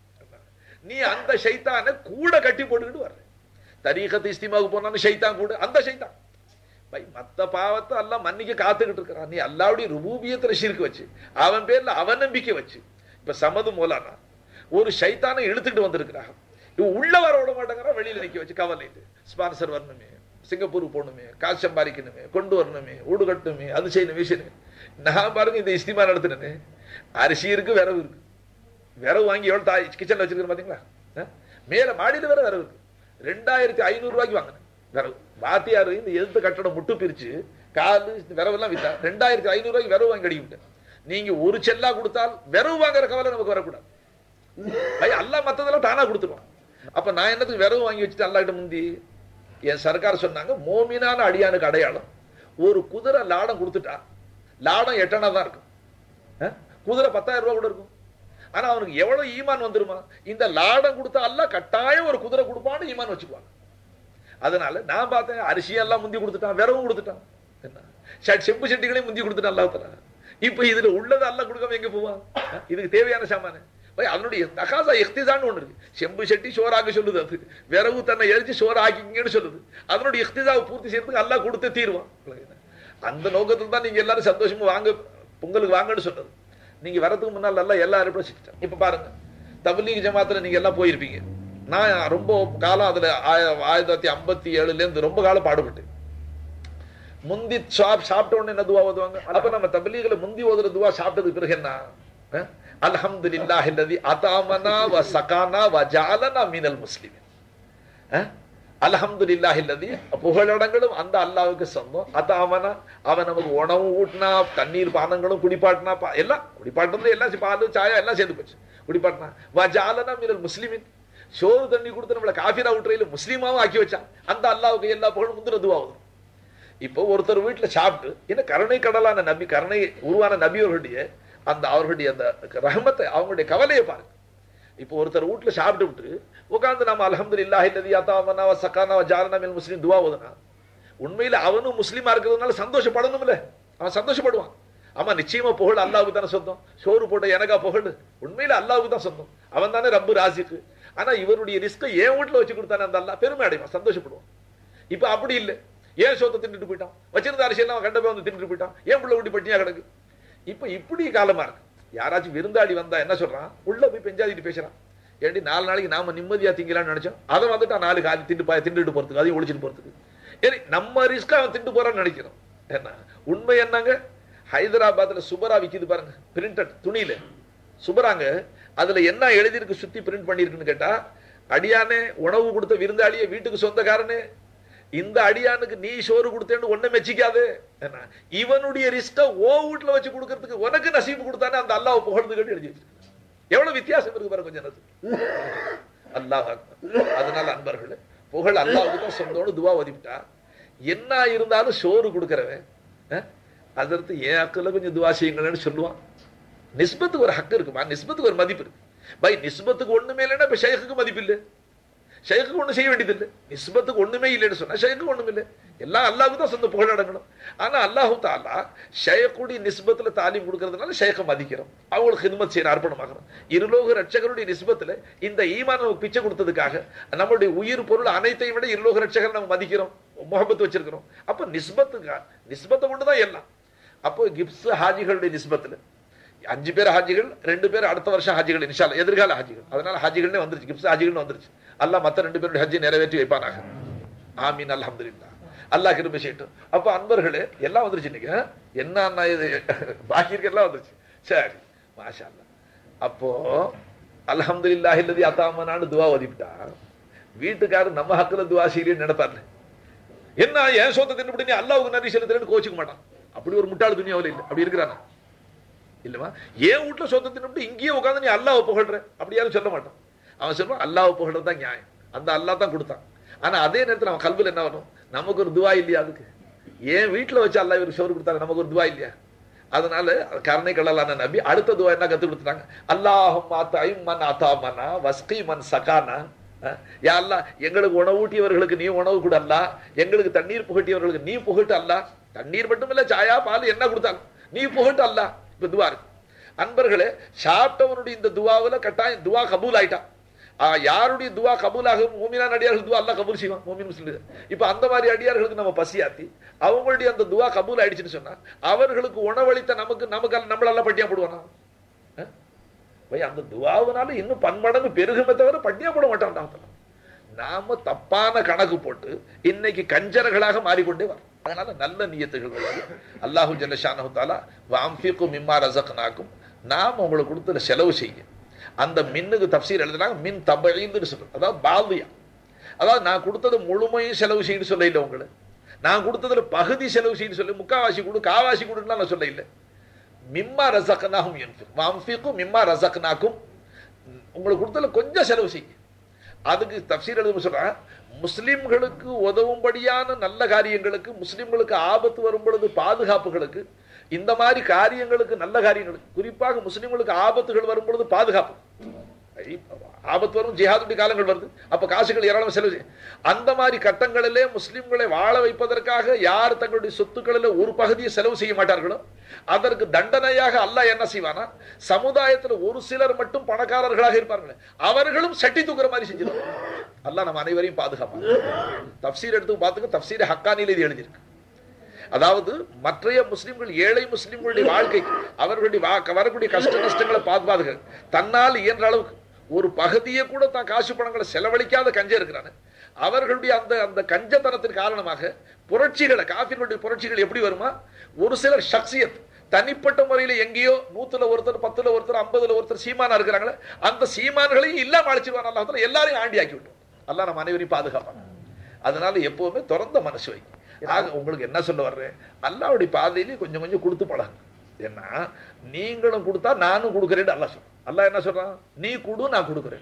நீ அந்த ஷைத்தானை கூட கட்டி போட்டுக்கிட்டு வர்ற தரீகத்து இஸ்திமாவுக்கு போனான்னு ஷைத்தான் கூட அந்த ஷைத்தான் பை மத்த பாவத்தை எல்லாம் மன்னிக்க காத்துக்கிட்டு இருக்கிறான் நீ அல்லாவுடைய ருபூபியத்துல ஷிருக்கு வச்சு அவன் பேர்ல அவன் நம்பிக்கை வச்சு இப்ப சமது மூலானா ஒரு ஷைத்தானை இழுத்துட்டு வந்திருக்கிறாங்க இவன் உள்ள வர விட மாட்டேங்கிறான் வெளியில நிக்க வச்சு கவலைட்டு ஸ்பான்சர் வரணுமே சிங்கப்பூருக்கு போகணுமே காசு சம்பாதிக்கணுமே கொண்டு வரணுமே வீடு கட்டணுமே அது செய்யணுமே செய்யணுமே நான் பாருங்க இந்த இஸ்திமா நடத்தினேன் அரிசி இருக்கு விரவு இருக்கு விரவு வாங்கி எவ்வளவு தாய் கிச்சன்ல வச்சிருக்கேன் பாத்தீங்களா அஹ்? மேல மாடியில வேற விரவு இருக்கு ரெண்டாயிரத்தி ஐநூறு ரூபாய்க்கு வாங்கினேன் விரவு வாத்தியாரு இந்த எதிர்த்து கட்டடம் முட்டு பிரிச்சு காலு இந்த விரவெல்லாம் வித்தா ரெண்டாயிரத்தி ஐநூறு ரூபாய்க்கு விரவு வாங்கி அடிக்கிட்டேன் நீங்க ஒரு செல்லா கொடுத்தால் விரவு வாங்குற கவலை நமக்கு வரக்கூடாது ஐயா அல்லாஹ் மத்ததெல்லாம் தானா கொடுத்துருவான் அப்ப நான் என்னத்துக்கு விரவு வாங்கி வச்சுட்டு அல்லாஹ்கிட்ட முந்தி என் சர்க்கார் சொன்னாங்க மோமினான அடியானுக்கு அடையாளம் ஒரு குதிரை லாடம் கொடுத்துட்டா லாடம் எட்டனா தான் இருக்கும் அஹ்? குதிரை பத்தாயிரம் ரூபாய் கூட இருக்கும் ஆனா அவனுக்கு எவ்வளவு ஈமான் வந்துருமா இந்த லாடம் கொடுத்தா அல்லாஹ் கட்டாயம் ஒரு குதிரை கொடுப்பான்னு ஈமான் வச்சுக்குவாங்க அதனால நான் பார்த்தேன் அரிசியெல்லாம் முந்தி கொடுத்துட்டான் விரவும் கொடுத்துட்டான் என்ன சட் செம்பு சட்டிகளையும் முந்தி கொடுத்துட்டான் அல்லாஹ் தஆலா. இப்ப இதுல உள்ளது அல்லாஹ் கொடுக்காம எங்க போவான் அஹ்? இதுக்கு தேவையான சாமானு போய் அதனுடைய தகாசா இஃப்திசான்னு ஒண்ணு இருக்கு செம்பு சட்டி சோறாக்க சொல்லுது அது விரவு தன்னை எரிச்சு சோறு ஆக்கிங்கன்னு சொல்லுது அதனுடைய இஃப்திசாவை பூர்த்தி செய்யறதுக்கு அல்லாஹ் கொடுத்து தீருவான் அந்த நோக்கத்துல தான் நீங்க எல்லாரும் சந்தோஷமா வாங்க பொங்கலுக்கு வாங்கன்னு சொன்னது நீங்க வரதுக்கு முன்னால் எல்லாம் எல்லா ஏற்பாடும் செஞ்சுட்டேன் இப்ப பாருங்க தபலீக் ஜமாத்துல நீங்க எல்லாம் போயிருப்பீங்க நான் ரொம்ப காலம் அதுல ஆய- ஆயிரத்தி தொள்ளாயிரத்தி ஐம்பத்தி ஏழுல இருந்து ரொம்ப காலம் பாடுபட்டேன் முந்தி சாப் சாப்பிட்ட உடனே என்ன துவா ஓதுவாங்க அப்ப நம்ம தபலீகளை முந்தி ஓதுற துவா சாப்பிட்டதுக்கு பிறகு என்ன அஹ்? அல்ஹம்துலில்லாஹி அல்லதி அதாமனா வ சகானா வ ஜஅலனா மினல் முஸ்லிமின் அஹ்? அல்ஹம்துலில்லாஹி அல்லதி புகழடங்களும் அந்த அல்லாஹ்வுக்கு சொந்தம் அதாமனா அவன் நமக்கு உணவு ஊட்டினா தண்ணீர் பானங்களும் குடிப்பாட்டினா பா- எல்லாம் குடிப்பாட்டுறது எல்லாம் சி- பால் சாயா எல்லாம் சேர்ந்து போச்சு குடிப்பாட்டினா வ ஜஅலனா மினல் முஸ்லிமின் சோறு தண்ணி கொடுத்து நம்மள காஃபிரா விட்டுறையில முஸ்லீமாவும் ஆக்கி வச்சான் அந்த அல்லாஹ்வுக்கு எல்லா புகழும் முந்திர துவா ஓதும் இப்போ ஒருத்தர் வீட்டுல சாப்பிட்டு என்ன கருணை கடலான நபி கருணை உருவான நபி அவர்களுடைய அந்த அவர்களுடைய அந்த ரஹமத்தை அவங்களுடைய கவலையை பாருங்க இப்போ ஒருத்தர் வீட்டுல சாப்பிட்டு விட்டு உட்கார்ந்து நம்ம அலமது இல்லாஹி இல்லதி அத்தாமனா சக்கானா ஜாரனா மில் முஸ்லீம் துவா ஓதுனா உண்மையில அவனும் முஸ்லீமா இருக்கிறதுனால சந்தோஷப்படணும்ல அவன் சந்தோஷப்படுவான் ஆமா நிச்சயமா புகழ் அல்லாவுக்கு தானே சொந்தம் சோறு போட்ட எனக்கா புகழ் உண்மையில அல்லாவுக்கு தான் சொந்தம் அவன் தானே ரப்பு ராசிக்கு ஆனா இவருடைய ரிஸ்கை என் வீட்டுல வச்சு கொடுத்தானே அந்த அல்லாஹ் பெருமை அடைவான் சந்தோஷப்படுவான் இப்ப அப்படி இல்ல ஏன் சோத்தை தின்னுட்டு போயிட்டான் வச்சிருந்த அரசியல் அவன் கண்ட போய் வந்து தின்னுட்டு போயிட்டான் ஏன் புள்ள ஊட்டி பட்டினியா கிடக்கு இப்ப இப்படி காலமா இருக்கு யாராச்சும் விருந்தாடி வந்தா என்ன சொல்றான் உள்ள போய் பெஞ்சாதிட்டு பேசுறான் ஏண்டி நாலு நாளைக்கு நாம நிம்மதியா திங்கலாம்னு நினைச்சோம் அதை வந்துட்டு நாலு காதி திண்டு பாய திண்டுட்டு போறதுக்கு அதையும் ஒழிச்சிட்டு போறதுக்கு ஏறி நம்ம ரிஸ்க் அவன் திண்டு போறான்னு நினைக்கிறோம் என்ன உண்மை என்னங்க ஹைதராபாத்ல சுபரா விக்குது பாருங்க பிரிண்டட் துணியில சுபராங்க அதுல என்ன எழுதியிருக்கு சுத்தி பிரிண்ட் பண்ணிருக்குன்னு கேட்டா அடியானே உணவு கொடுத்த விருந்தாளியே வீட்டுக்கு சொந்தக்காரனே இந்த அடியானுக்கு நீ சோறு கொடுத்தேன்னு ஒண்ணு மெச்சிக்காது என்ன இவனுடைய ரிஸ்க ஓ வீட்டுல வச்சு கொடுக்கறதுக்கு உனக்கு நசீபு கொடுத்தானே அந்த அல்லாஹ் புகழ்ந்து கட்டி எழுதி வச்சிருக்கு எவ்வளவு வித்தியாசம் இருக்கு பாருங்க கொஞ்சம் நேரத்துக்கு. அல்லாஹ் அக்பர். அதனால அன்பர்களே புகழ் அல்லாஹ்வுக்கு தான் சொந்தம்னு துவா ஒதிவிட்டா என்ன இருந்தாலும் சோறு கொடுக்கறவன் அஹ், அதற்கு ஏன் அக்கில் கொஞ்சம் துவா செய்யுங்களேன்னு சொல்லுவான் நிஸ்பத்துக்கு ஒரு ஹக்கு இருக்குமா நிஸ்பத்துக்கு ஒரு மதிப்பு இருக்கு பை நிஸ்பத்துக்கு ஒண்ணுமே இல்லைன்னா இப்ப ஷேக்குக்கு மதிப்பு இல்லை ஷேக்குக்கு ஒண்ணும் செய்ய வேண்டியது இல்லை நிஸ்பத்துக்கு ஒண்ணுமே இல்லைன்னு சொன்னா ஷேக்குக்கு ஒண்ணும் இல்லை எல்லாம் அல்லாஹ்வுக்கு தான் சொந்த புகழ் அடங்கணும் ஆனா அல்லாஹு தாலா ஷேக்குடைய நிஸ்பத்துல தாலீம் கொடுக்கறதுனால ஷேக்கை மதிக்கிறோம் அவங்களுக்கு ஹிதமத் செய்யற அர்ப்பணமாகிறோம் இருலோக ரட்சகருடைய நிஸ்பத்துல இந்த ஈமான் நமக்கு பிச்சை கொடுத்ததுக்காக நம்மளுடைய உயிர் பொருள் அனைத்தையும் விட இருலோக ரட்சகர் நம்ம மதிக்கிறோம் முகப்பத்து வச்சிருக்கிறோம் அப்ப நிஸ்பத்துக்கு நிஸ்பத்தை கொண்டு தான் எல்லாம் அப்போ கிப்ஸ் ஹாஜிகளுடைய நிஸ்பத்துல அஞ்சு பேர் ஹாஜிகள் ரெண்டு பேர் அடுத்த வருஷம் ஹாஜிகள் இன்ஷால்ல எதிர்கால ஹாஜிகள் அதனால ஹாஜிகள்னே வந்துருச்சு கிப்ஸ் ஹாஜிகள்னு வந்துருச்சு அல்லாஹ் மத்த ரெண்டு பேருடைய ஹஜ்ஜை நிறைவேற்றி வைப்பானாக ஆமீன் அல்ஹம்துலில்லாஹ் அல்லாஹ் கிருபை செய்யட்டும் அப்ப அன்பர்களே எல்லாம் வந்துருச்சு இன்னைக்கு ஆ? என்ன அண்ணா இது பாக்கி இருக்க எல்லாம் வந்துருச்சு சரி மாஷா அல்லாஹ் அப்போ அல்ஹம்துலில்லாஹி இல்லதி அத்தாமனான்னு துவா ஒதிவிட்டா வீட்டுக்காரர் நம்ம ஹக்குல துவா செய்யலன்னு நினைப்பார்ல என்ன ஏன் சொத்தை தின்னுபிட்டு நீ அல்லாவுக்கு நன்றி செலுத்துறேன்னு கோச்சுக்க மாட்டான் அப்படி ஒரு முட்டாள் துணியாவில் இல்லை அப்படி இருக்கிறானா இல்லவா ஏன் வீட்டுல சொத்தை தின்னுபிட்டு இங்கேயே உட்காந்து நீ அல்லாவை புகழ்ற அப்படி யாரும் சொல்ல மாட்டான் அவன் சொல்லுவான் அல்லாவை புகழ்றது தான் நியாயம் அந்த அல்லாஹ் தான் கொடுத்தான் ஆனா அதே நேரத்துல அவன் கல்வியில் என்ன வரும் நமக்கு ஒரு துவா இல்லையா அதுக்கு ஏன் வீட்டுல வச்சு அல்லாஹ் ஒரு சோறு கொடுத்தாங்க நமக்கு ஒரு துவா இல்லையா அதனால கருணை கடலான நபி அடுத்த துவா என்ன கத்து கொடுத்துட்டாங்க அல்லாஹும் மன் அத்தாமனா வஸ்கி மன் சகானா அஹ், யா அல்லாஹ் எங்களுக்கு உணவு ஊட்டியவர்களுக்கு நீ உணவு கூட அல்ல எங்களுக்கு தண்ணீர் புகட்டியவர்களுக்கு நீ புகட்டு அல்ல தண்ணீர் மட்டும் இல்ல சாயா பால் என்ன கொடுத்தாலும் நீ புகட்டு அல்ல இப்ப துவா இருக்கு அன்பர்களே சாப்பிட்டவனுடைய இந்த துவாவுல கட்டாயம் துவா கபூல் ஆயிட்டான் ஆ, யாருடைய துவா கபூலாகும் மூமினான் அடியார்கள் துவா அல்லாஹ் கபூல் செய்வான் மூமின் முஸ்லிம் இப்ப அந்த மாதிரி அடியார்களுக்கு நம்ம பசியாத்தி அவங்களுடைய அந்த துவா கபூல் ஆயிடுச்சுன்னு சொன்னா அவர்களுக்கு உணவளித்த நமக்கு நமக்கு நம்மளெல்லாம் பட்டியா போடுவானா அஹ்? பை அந்த துவாவுனால இன்னும் பன்மடங்கு பெருகுமே தவிர பட்டியா போட மாட்டான் நாம தப்பான கணக்கு போட்டு இன்னைக்கு கஞ்சர்களாக மாறிக்கொண்டே வரோம் அதனால நல்ல நியத்துகள் உள்ளது அல்லாஹு ஜல்லஷானு தாலா வாம்ஃபிக்கும் மிம்மா ரசக்னாக்கும் நாம் உங்களுக்கு கொடுத்த செலவு செய்ய அந்த மின்னுக்கு தப்சீர் எழுதுனாங்க மின் தபைன்னு சொல்றோம் அதாவது பாதியா அதாவது நான் கொடுத்தது முழுமையும் செலவு செய்யு சொல்ல இல்லை உங்களை நான் கொடுத்ததுல பகுதி செலவு செய்யு சொல்லி முக்காவாசி கொடு காவாசி கொடுன்னு நான் சொல்ல இல்லை மிம்மா ரசக்னாகும் வாம்ஃபிக்கும் மிம்மா ரசக்னாக்கும் உங்களுக்கு கொடுத்ததுல கொஞ்சம் செலவு செய்யுங்க அதுக்கு தப்சீர் எழுத சொல்றேன் முஸ்லிம்களுக்கு உதவும்படியான நல்ல காரியங்களுக்கு முஸ்லிம்களுக்கு ஆபத்து வரும் பொழுது பாதுகாப்புகளுக்கு இந்த மாதிரி காரியங்களுக்கு நல்ல காரியங்களுக்கு குறிப்பாக முஸ்லிம்களுக்கு ஆபத்துகள் வரும் பொழுது பாதுகாப்பு ஐ, ஆபத்து வரும் ஜிஹாதுடைய காலங்கள் வருது அப்ப காசுகள் ஏராளம் செலவு செய்யும் அந்த மாதிரி கட்டங்களிலே முஸ்லிம்களை வாழ வைப்பதற்காக யார் தங்களுடைய சொத்துக்களில் ஒரு பகுதியை செலவு செய்ய மாட்டார்களோ அதற்கு தண்டனையாக அல்லாஹ் என்ன செய்வானா சமுதாயத்தில் ஒரு சிலர் மட்டும் பணக்காரர்களாக இருப்பார்களே அவர்களும் சட்டி தூக்குற மாதிரி செஞ்சிருவாங்க அல்லாஹ் நம்ம அனைவரையும் பாதுகாப்பாங்க தப்சீர் எடுத்து பார்த்துக்க தப்சீர் ஹக்கானில் இது எழுதியிருக்கு அதாவது மற்றைய முஸ்லிம்கள் ஏழை முஸ்லிம்களுடைய வாழ்க்கை அவர்களுடைய வா- வரக்கூடிய கஷ்ட நஷ்டங்களை பாதுகாதுக தன்னால் இயன்ற அளவுக்கு ஒரு பகுதியை கூட தான் காசு பணங்களை செலவழிக்காத கஞ்ச இருக்கிறாங்க அவர்களுடைய அந்த அந்த கஞ்சத்தனத்தின் காரணமாக புரட்சிகளை காஃபிர்களுடைய புரட்சிகள் எப்படி வருமா ஒரு சிலர் ஷக்சியத் தனிப்பட்ட முறையில் எங்கேயோ நூத்துல ஒருத்தர் பத்துல ஒருத்தர் ஐம்பதுல ஒருத்தர் சீமானா இருக்கிறாங்களே அந்த சீமான்களையும் இல்லாம அழைச்சிருவான் அல்லாஹ் எல்லாரையும் ஆண்டி ஆக்கி விட்டோம் அல்லாஹ் நம்ம அனைவரையும் பாதுகாப்பாங்க அதனால எப்பவுமே திறந்த மனசு வை ஆக உங்களுக்கு என்ன சொல்ல வர்றேன் அல்லாவுடைய பாதையிலேயே கொஞ்சம் கொஞ்சம் கொடுத்து பழகுங்க ஏன்னா நீங்களும் கொடுத்தா நானும் கொடுக்குறேன்னு அல்லாஹ் சொல்றான் அல்லாஹ் என்ன சொல்றான் நீ கொடு நான் கொடுக்குறேன்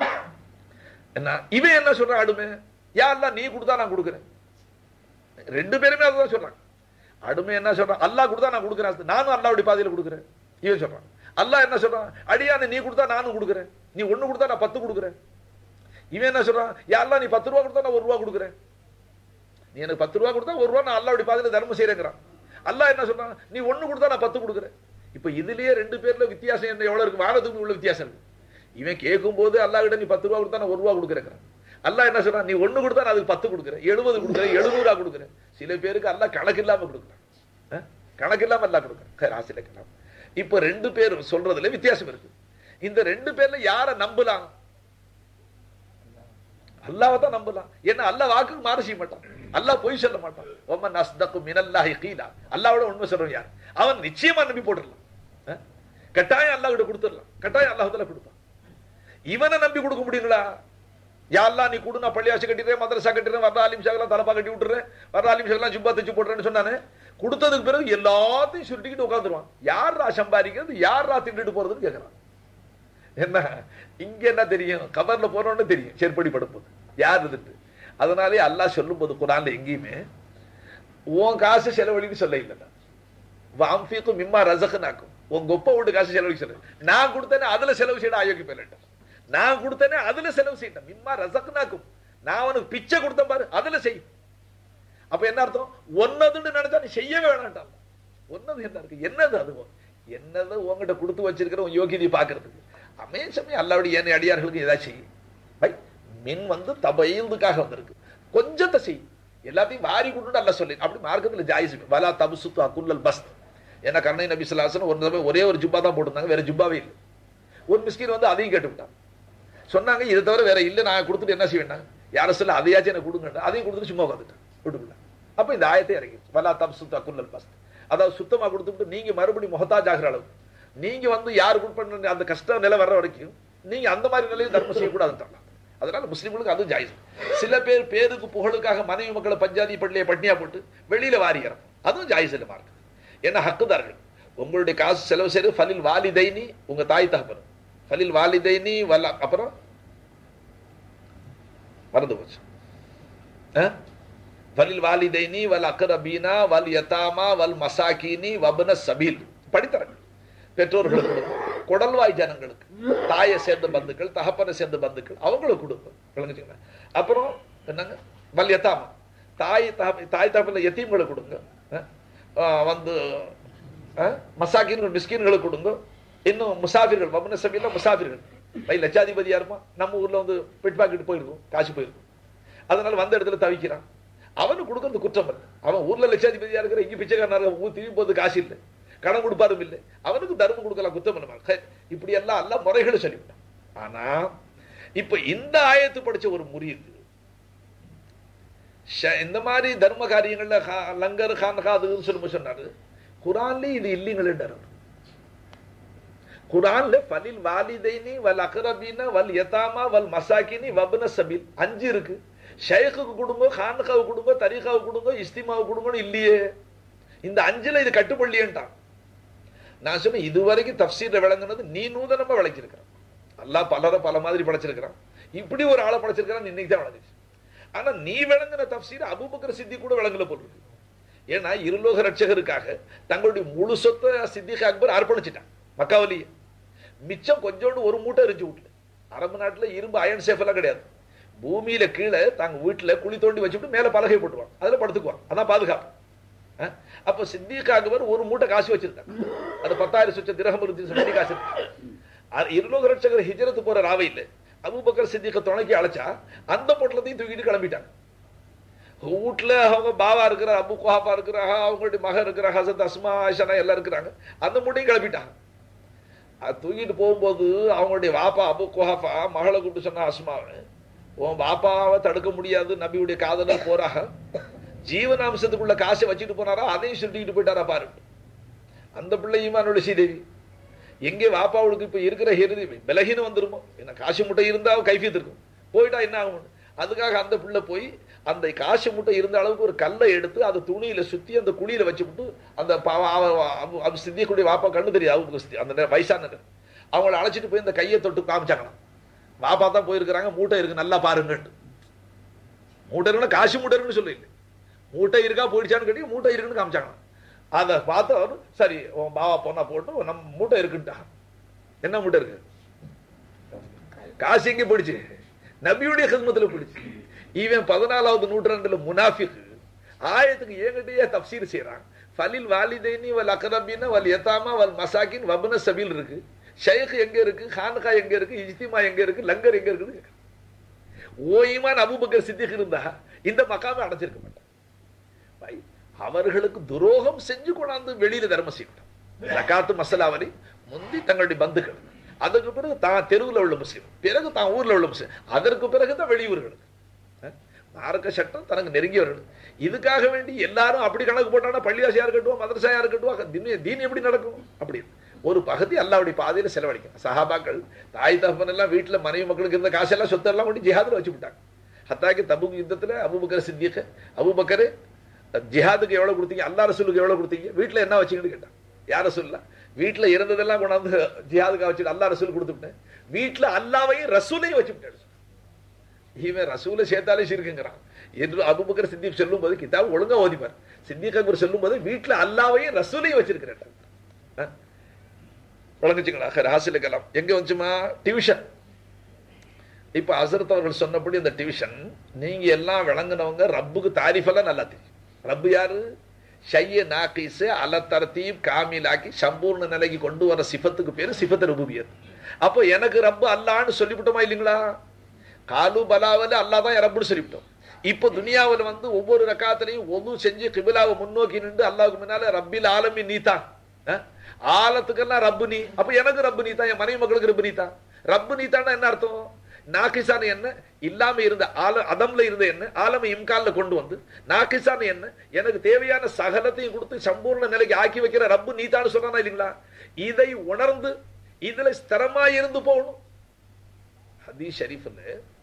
என்ன இவன் என்ன சொல்றான் அடுமே யா அல்லாஹ் நீ கொடுத்தா நான் கொடுக்குறேன் ரெண்டு பேருமே அதுதான் சொல்றாங்க அடுமை என்ன சொல்றான் அல்லாஹ் கொடுத்தா நான் கொடுக்குறேன் நானும் அல்லாவுடைய பாதையில கொடுக்குறேன் இவன் சொல்றான் அல்லாஹ் என்ன சொல்றான் அடியானே நீ கொடுத்தா நானும் கொடுக்குறேன் நீ ஒண்ணு கொடுத்தா நான் பத்து கொடுக்குறேன் இவன் என்ன சொல்றான் யா அல்லாஹ் நீ பத்து ரூபா கொடுத்தா நான் ஒரு ரூபா கொடுக்குறேன் நீ எனக்கு பத்து ரூபா கொடுத்தா ஒரு ரூபா நான் அல்லாவுடைய பாதையில தர்மம் செய்யறேங்கிறான் அல்லாஹ் என்ன சொல்றான் நீ ஒண்ணு கொடுத்தா நான் பத்து கொடுக்குறேன் இப்ப இதுலயே ரெண்டு பேர்ல வித்தியாசம் என்ன எவ்வளவு இருக்கு வானத்துக்கு உள்ள வித்தியாசம் இருக்கு இவன் கேட்கும் போது அல்லாஹ் கிட்ட நீ பத்து ரூபா கொடுத்தா நான் ஒரு ரூபா கொடுக்குறேன் அல்லாஹ் என்ன சொல்றான் நீ ஒண்ணு கொடுத்தா நான் அதுக்கு பத்து கொடுக்குறேன் எழுபது கொடுக்குறேன் எழுநூறா கொடுக்குறேன் சில பேருக்கு அல்லாஹ் கணக்கு இல்லாம கொடுக்குறான் அஹ்? கணக்கு இல்லாம அல்லாஹ் கொடுக்குறான் ராசில கலாம் இப்ப ரெண்டு பேரும் சொல்றதுல வித்தியாசம் இருக்கு இந்த ரெண்டு பேர்ல யாரை நம்பலாம் அல்லாவை தான் நம்பலாம் ஏன்னா அல்லாஹ் வாக்குக்கு மாறு செய்ய மாட்டான் அல்லாஹ் பொய் சொல்ல மாட்டான் ஒமன் அஸ்தகு மினல்லாஹி கீலா அல்லாவோட உண்மை சொல்றவன் யார் அவன் நிச்சயமா நம்பி போட்டுடலாம் அஹ்? கட்டாயம் அல்லாஹ் கிட்ட கொடுத்துடலாம் கட்டாயம் அல்லாஹ் கொடுப்பான் இவனை நம்பி கொடுக்க முடியுங்களா யாரெல்லாம் நீ கொடு நான் பள்ளியாசு கட்டிடுறேன் மதரசா கட்டிடுறேன் வர்ற ஆலிம் ஷாக்கெல்லாம் தலப்பா கட்டி விட்டுறேன் வர்ற ஆலிம் ஷாக்கெல்லாம் ஜுப்பா தச்சு போடுறேன்னு சொன்னானே கொடுத்ததுக்கு பிறகு எல்லாத்தையும் சுருட்டிக்கிட்டு உட்காந்துருவான் யாரா சம்பாதிக்கிறது யாரா தின்னுட்டு போறதுன்னு கேட்கறான் என்ன இங்க என்ன தெரியும் கபர்ல போறோன்னு தெரியும் செருப்படி படுப்பது யார் இருந்துட்டு அதனாலே அல்லாஹ் சொல்லும்போது குரான்ல எங்கேயுமே உன் காசு செலவழின்னு சொல்ல இல்லைன்னா வாம்ஃபீக்கும் மிம்மா ரசகனாக்கும் உங்க ஒப்ப வீட்டு காசு செலவழிக்க சொல்ல நான் கொடுத்தேனே அதுல செலவு செய்யணும் ஆயோக்கி பேலட்டும் நான் கொடுத்தேனே அதுல செலவு செய்யணும் மிம்மா ரசகனாக்கும் நான் அவனுக்கு பிச்சை கொடுத்தேன் பாரு அதுல செய் அப்ப என்ன அர்த்தம் ஒன்னதுன்னு நினைச்சா நீ செய்யவே வேணாண்டாம் ஒன்னது என்ன இருக்கு என்னது அது என்னது உங்ககிட்ட கொடுத்து வச்சிருக்கிற உன் யோகியதை பாக்குறதுக்கு அமே சமயம் அல்லாவுடைய ஏனைய அடியார்களுக்கு ஏதாச்சும் செய்யும் பை மின் வந்து தபையுதுக்காக வந்திருக்கு கொஞ்சத்தை செய் எல்லாத்தையும் வாரி கொண்டு அல்ல சொல்லி அப்படி மார்க்கத்துல ஜாயிஸ் வலா தபுசுத்து அக்குல்லல் பஸ் ஏன்னா கருணை நபி சொல்லாசன் ஒரு தடவை ஒரே ஒரு ஜுப்பா தான் போட்டிருந்தாங்க வேற ஜுப்பாவே இல்லை ஒரு மிஸ்கின் வந்து அதையும் கேட்டு விட்டான் சொன்னாங்க இதை தவிர வேற இல்லை நான் கொடுத்துட்டு என்ன செய்வேன் யார சொல்ல அதையாச்சும் எனக்கு கொடுங்க அதையும் கொடுத்துட்டு சும்மா உட்காந்துட்டேன் விட்டுவிடல அப்ப இந்த ஆயத்தை இறங்கி வலா தபுசுத்து அக்குல்லல் பஸ் அதாவது சுத்தமா கொடுத்துட்டு நீங்க மறுபடியும் முகத்தாஜ் ஆகிற அளவு நீங்க வந்து யார் கொடுப்ப அந்த கஷ்ட நிலை வர்ற வரைக்கும் நீங்க அந்த மாதிரி நிலையில் தர்மம் செய்யக்கூடாதுன்றாங்க அதனால முஸ்லிம்களுக்கு அது ஜாயிஸ் சில பேர் பேருக்கு புகழுக்காக மனைவி மக்களை பஞ்சாதி பள்ளியை பட்னியா போட்டு வெளியில வாரிக்கிறோம் அதுவும் ஜாயிஸ் இல்லை மார்க் ஏன்னா ஹக்குதார்கள் உங்களுடைய காசு செலவு செய்து ஃபலில் வாலிதைனி உங்க தாய் தகப்பனும் ஃபலில் வாலிதைனி வல்ல அப்புறம் மறந்து போச்சு அஹ்? ஃபலில் வாலிதைனி வல் அக்ரபீனா வல் யதாமா வல் மசாக்கீனி வபன சபீல் படித்தரங்கள் பெற்றோர்களுக்கு கொடுக்கும் குடல்வாய் ஜனங்களுக்கு தாயை சேர்ந்த பந்துக்கள் தகப்பனை சேர்ந்த பந்துக்கள் அவங்களுக்கு கொடுக்கும் விளங்குச்சுங்களா அப்புறம் என்னங்க வல் யதாமா தாய் தகப்ப தாய் தகப்பன எத்தீம்களுக்கு கொடுங்க அஹ்? ஆஹ் வந்து அஹ்? மசாக்கீன்கள் மிஸ்கீன்களுக்கு கொடுங்க இன்னும் முசாஃபிர்கள் வபன சபீல முசாஃபிர்கள் பை லட்சாதிபதியா இருப்பான் நம்ம ஊர்ல வந்து பெட் பாக்கெட் போயிருக்கும் காசு போயிருக்கும் அதனால வந்த இடத்துல தவிக்கிறான் அவனுக்கு கொடுக்கறது குற்றம் இல்லை அவன் ஊர்ல லட்சாதிபதியா இருக்கிற இங்க பிச்சைக்காரனாக ஊர் திரும்பி போது காசு இல்லை கடன் கொடுப்பாரும் இல்லை அவனுக்கு தர்மம் கொடுக்கலாம் குத்தம் பண்ண இப்படி எல்லாம் எல்லாம் முறைகளை சொல்லிவிட்டான் ஆனா இப்ப இந்த ஆயத்து படிச்ச ஒரு முறியுது ஷ- இந்த மாதிரி தர்ம காரியங்கள்ல ஹா- லங்கர் கான்ஹா அதுன்னு சொல்லும்போது சொன்னாரு குரான்ல இது இல்லைங்களேன்றார் அவர். குரான்ல பலில் வாலிதைனி வல் அக்ரபீன வல் யதாமா வல் மசாக்கினி வப்ன சபீல் அஞ்சு இருக்கு ஷேக்குக்கு கொடுங்க கான்காவுக்கு கொடுங்க தரீகாவுக்கு கொடுங்க இஸ்திமாவுக்கு கொடுங்கன்னு இல்லையே இந்த அஞ்சுல இது கட்டுப்படலையேன்ட்டான் நான் சொன்னேன் இதுவரைக்கும் தப்சீர்ல விளங்குனது நீ நூதனமா விளக்கியிருக்கிறான் அல்லாஹ் பலரை பல மாதிரி படைச்சிருக்கிறான் இப்படி ஒரு ஆளை படைச்சிருக்கிறான் இன்னைக்கு தான் விளங்குச்சு ஆனா நீ விளங்குன தப்சீர் அபூபக்கர் சித்தி கூட விளங்கல போட்டிருக்கு ஏன்னா இருலோக ரட்சகருக்காக தங்களுடைய முழு சொத்தை சித்திக் அக்பர் அர்ப்பணிச்சிட்டான் மக்காவலிய மிச்சம் கொஞ்சோண்டு ஒரு மூட்டை எரிஞ்சு விட்டுல அரபு நாட்டுல இரும்பு அயன் சேஃப் எல்லாம் கிடையாது பூமியில கீழே தாங்க வீட்டுல குழி தோண்டி வச்சுட்டு மேல பலகை போட்டுவாங்க அதுல படுத்துக்குவாங்க அதான் பாதுகாப்பு அஹ்? அப்ப சித்திக் அக்பர் ஒரு மூட்டை காசு வச்சிருக்காங்க அது பத்தாயிரம் சுச்ச திரகம் இருந்து சொல்லி காசு இருக்கு. அது இருலோக ரட்சகர் ஹிஜரத்து போற ராவையில் அபூபக்கர் சித்திக்க துணைக்கு அழைச்சா அந்த பொட்டலத்தையும் தூக்கிட்டு கிளம்பிட்டாங்க வீட்டுல அவங்க பாவா இருக்கிற அபு குஹாபா இருக்கிறாங்க அவங்களுடைய மகன் இருக்கிற ஹசத் அஸ்மா ஆயிஷனா எல்லாம் இருக்கிறாங்க அந்த மூட்டையும் கிளப்பிட்டாங்க அது தூக்கிட்டு போகும்போது அவங்களுடைய வாப்பா அபு குஹாஃபா மகளை கூப்பிட்டு சொன்னா அஸ்மாவை உன் பாப்பாவை தடுக்க முடியாது நபியுடைய காதலர் போறாக ஜீவன அம்சத்துக்குள்ள காசை வச்சுட்டு போனாரா அதையும் சுட்டிக்கிட்டு போயிட்டாரா பாரு அந்த பிள்ளையுமா என்னோட ஸ்ரீதேவி எங்கே வாப்பாவுக்கு இப்ப இருக்கிற ஹெருதி விலகின்னு வந்துருமோ என்ன காசு முட்டை இருந்தா கைஃபியத்து இருக்கும் போயிட்டா என்ன ஆகும் அதுக்காக அந்த பிள்ளை போய் அந்த காசு முட்டை இருந்த அளவுக்கு ஒரு கல்லை எடுத்து அதை துணியில சுத்தி அந்த குழியில வச்சுவிட்டு அந்த பாவ- அவ- அவ- அவ சித்தியக்கூடிய வாப்பா கண்ணு தெரியாது அவங்க சித்தி அந்த நே- வயசான நேரம். அவங்கள அழைச்சிட்டு போய் இந்த கையை தொட்டு காமிச்சாங்களாம் வாப்பா தான் போயிருக்கிறாங்க மூட்டை இருக்கு நல்லா பாருங்கன்ட்டு மூட்டை இருக்குன்னா காசு மூட்டை இருக்குன்னு சொல்லி மூட்டை இருக்கா போயிடுச்சான்னு கேட்டி மூட்டை இருக்குன்னு காமிச்சாங்களாம் அதை பார்த்து அவர் சரி உன் பாவா பொண்ணா போட்டு நம்ம மூட்டை இருக்குன்ட்டா என்ன மூட்டை இருக்கு காசு எங்க போயிடுச்சு நபியுடைய ஹிதமத்துல போயிடுச்சு இவன் பதினாலாவது நூற்றாண்டுல முனாஃபிக் ஆயத்துக்கு என்கிட்டயே தப்சீர் செய்யறான் ஃபலில் வாலிதைனி வல் அக்ரபின வல் யதாமா வல் மசாக்கின் வபன சபீல் இருக்கு ஷைக் எங்க இருக்கு ஹான்கா எங்க இருக்கு இஜ்திமா எங்க இருக்கு லங்கர் எங்க இருக்குது ஓ ஈமான் அபூபக்கர் சித்திக் இருந்தா இந்த மக்காமை அடைச்சிருக்க மாட்டான் பை, அவர்களுக்கு துரோகம் செஞ்சு கொண்டாந்து வெளியில தர்மம் செய்யட்டும் ஜகாத்து மசலாவலி முந்தி தங்களுடைய பந்துக்கள் அதுக்கு பிறகு தான் தெருவில் உள்ள முஸ்லீம் பிறகு தான் ஊர்ல உள்ள முஸ்லீம் அதற்கு பிறகு தான் வெளியூர்களுக்கு அஹ், மார்க்க சட்டம் தனக்கு நெருங்கியவர்கள் இதுக்காக வேண்டி எல்லாரும் அப்படி கணக்கு போட்டானா பள்ளியாசையா இருக்கட்டும் மதரசாயா இருக்கட்டும் தீன் தீன் எப்படி நடக்கும் அப்படி ஒரு பகுதி அல்லாவுடைய பாதையில செலவழிக்கும் சஹாபாக்கள் தாய் தகப்பன் எல்லாம் வீட்டுல மனைவி மக்களுக்கு இருந்த காசெல்லாம் சொத்தெல்லாம் கொண்டு ஜிஹாதுல வச்சு விட்டாங்க ஹத்தாக்கி தபுக் யுத்தத்துல அபூபக்கர் சித்திக் அபூபக்கர் ஜிஹாதுக்கு எவ்வளவு கொடுத்தீங்க அல்லா ரசூலுக்கு எவ்வளவு கொடுத்தீங்க வீட்டுல என்ன வச்சீங்கன்னு கேட்டான் யார் ரசூல்லா வீட்டுல இருந்ததெல்லாம் கொண்டாந்து ஜிஹாதுக்கு வச்சுட்டு அல்லா ரசூல் கொடுத்துட்டேன் வீட்டுல அல்லாவையும் ரசூலையும் வச்சு விட்டேன் இவன் ரசூலை சேர்த்தாலே இருக்குங்கிறான் என்று அபுபக்கர் சித்திக் சொல்லும் போது கிதாப் ஒழுங்கா ஓதிப்பார் சித்திக் அக்பர் சொல்லும் போது வீட்டுல அல்லாவையும் ரசூலையும் வச்சிருக்கிறேன் விளங்குச்சுங்களா ராசிலுக்கலாம் எங்க வந்துச்சுமா டியூஷன் இப்ப அசரத் அவர்கள் சொன்னபடி இந்த டிவிஷன் நீங்க எல்லாம் விளங்குனவங்க ரப்புக்கு தாரிஃபெல்லாம் நல்லா தெரியும் ரப்பு யாரு ஷைய நாக்கீஸ் அல தரத்தீப் காமிலாக்கி சம்பூர்ண நிலைக்கு கொண்டு வர சிஃபத்துக்கு பேரு சிஃபத் ரபுபியத் அப்போ எனக்கு ரப்பு அல்லான்னு சொல்லிவிட்டோமா இல்லைங்களா காலு பலாவில் அல்லா தான் ரப்புன்னு சொல்லிவிட்டோம் இப்போ துனியாவில் வந்து ஒவ்வொரு ரக்காத்திலையும் ஒது செஞ்சு கிபிலாவை முன்னோக்கி நின்று அல்லாவுக்கு முன்னால ரப்பில் ஆலமி நீதான் அஹ்? ஆலத்துக்கெல்லாம் ரப்பு நீ அப்ப எனக்கு ரப்பு நீ தான் என் மனைவி மக்களுக்கு ரப்பு நீ தான் ரப்பு நீ தான் என்ன அர்த்தம் நாக்கிசான என்ன இல்லாம இருந்த ஆல அதம்ல இருந்த என்ன ஆலம இம்கால்ல கொண்டு வந்து நாக்கிசான என்ன எனக்கு தேவையான சகலத்தையும் கொடுத்து சம்பூர்ண நிலைக்கு ஆக்கி வைக்கிற ரப்பு நீ தான் சொன்னா இல்லைங்களா இதை உணர்ந்து இதுல ஸ்திரமா இருந்து போகணும் ஹதீஸ் ஷரீஃப்ல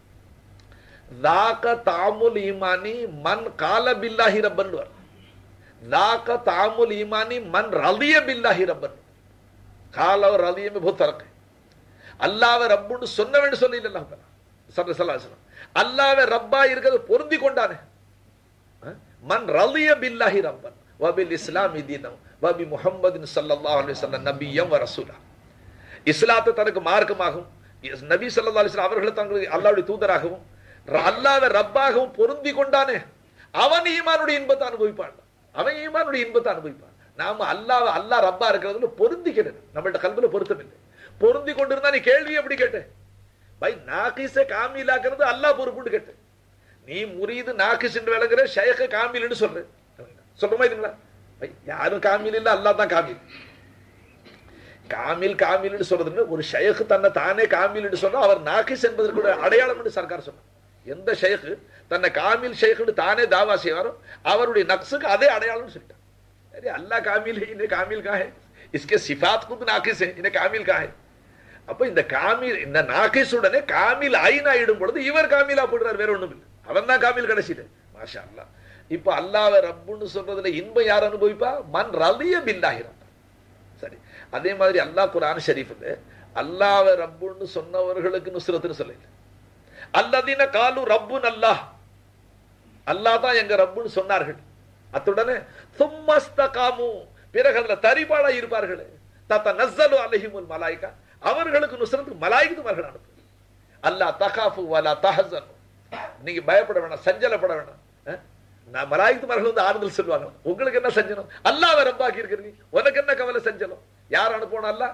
தாக்க தாமுல் ஈமானி மன் கால பில்லாஹி ரப்பன் दाक तामुल ईमानी मन रलिय बिल्लाहि रब्बन கால और रलिय में बहुत फर्क है அல்லாவை ரப்புன்னு சொன்ன வேண்டும் சொல்லி இல்லை அல்லாஹ் சல்ல சல்லாஹம் அல்லாவை ரப்பா இருக்கிறது பொருந்தி கொண்டானே அஹ்? மன் ரலிய பில்லாஹி ரப்பன் வபில் இஸ்லாம் தீனம் வபி முஹம்மதின் ஸல்லல்லாஹு அலைஹி வஸல்லம் நபியம் வ ரசூலா இஸ்லாத்தை தனக்கு மார்க்கமாகவும் இஸ்- நபி ஸல்லல்லாஹு அலைஹி வஸல்லம் அவர்களை தங்களுக்கு அல்லாஹ்வுடைய தூதராகவும் ர- அல்லாஹ்வை ரப்பாகவும் பொருந்தி கொண்டானே அவன் ஈமானுடைய இன்பத்தை அனுபவிப்பான் அவன் ஈமானுடைய இன்பத்தை அனுபவிப்பான் நாம அல்லாஹ் அல்லாஹ் ரப்பா இருக்கிறதுல பொருந்திக்கிறது நம்மள்ட்ட கல்வில பொருத்தம் இல்லை பொருந்தி கொண்டிருந்தா நீ கேள்வி எப்படி கேட்ட பை நாகிஸ காமிலாக்குறது அல்லாஹ் பொறுப்புன்னு கேட்ட நீ முரீது நாகிஸ் என்று விளங்குற ஷேக காமில்னு சொல்ற சொல்றமா இதுங்களா பை யாரும் காமில் இல்ல அல்லாஹ் தான் காமில் காமில் காமில்னு சொல்றதுன்னு ஒரு ஷேக் தன்னை தானே காமில்னு சொன்னா அவர் நாகிஸ் என்பதற்கு அடையாளம் என்று சர்க்கார் சொன்னார் எந்த ஷேக்கு தன்னை காமில் ஷேக்குன்னு தானே தாவா செய்வாரோ அவருடைய நக்ஸுக்கு அதே அடையாளம்னு சொல்லிட்டான் अरे अल्लाह कामिल है इन्हें कामिल कहा है इसके सिफात खुद नाकिस है इन्हें कामिल कहा है அப்ப இந்த காமில் இந்த நாகிசுடனே காமில் ஐன் ஆயிடும் பொழுது இவர் காமிலா போடுறார் வேற ஒண்ணும் இல்லை அவன் தான் காமில் கடைசியில மாஷா அல்லாஹ் இப்ப அல்லாஹ்வை ரப்புன்னு சொல்றதுல இன்பம் யார் அனுபவிப்பா மன் ரலிய பில்லாஹிரம் சரி அதே மாதிரி அல்லாஹ் குர்ஆன் ஷரீஃப்ல அல்லாஹ்வை ரப்புன்னு சொன்னவர்களுக்கு நுஸ்ரத்துன்னு சொல்லல அல்லதீன காலு ரப்புன் அல்லாஹ் அல்லாஹ் தான் எங்க ரப்புன்னு சொன்னார்கள் அத்துடனே சும்மஸ்தகாமு பிறகு அதுல தரிபாடா இருப்பார்களே தத்த நஸ்ஸலு அலைஹிமுல் மலாயிகா அவர்களுக்கு நுஸ்ரத்துக்கு மலாயிகத்துமார்கள் அனுப்பு அல்லாஹ் தகாஃபு வலா தஹசனு நீங்க பயப்பட வேணாம் சஞ்சலப்பட வேணாம் அஹ்? நான் மலாயிகத்துமார்கள் வந்து ஆறுதல் சொல்லுவாங்க உங்களுக்கு என்ன சஞ்சலம் அல்லாஹ் ரப்பாக்கி இருக்கிறீங்க உனக்கு என்ன கவலை சஞ்சலம் யார் அனுப்பணும் அல்லாஹ்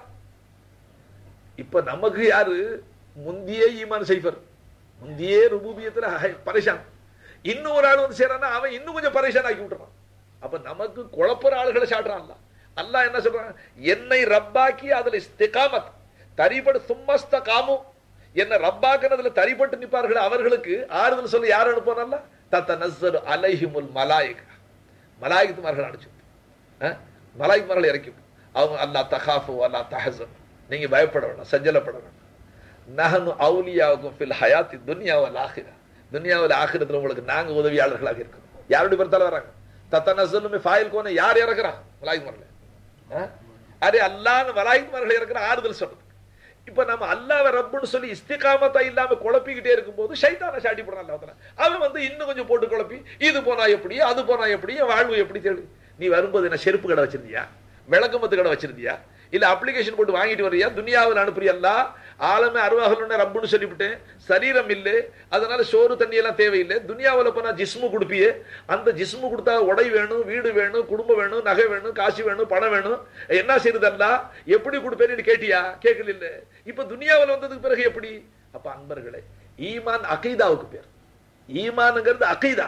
இப்ப நமக்கு யாரு முந்தியே ஈமான் செய்வர் முந்தியே ருபூபியத்துல ஹை- பரேஷான் இன்னும் ஒரு ஆள் வந்து சேரானா அவன் இன்னும் கொஞ்சம் பரேஷான் ஆக்கி விட்டுறான் அப்ப நமக்கு குழப்புற ஆளுகளை சாட்டுறான் அல்லாஹ் அல்லாஹ் என்ன சொல்றான் என்னை ரப்பாக்கி அதுல இஸ்திகாமத் தரிபடு சும்மஸ்த காமு என்ன ரப்பாக்குனதுல தரிபட்டு நிற்பார்கள் அவர்களுக்கு ஆறுதல் சொல்ல யார் அனுப்பணும் தத்த நஸ்ஸரு அலைஹிமுல் மலாயிகா மலாயிகத்துமார்கள் அனுப்பிச்சு மலாய்க்குமார்கள் இறக்கி அவங்க அல்லா தகாஃபு அல்லா தஹசன் நீங்க பயப்பட வேண்டாம் சஞ்சலப்பட வேண்டாம் நஹனு அவுலியாவுக்கும் ஃபில் ஹயாத்தி துன்யாவல் ஆகிரா துன்யாவில் ஆகிரத்தில் உங்களுக்கு நாங்க உதவியாளர்களாக இருக்கோம் யாருடைய பிறத்தால வராங்க தத்தனசலுமே ஃபாயில் கோனை யார் இறக்குறான் மலாய்க்குமாரில் அரே அல்லான்னு மலாய்க்குமார்கள் இறக்குற ஆறுதல் சொல்றது இப்ப நம்ம அல்லாஹ்வை ரப்புன்னு சொல்லி இஸ்திகாமத்தா இல்லாம குழப்பிக்கிட்டே இருக்கும்போது ஷைத்தானை சாட்டி போடுறான் அல்லாஹ் தஆலா. அவன் வந்து இன்னும் கொஞ்சம் போட்டு குழப்பி இது போனா எப்படி அது போனா எப்படி என் வாழ்வு எப்படி தேடு நீ வரும்போது என்ன செருப்பு கடை வச்சிருந்தியா விளக்கமத்து கடை வச்சிருந்தியா இல்ல அப்ளிகேஷன் போட்டு வாங்கிட்டு வரியா துனியாவில் அனுப்புறியல்லா ஆலமே அருவாகலுன்னு ரப்புன்னு சொல்லிவிட்டேன் சரீரம் இல்லை அதனால சோறு தண்ணி எல்லாம் தேவையில்லை துனியாவில் போனா ஜிஸ்மு கொடுப்பியே அந்த ஜிஸ்மு கொடுத்தா உடை வேணும் வீடு வேணும் குடும்பம் வேணும் நகை வேணும் காசு வேணும் பணம் வேணும் என்ன செய்யுதல்லா எப்படி கொடுப்பேன்னு கேட்டியா கேட்கல இல்ல இப்ப துனியாவில் வந்ததுக்கு பிறகு எப்படி அப்ப அன்பர்களே ஈமான் அகைதாவுக்கு பேர் ஈமானுங்கிறது அகைதா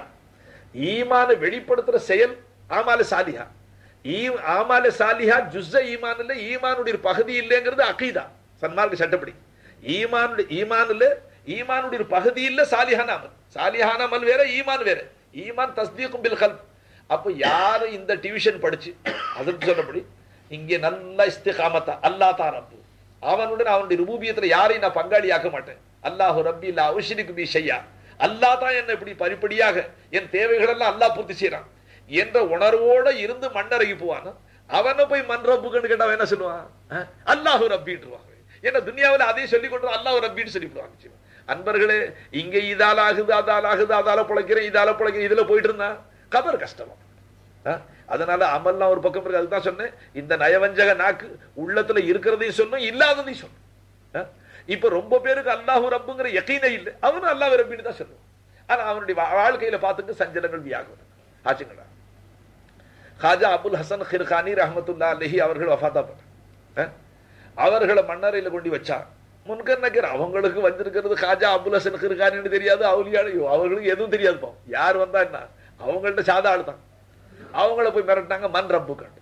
ஈமானை வெளிப்படுத்துற செயல் ஆமால சாலிஹா ஈ ஆமால சாலிஹா ஜுஸ்ஸ ஈமான் இல்ல ஈமானுடைய ஒரு பகுதி இல்லைங்கிறது அகைதா சன்மார்க்க சட்டப்படி ஈமானுடைய ஈமான் இல்ல ஈமானுடைய ஒரு பகுதி இல்ல சாலிஹான அமல் சாலிஹான அமல் வேற ஈமான் வேற ஈமான் தஸ்தீக்கும் பில் கல்ப் அப்ப யாரு இந்த டிவிஷன் படிச்சு அதற்கு சொன்னபடி இங்கே நல்ல இஸ்திகாமத்தா அல்லா தான் ரப்பு அவனுடன் அவனுடைய ருபூபியத்துல யாரையும் நான் பங்காளி ஆக்க மாட்டேன் அல்லாஹு ரப்பி இல்லா உஷினிக்கு பி ஷையா அல்லாஹ் தான் என்ன இப்படி படிப்படியாக என் தேவைகள் எல்லாம் அல்லாஹ் பூர்த்தி செய்யறான் என்ற உணர்வோட இருந்து மண்ணறங்கி போவான் அவனை போய் மண் ரப்புக்குன்னு கேட்டா அவன் என்ன சொல்லுவான் அஹ், அல்லாஹு ரப்பின்றுவாங்க ஏன்னா துனியாவில் அதையும் சொல்லி கொண்டு அல்லாஹ் ரப்பின்னு சொல்லிவிடுவாங்க நிச்சயமா. அன்பர்களே இங்க இதால ஆகுது அதால ஆகுது அதால பிழைக்கிறேன் இதால பிழைக்கிறேன் இதுல போயிட்டு இருந்தா கபர் கஷ்டமா அஹ், அதனால அமல்லாம் ஒரு பக்கம் இருக்கு அதுதான் சொன்னேன் இந்த நயவஞ்சக நாக்கு உள்ளத்துல இருக்கிறதையும் சொன்னும் இல்லாததையும் சொன்னும் அஹ், இப்ப ரொம்ப பேருக்கு அல்லாஹு ரப்புங்கிற யக்கீனே இல்லை அவனும் அல்லாஹ் ரப்பின்னு தான் சொல்லுவான் ஆனா அவனுடைய வா- வாழ்க்கையில பார்த்துட்டு சஞ்சலங்கள் வியாகும் ஆச்சுங்களா ஹாஜா அபுல் ஹசன் ஹிர்கானி ரஹமத்துல்லா அலஹி அவர்கள் வஃபாத்தா பண்ண அவர்களை மன்னரையில கொண்டு வச்சா முன்கர் நக்கர் அவங்களுக்கு வந்திருக்கிறது ஹாஜா அபுல் ஹசன் ஹிர்கானின்னு தெரியாது அவுலியாடையோ அவர்களுக்கு எதுவும் தெரியாது பாவம் யார் வந்தா என்ன அவங்கள்ட்ட சாதா ஆள் தான் அவங்கள போய் மிரட்டினாங்க மண் ரப்பு கண்டு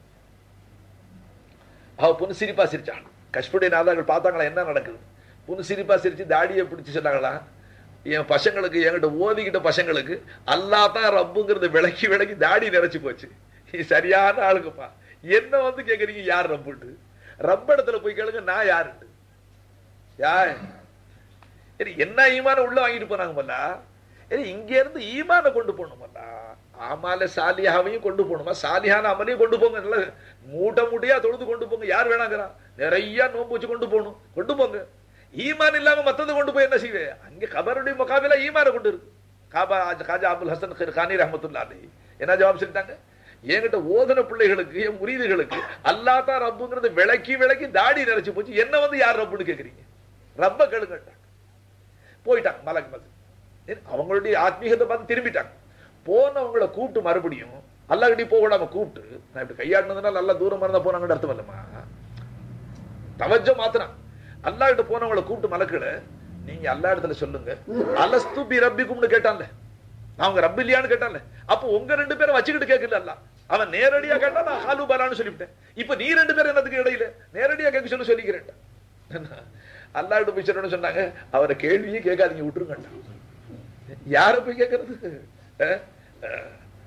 அவ புனு சிரிப்பா சிரிச்சாங்க கஷ்புடைய நாதாக்கள் பார்த்தாங்களா என்ன நடக்குது புனு சிரிப்பா சிரிச்சு தாடியை பிடிச்சு சொன்னாங்களா என் பசங்களுக்கு என்கிட்ட ஓதிக்கிட்ட பசங்களுக்கு அல்லா தான் ரப்புங்கிறத விளக்கி விளக்கி தாடி நிறைச்சு போச்சு இது சரியான ஆளுங்கப்பா என்ன வந்து கேக்குறீங்க யார் ரப்புட்டு ரப்ப இடத்துல போய் கேளுங்க நான் யாருட்டு யார் சரி என்ன ஈமான உள்ள வாங்கிட்டு போனாங்க மல்லா சரி இங்க இருந்து ஈமான கொண்டு போகணுமல்லா ஆமால சாலியாவையும் கொண்டு போகணுமா சாலியான அமலையும் கொண்டு போங்க நல்ல மூட்டை மூட்டையா தொழுது கொண்டு போங்க யார் வேணாங்கிறா நிறைய நோன்பு வச்சு கொண்டு போகணும் கொண்டு போங்க ஈமான் இல்லாம மத்தது கொண்டு போய் என்ன செய்வே அங்க கபருடைய முகாபில ஈமான கொண்டு இருக்கு காபா காஜா அபுல் ஹசன் கிர் கானி ரஹமத்துல்லா அலைஹி என்ன ஜவாப் சொல்லிட்டாங்க என்கிட்ட ஓதன பிள்ளைகளுக்கு என் முரீதுகளுக்கு அல்லா தான் ரப்புங்கிறது விளக்கி விளக்கி தாடி நிறைச்சு போச்சு என்ன வந்து யார் ரப்புன்னு கேக்குறீங்க ரப்ப கேளுங்கட்டாங்க போயிட்டாங்க மலக் மது அவங்களுடைய ஆத்மீகத்தை பார்த்து திரும்பிட்டாங்க போனவங்களை கூப்பிட்டு மறுபடியும் அல்லாஹ்கிட்ட போக விடாம கூப்பிட்டு நான் இப்படி கையாடினதுனால நல்லா தூரமா இருந்தா போனாங்கன்னு அர்த்தம் இல்லம்மா தவஜ மாத்திரம் அல்லாஹ்கிட்ட போனவங்களை கூப்பிட்டு மலக்கல நீங்க அல்லா இடத்துல சொல்லுங்க அலஸ்து பி ரப்பிக்கும்னு கேட்டான்ல அவங்க ரப்பு இல்லையான்னு கேட்டான்ல அப்போ உங்க ரெண்டு பேரும் வச்சுக்கிட்டு கேட்கல அல்ல அவன் நேரடியா கேட்டா நான் ஹாலு பாலான்னு சொல்லிவிட்டேன் இப்ப நீ ரெண்டு பேரும் என்னதுக்கு இடையில நேரடியா கேட்க சொல்லி சொல்லிக்கிறேன் அல்லாஹ்கிட்ட போய் சொல்லணும்னு சொன்னாங்க அவரை கேள்வியே கேட்காதீங்க விட்டுருங்கட்டான் யார போய் கேட்கறது அஹ்? அஹ்.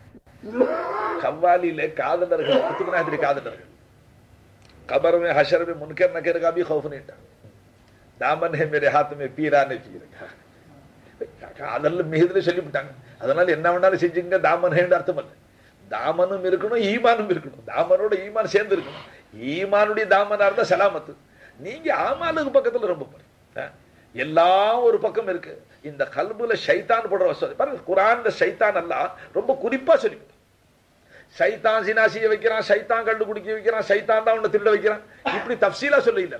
கவ்வாலியில காதலர்கள் குத்துமனாதிரி காதலர்கள் कबर में हशर में मुनकर नकर का भी खौफ नहीं था दामन है मेरे हाथ में पीरा ने पी रखा அதெல்லாம் மிகுதில சொல்லிவிட்டாங்க அதனால என்ன வேணாலும் செஞ்சுங்க தாமன் ஹேண்டு அர்த்தம் அல்ல தாமனும் இருக்கணும் ஈமானும் இருக்கணும் தாமனோட ஈமான் சேர்ந்து இருக்கணும் ஈமானுடைய தாமனா இருந்தா சலாமத்து நீங்க ஆமாலுக்கு பக்கத்துல ரொம்ப போறீங்க அஹ்? எல்லாம் ஒரு பக்கம் இருக்கு இந்த கல்புல ஷைத்தான் போடுற வசதி பாருங்க குரான்ல ஷைத்தான் எல்லாம் ரொம்ப குறிப்பா சொல்லிவிட்டான் சைத்தான் சினா செய்ய வைக்கிறான் சைத்தான் கண்டு குடிக்க வைக்கிறான் சைத்தான் தான் உன்னை திருட வைக்கிறான் இப்படி தப்சீலா சொல்ல இல்ல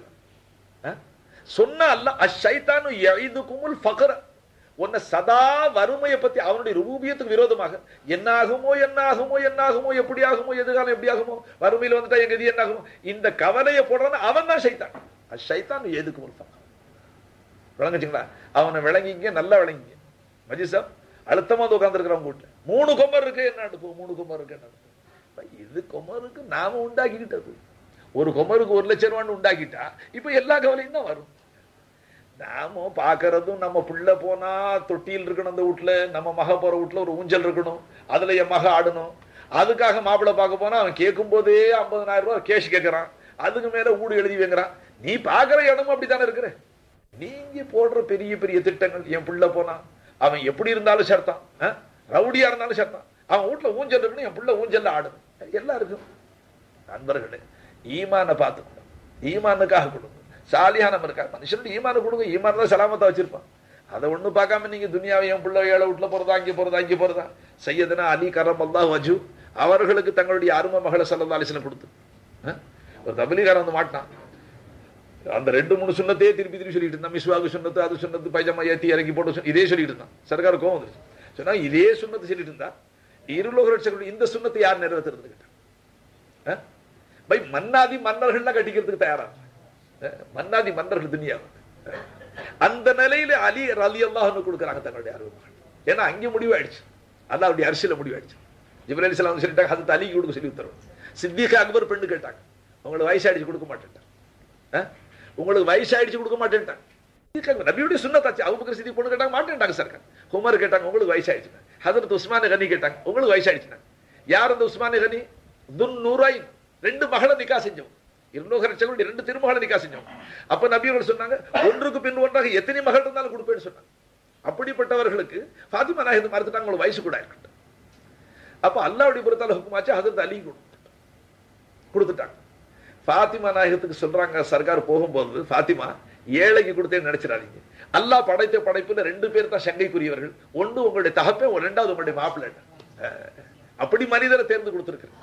சொன்ன அல்ல அஷைத்தானு எய்துக்குமுல் ஃபக்ர உன்னை சதா வறுமையை பத்தி அவனுடைய ரூபியத்துக்கு விரோதமாக என்ன ஆகுமோ என்ன ஆகுமோ என்ன ஆகுமோ எப்படி ஆகுமோ எதுகாலம் எப்படி ஆகுமோ வறுமையில் வந்துட்டா எங்க இது என்ன ஆகுமோ இந்த கவலையை போடுறான் அவன் தான் சைத்தான் அஷைத்தான் எதுக்குமுல் ஃபக்ர விளங்குச்சுங்களா அவனை விளங்கிங்க நல்லா விளங்கிங்க மஜிசாப் அழுத்தமா வந்து உட்காந்துருக்கிறவங்க வீட்டுல மூணு கொமர் இருக்கு என்ன அடுப்பு மூணு கொமர் இருக்கு என்ன அடுப்பு இது கொமருக்கு நாம உண்டாக்கிக்கிட்டது ஒரு கொமருக்கு ஒரு லட்சம் ரூபான்னு உண்டாக்கிட்டா இப்ப எல்லா கவலையும் தான் வரும் நாம பாக்குறதும் நம்ம புள்ள போனா தொட்டியில் இருக்கணும் அந்த வீட்டுல நம்ம மக போற வீட்டுல ஒரு ஊஞ்சல் இருக்கணும் அதுல என் மக ஆடணும் அதுக்காக மாப்பிள்ளை பார்க்க போனா அவன் கேட்கும் போதே ஐம்பதனாயிரம் ரூபாய் கேஷ் கேட்கறான் அதுக்கு மேல ஊடு எழுதி வைங்கிறான் நீ பாக்குற இடமும் அப்படித்தானே இருக்கிற நீங்க போடுற பெரிய பெரிய திட்டங்கள் என் புள்ள போனா அவன் எப்படி இருந்தாலும் சேர்த்தான் அஹ்? ரவுடியா இருந்தாலும் சேர்த்தான் அவன் வீட்டுல ஊஞ்சல் இருக்கணும் என் புள்ள ஊஞ்சல்ல ஆடணும் எல்லாம் இருக்கும் நண்பர்களே ஈமான பார்த்துக்கணும் ஈமானுக்காக கொடுங்க சாலியான இருக்கா மனுஷனுடைய ஈமான கொடுங்க ஈமான் தான் சலாமத்தா வச்சிருப்பான் அதை ஒண்ணு பார்க்காம நீங்க துனியாவை என் பிள்ளை ஏழை வீட்டுல போறதா அங்கே போறதா அங்கே போறதா சையதுனா அலி கரம் அல்லாஹ் வஜு அவர்களுக்கு தங்களுடைய அருமை மகளை சல்லா அலிஸ்லம் கொடுத்து அஹ்? ஒரு தபிலிகாரன் வந்து மாட்டான் அந்த ரெண்டு மூணு சுண்ணத்தையே திருப்பி திருப்பி சொல்லிட்டு இருந்தான் மிஸ்வாகு சுண்ணத்து அது சுண்ணத்து பைஜாமா ஏத்தி இறக்கி போட்டு சுண்ண- இதே சொல்லிட்டு இருந்தான் சர்க்கார் கோவம் வந்துருச்சு சொன்னா இதே சுண்ணத்து சொல்லிட்டு இருந்தா இருலோக ரட்சகர்கள் இந்த சுண்ணத்தை யார் நிறைவேற்றுறது கேட்டான் அஹ்? பை மன்னாதி மன்னர்கள்லாம் கட்டிக்கிறதுக்கு தயாரா அஹ்? மன்னாதி மன்னர்கள் துனியா அந்த நிலையில அலி அலி அல்லாஹ்னு கொடுக்குறாங்க தங்களுடைய அருவமகள் ஏன்னா அங்கே முடிவாயிடுச்சு அல்லாவுடைய அரிசியில முடிவாயிடுச்சு ஜிப்ரல் அலி சலாம் சொல்லிட்டாங்க அது அலிக்கு கொடுக்க சொல்லி உத்தரவு சித்திகா அக்பர் பெண்ணு கேட்டாங்க உங்களுக்கு வயசாயிடுச்சு கொடுக்க மாட்டேன்ட்டாங்க அஹ்? உங்களுக்கு வயசாயிடுச்சு கொடுக்க மாட்டேன்ட்டாங்க சித்திக் அக்பர், நபியுடைய சுண்ணத்தாச்சு அபுபக்கர் சித்தி பொண்ணு கேட்டாங்க மாட்டேன்ட்டாங்க சர்க்கார் உமர் கேட்டாங்க உங்களுக்கு வயசாயிடுச்சு ஹதரத் உஸ்மான் கனி கேட்டாங்க உங்களுக்கு வயசாயிடுச்சு யார் அந்த உஸ்மான் கனி துன் நூராய் ரெண்டு மகளை நிக்கா செஞ்சோம் இருநூறு லட்சங்களுடைய ரெண்டு திருமகளை நிக்கா செஞ்சோம் அப்ப நபியர்கள் சொன்னாங்க ஒன்றுக்கு பின் ஒன்றாக எத்தனை மகள் இருந்தாலும் கொடுப்பேன்னு சொன்னாங்க அப்படிப்பட்டவர்களுக்கு ஃபாத்திமா நாயகத்தை மறுத்துட்டாங்க உங்களுக்கு வயசு கூட இருக்கட்டும் அப்ப அல்லாவுடைய புறத்தால ஹுக்குமாச்சு ஹதரத் அலி கொடுத்து கொடுத்துட்டாங்க ஃபாத்திமா நாயகத்துக்கு சொல்றாங்க சர்க்கார் போகும்போது ஃபாத்திமா ஏழைக்கு கொடுத்தேன்னு நினைச்சிடாதீங்க அல்லாஹ் படைத்த படைப்புல ரெண்டு பேர் தான் சங்கைக்குரியவர்கள் ஒன்று உங்களுடைய தகப்பே ஒரு ரெண்டாவது உங்களுடைய மாப்பிள்ளை அஹ், அப்படி மனிதரை தேர்ந்து கொடுத்துருக்குறீங்க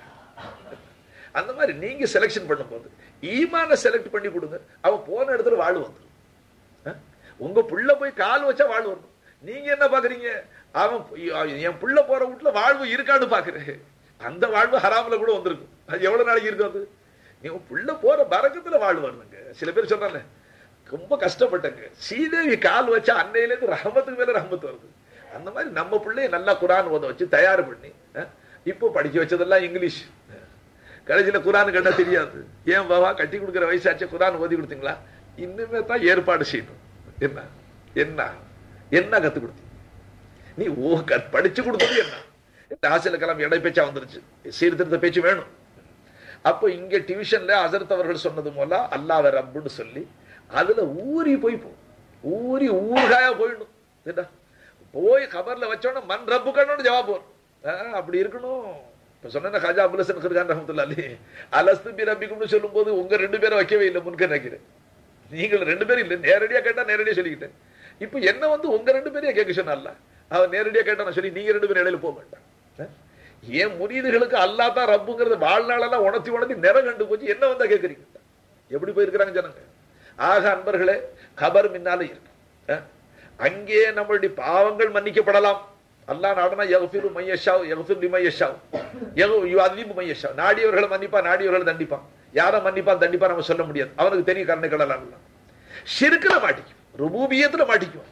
அந்த மாதிரி நீங்க செலெக்ஷன் பண்ணும்போது ஈமான செலக்ட் பண்ணி கொடுங்க அவன் போன இடத்துல வாழ் வந்துடும் அஹ்? உங்க புள்ள போய் கால் வச்சா வாழ் வரணும் நீங்க என்ன பாக்குறீங்க அவன் போய்- என் புள்ள போற வீட்டுல வாழ்வு இருக்கான்னு பாக்குறேன் அந்த வாழ்வு ஹராம்ல கூட வந்திருக்கும் அது எவ்வளவு நாளைக்கு இருக்கும் அது நீ உன் புள்ள போற பறக்கத்துல வாழ்வு வரணுங்க சில பேர் சொல்றாங்க ரொம்ப கஷ்டப்பட்டங்க ஸ்ரீதேவி கால் வச்சா அன்னையில இருந்து ரஹமத்துக்கு மேல ரஹமத்து வருது அந்த மாதிரி நம்ம பிள்ளைய நல்லா குரான் ஓத வச்சு தயார் பண்ணி அஹ், இப்போ படிக்க வச்சதெல்லாம் இங்கிலீஷ் அஹ், கடைசியில குரான் கண்டா தெரியாது ஏன் பாவா கட்டி கொடுக்குற வயசாச்சு குரான் ஓதி கொடுத்தீங்களா இன்னுமே தான் ஏற்பாடு செய்யணும் என்ன என்ன என்ன கத்து கொடுத்தீங்க நீ ஓ க- படிச்சு கொடுத்தது என்ன இந்த ஆசில கலாம் இடை பேச்சா வந்துருச்சு சீர்திருத்த பேச்சு வேணும் அப்போ இங்க டியூஷன்ல அசரத் அவர்கள் சொன்னது போல அல்லாஹ் ரப்புன்னு சொல்லி அதுல ஊறி போய் போ ஊறி ஊர்காயா போயிடணும் என்ன? போய் கபர்ல வச்சோன்னா மண் ரப்பு கண்ணோன்னு ஜவாப் வரும் ஆஹ், அப்படி இருக்கணும் இப்ப சொன்ன ஹாஜா அபுல் ஹசன் கிருகான் ரஹமத்துல்லா அலி அலஸ்து பி ரப்பிக்கும்னு சொல்லும்போது உங்க ரெண்டு பேரை வைக்கவே இல்லை முன்க நினைக்கிறேன் நீங்கள் ரெண்டு பேரும் இல்லை நேரடியா கேட்டா நேரடியா சொல்லிக்கிட்டேன் இப்போ என்ன வந்து உங்க ரெண்டு பேரையும் கேட்க சொன்னால அவன் நேரடியா கேட்டா நான் சொல்லி நீங்க ரெண்டு பேரும் இடையில போக மாட்டான் அஹ்? ஏன் முரீதுகளுக்கு அல்லா தான் ரப்புங்கிறது வாழ்நாளெல்லாம் உணர்த்தி உணர்த்தி நிற கண்டு போச்சு என்ன வந்தா கேட்கறீங்க எப்படி போயிருக்கிறாங்க ஜனங்க ஆக அன்பர்களே கபர் முன்னால இருக்கு அஹ்? அங்கே நம்மளுடைய பாவங்கள் மன்னிக்கப்படலாம் அல்லாஹ் நாடனா யகுஃபிரு மையஷாவ் யகுஃபிர் லிமையஷாவ் யகு யுஅதிபு மையஷாவ் நாடியவர்களை மன்னிப்பான் நாடியவர்களை தண்டிப்பான் யாரை மன்னிப்பான் தண்டிப்பா நம்ம சொல்ல முடியாது அவனுக்கு தெரியும் கருணை கடலாம் ஷிர்க்குல மாட்டிக்கும் ருபூபியத்துல மாட்டிக்கும்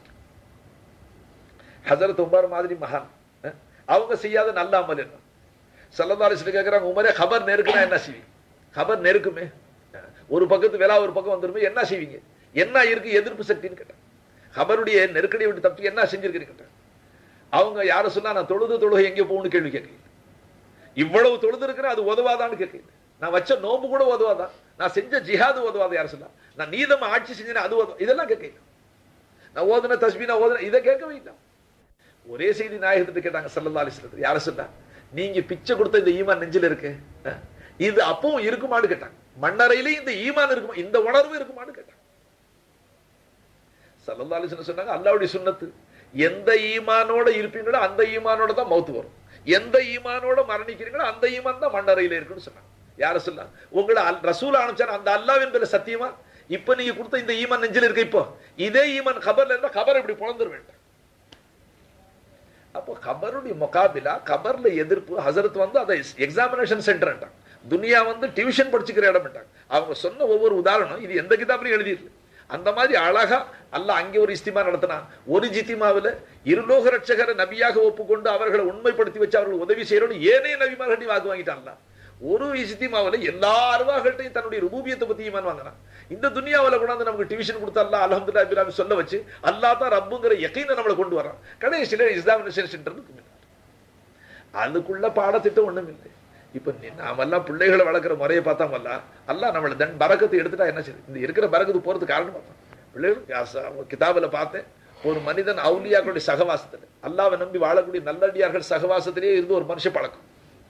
ஹசரத் உமர் மாதிரி மகான் அஹ்? அவங்க செய்யாத நல்ல அமல் என்ன சல்லதாலிஸ்ல கேட்கிறாங்க உமரே ஹபர் நெருக்குனா என்ன செய்வீங்க ஹபர் நெருக்குமே அஹ், ஒரு பக்கத்து விழா ஒரு பக்கம் வந்துருமே என்ன செய்வீங்க என்ன இருக்கு எதிர்ப்பு சக்தின்னு கேட்டாங்க ஹபருடைய நெருக்கடியை விட்டு தப்பி என்ன செஞ்சிருக்கிறீங்க கேட்டாங்க அவங்க யார சொன்னா நான் தொழுது தொழுகை எங்கே போகணும்னு கேள்வி கேட்கல இவ்வளவு தொழுது இருக்கிறேன் அது உதவாதான்னு கேட்கல நான் வச்ச நோம்பு கூட உதவாதான் நான் செஞ்ச ஜிஹாது உதவாத யார் சொன்னா நான் நீதம் ஆட்சி செஞ்சேன் அது உதவ இதெல்லாம் கேட்கல நான் ஓதுன தஸ்பி நான் ஓதுன இதை கேட்கவே இல்லை ஒரே செய்தி நாயகத்தை கேட்டாங்க சல்லல்லா அலிஸ்லத்து யார சொன்னா நீங்க பிச்சை கொடுத்த இந்த ஈமான் நெஞ்சில் இருக்கு அஹ், இது அப்பவும் இருக்குமான்னு கேட்டாங்க மண்ணறையிலேயும் இந்த ஈமான் இருக்குமா இந்த உணர்வு இருக்குமான்னு கேட்டாங்க சல்லல்லா அலிஸ்லம் சொன்னாங்க அல்லாவுடைய சுன்னத்து எந்த ஈமானோட இருப்பீங்களோ அந்த ஈமானோட தான் மௌத்து வரும் எந்த ஈமானோட மரணிக்கிறீங்களோ அந்த ஈமான் தான் மண்ணறையில இருக்குன்னு சொன்னாங்க யார சொல்லா உங்களை அல்- ரசூல் அனுப்பிச்சார் அந்த அல்லாவின் பேர்ல சத்தியமா இப்ப நீங்க கொடுத்த இந்த ஈமான் நெஞ்சில் இருக்கு இப்போ இதே ஈமான் கபர்ல இருந்தா கபர் இப்படி புலந்துட வேண்டாம் அப்போ கபருடைய முகாபிலா கபர்ல எதிர்ப்பு ஹசரத் வந்து அதை எக்ஸாமினேஷன் சென்டர் துனியா வந்து டியூஷன் படிச்சுக்கிற இடம் அவங்க சொன்ன ஒவ்வொரு உதாரணம் இது எந்த கிதாப்லையும் எழுதியிருக்கு அந்த மாதிரி அழகா அல்லாஹ் அங்கே ஒரு இஸ்திமா நடத்தினான் ஒரு ஜித்திமாவில் இருலோக ரட்சகரை நபியாக ஒப்புக்கொண்டு அவர்களை உண்மைப்படுத்தி வச்சு அவர்கள் உதவி செய்யறோம் ஏனே நபிமார்கள் வாக்கு வாங்கிட்டான்ல ஒரு இஸ்திமாவில் எல்லா அருவாகட்டையும் தன்னுடைய ருபூபியத்தை பத்தி ஈமான் வாங்கினான் இந்த துனியாவில் கொண்டாந்து நமக்கு டிவிஷன் கொடுத்த அல்லா அலமதுல்லா பிராமி சொல்ல வச்சு அல்லா தான் ரப்புங்கிற யக்கீனை நம்மளை கொண்டு வரான் கடைசியில் எக்ஸாமினேஷன் சென்டர் அதுக்குள்ள பாடத்திட்டம் ஒண்ணும் இல்லை இப்ப நீ- நாமெல்லாம் பிள்ளைகளை வளர்க்குற முறையை பார்த்தாமல்ல அல்லாஹ் நம்மளை தன் பரக்கத்தை எடுத்துட்டா என்ன செய்யுது இந்த இருக்கிற பரக்கத்து போறது காரணம் பார்த்தோம் பிள்ளைகள் கிதாபில் பார்த்தேன் ஒரு மனிதன் அவுலியாக்களுடைய சகவாசத்துல அல்லாவை நம்பி வாழக்கூடிய நல்லடியார்கள் சகவாசத்திலேயே இருந்து ஒரு மனுஷன் பழக்கம்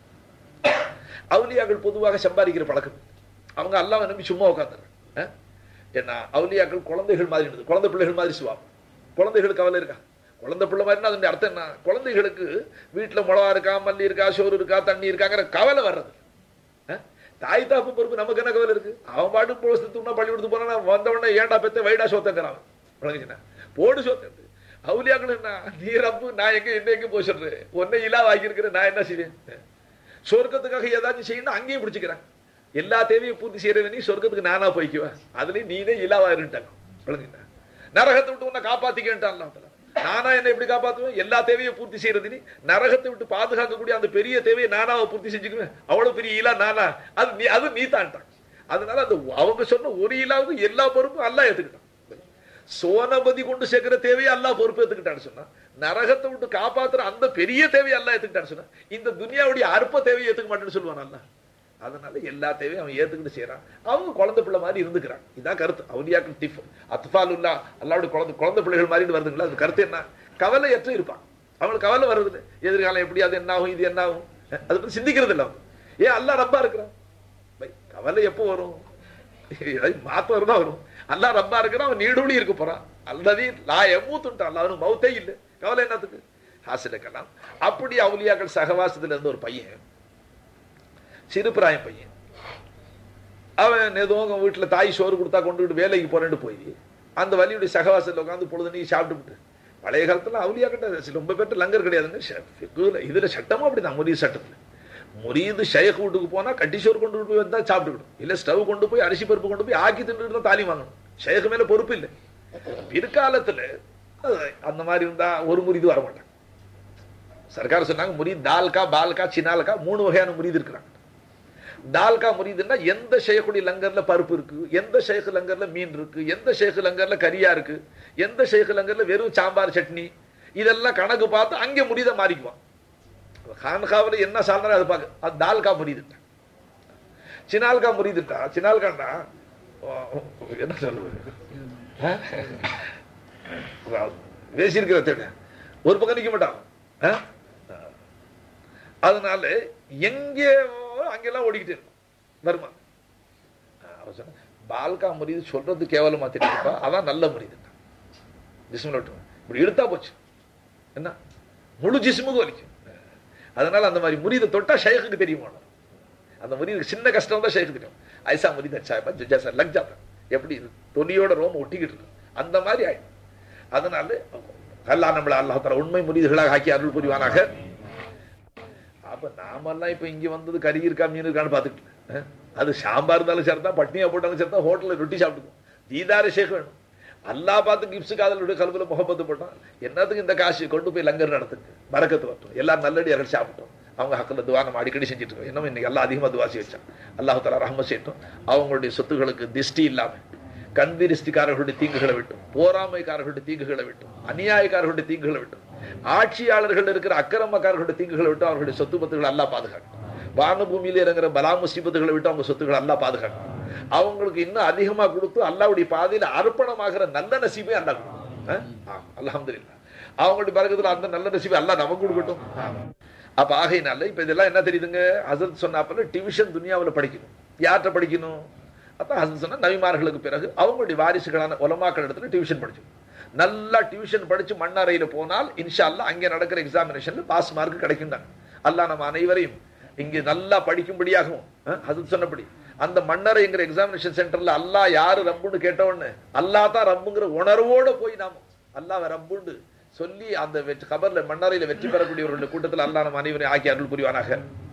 அவுலியாக்கள் பொதுவாக சம்பாதிக்கிற பழக்கம் இல்லை. அவங்க அல்லாவை நம்பி சும்மா உட்காந்துறாங்க ஏன்னா அவுலியாக்கள் குழந்தைகள் மாதிரி இருந்தது குழந்தை பிள்ளைகள் மாதிரி சுவாபம் குழந்தைகளுக்கு கவலை இருக்கா குழந்தை பிள்ளை மாதிரினா அதனுடைய அர்த்தம் என்ன குழந்தைகளுக்கு வீட்டுல மிளகா இருக்கா மல்லி இருக்கா சோறு இருக்கா தண்ணி இருக்காங்கிற கவலை வர்றது அஹ்? தாய் தாப்பு பொறுப்பு நமக்கு என்ன கவலை இருக்கு அவன் பாட்டு போஸ்து துண்ணா பள்ளி கொடுத்து போனா வந்த உடனே ஏன்டா பெத்த வைடா சோத்தங்கிறான் விளங்குச்சுன்னா போடு சோத்தந்து அவுலியாக்கள் என்ன நீ ரப்பு நான் எங்க என்ன எங்க போய் சொல்றேன் உன்னை இலா வாங்கியிருக்கிறேன் நான் என்ன செய்வேன் சொர்க்கத்துக்காக ஏதாச்சும் செய்யணும் அங்கேயும் பிடிச்சிக்கிறேன் எல்லா தேவையும் பூர்த்தி செய்யறது நீ சொர்க்கத்துக்கு நானா போய்க்குவேன் அதுலயும் நீனே இலாவா இருட்டாங்க விளங்குச்சுன்னா நரகத்தை விட்டு உன்னை காப்பாத்திக்கிட்டான் நானா என்ன எப்படி காப்பாத்துவேன் எல்லா தேவையும் பூர்த்தி செய்யறது நீ நரகத்தை விட்டு பாதுகாக்கக்கூடிய அந்த பெரிய தேவையை நானாவை பூர்த்தி செஞ்சுக்குவேன் அவ்வளவு பெரிய இலா நானா அது நீ அது நீ தான்ட்டான் அதனால அந்த அவங்க சொன்ன ஒரு இலாவுக்கு எல்லா பொறுப்பும் அல்லா ஏத்துக்கிட்டான் சோனபதி கொண்டு சேர்க்கிற தேவையை அல்லாஹ் பொறுப்பு ஏத்துக்கிட்டான்னு சொன்னா நரகத்தை விட்டு காப்பாத்துற அந்த பெரிய தேவையை அல்லாஹ் ஏத்துக்கிட்டான்னு சொன்னா இந்த துனியாவுடைய அற்ப தேவையை ஏத்துக்க மாட்டேன்னு சொல்லுவான் அல்லாஹ் அதனால எல்லா தேவையும் அவன் ஏத்துக்கிட்டு செய்யறான் அவங்க குழந்தை பிள்ளை மாதிரி இருந்துக்கிறான் இதான் கருத்து அவலியாக்கள் டிஃப் அத்பாலுல்லா அல்லாவுடைய குழந்தை குழந்தை பிள்ளைகள் மாதிரி வருதுங்களா அது கருத்து என்ன கவலையற்ற இருப்பான் அவனுக்கு கவலை வருது இல்லை எதிர்காலம் எப்படி அது என்ன ஆகும் இது என்ன ஆகும் அதை பத்தி சிந்திக்கிறது இல்லை அவன் ஏன் அல்லா ரப்பா இருக்கிறான் பை, கவலை எப்போ வரும் ஏதாவது மாத்தம் வருதா வரும் அல்லாஹ் ரப்பா இருக்கிறான் அவன் நீடூழி இருக்க போறான் அல்லது லா எம்மூத்துட்டான் அல்ல அவனுக்கு மௌத்தே இல்லை கவலை என்னத்துக்கு ஹாசிலக்கலாம் அப்படி அவுலியாக்கள் சகவாசத்துல இருந்த ஒரு பையன் சிறுபிராயம் பையன் அவன் ஏதோ அவங்க வீட்டுல தாய் சோறு கொடுத்தா கொண்டுகிட்டு வேலைக்கு போறேன்னு போய் அந்த வலியுடைய சகவாசத்தில் உட்காந்து பொழுது நீ சாப்பிட்டுவிட்டு பழைய காலத்துல அவுலியா கிட்ட ரொம்ப பேர்ட்ட லங்கர் கிடையாதுங்க ஷ- ஃபிக்குல இதுல சட்டமும் அப்படிதான் முறிய சட்டத்துல முறியது ஷேக் வீட்டுக்கு போனா கட்டி சோறு கொண்டு போய் வந்தா சாப்பிட்டுக்கணும் இல்ல ஸ்டவ் கொண்டு போய் அரிசி பருப்பு கொண்டு போய் ஆக்கி தின்னுட்டு தான் தாலி வாங்கணும் ஷேக் மேல பொறுப்பு இல்லை பிற்காலத்துல அது அந்த மாதிரி இருந்தா ஒரு முறிது வர மாட்டாங்க சர்க்கார் சொன்னாங்க முறிது தால்கா பால்கா சினால்கா மூணு வகையான முறிது இருக்கிறாங்க தால்கா முறிதுன்னா எந்த ஷேக்குடைய லங்கர்ல பருப்பு இருக்கு எந்த ஷேக்கு லங்கர்ல மீன் இருக்கு எந்த ஷேக்கு லங்கர்ல கரியா இருக்கு எந்த ஷேக்கு லங்கர்ல வெறும் சாம்பார் சட்னி இதெல்லாம் கணக்கு பார்த்து அங்கே முறித மாறிக்குவான் கான்காவில் என்ன சாதனை அது பார்க்க அது தால்கா முறிதுட்டா சினால்கா முறிதுட்டா சினால்காண்டா என்ன சொல்லுவது பேசியிருக்கிற தேட ஒரு பக்கம் நிக்க மாட்டான் ஆ? அதனால எங்கே அங்கெல்லாம் ஓடிக்கிட்டு இருக்கும் வருமா அவன் சொன்ன பால்கா முறிது சொல்றது கேவலமா தெரியுதுப்பா அதான் நல்ல முறிது ஜிஸ்மில் இப்படி இழுத்தா போச்சு என்ன முழு ஜிஸ்முக்கு வலிக்கும் அதனால அந்த மாதிரி முறிதை தொட்டா ஷேக்குக்கு தெரியுமா அந்த முறிது சின்ன கஷ்டம் தான் ஷேக்கு தெரியும் ஐசா முறித சாயப்பா ஜுஜாசா லக் ஜாத்தா எப்படி இது? தொலியோட ரோம ஒட்டிக்கிட்டு இருக்கு அந்த மாதிரி ஆயிடும் அதனால அல்லாஹ் நம்மள அல்லாஹ் தஆலா உண்மை முறிதுகளாக ஆக்கி அருள் புரிவானாக அப்ப நாமெல்லாம் இப்ப இங்க வந்தது கறி இருக்கா மீன் இருக்கான்னு பாத்துக்கிட்டு அஹ், அது சாம்பார் இருந்தாலும் சரிதான் பட்னியா போட்டாலும் சரிதான் ஹோட்டல்ல ரொட்டி சாப்பிட்டுக்கும் தீதார ஷேக் வேணும் அல்லாஹ் பார்த்து கிப்ஸு காதலுடைய கல்வில முகப்பத்து போட்டான் என்னத்துக்கு இந்த காசு கொண்டு போய் லங்கர் நடத்துக்கு பறக்கத்து வரட்டும் எல்லாரும் நல்லடியார்கள் சாப்பிட்டோம் அவங்க ஹக்கில் துவா நம்ம அடிக்கடி செஞ்சுட்டு இருக்கோம் இன்னும் இன்னைக்கு எல்லாம் அதிகமாக துவாசி வச்சான் அல்லாஹ் தலா ரஹம செய்யட்டும் அவங்களுடைய சொத்துகளுக்கு திஷ்டி இல்லாம கண்திரிஸ்திக்காரர்களுடைய தீங்குகளை விட்டும் போராமைக்காரர்களுடைய தீங்குகளை விட்டும் அநியாயக்காரர்களுடைய தீங்குகளை விட்டும் ஆட்சியாளர்கள் இருக்கிற அக்கிரமக்காரர்களுடைய தீங்குகளை விட்டு அவர்களுடைய சொத்து பத்துகளை எல்லாம் பாதுகாக்கணும் வான பூமியில இறங்குற பலா முசீபத்துகளை விட்டு அவங்க சொத்துக்களை எல்லாம் பாதுகாக்கணும் அவங்களுக்கு இன்னும் அதிகமா கொடுத்து அல்லாவுடைய பாதையில அர்ப்பணமாகிற நல்ல நசீபை அல்லா அல்ஹம்துலில்லாஹ் அவங்களுடைய பறக்கத்துல அந்த நல்ல நசீபை அல்லாஹ் நமக்கு கொடுக்கட்டும் அப்ப ஆகையினால இப்ப இதெல்லாம் என்ன தெரியுதுங்க ஹசரத் சொன்னாப்பல டிவிஷன் துனியாவுல படிக்கணும் யார்கிட்ட படிக்கணும் அதான் ஹசரத் சொன்னா நபிமார்களுக்கு பிறகு அவங்களுடைய வாரிசுகளான உலமாக்கள் இடத்துல டியூஷன் படிச்சோம் நல்லா டியூஷன் படிச்சு மண்ணறையில போனால் இன்ஷா அல்லாஹ் அங்கே நடக்கிற எக்ஸாமினேஷன்ல பாஸ் மார்க் கிடைக்கும் அல்லாஹ் நம்ம அனைவரையும் இங்கே நல்லா படிக்கும்படியாகவும் அஹ், ஹசரத் சொன்னபடி அந்த மன்னரைங்கிற எக்ஸாமினேஷன் சென்டர்ல அல்லாஹ் யாரு ரப்புன்னு கேட்டவொன்னு அல்லாஹ் தான் ரப்புங்கிற உணர்வோட போய் நாம அல்லாஹ் ரப்புண்டு சொல்லி அந்த வெற்றி கபர்ல மன்னரையில வெற்றி பெறக்கூடியவர்களுடைய கூட்டத்தில் அல்லாஹ் நம்ம அனைவரையும் ஆக்கி அருள் புரிவானாக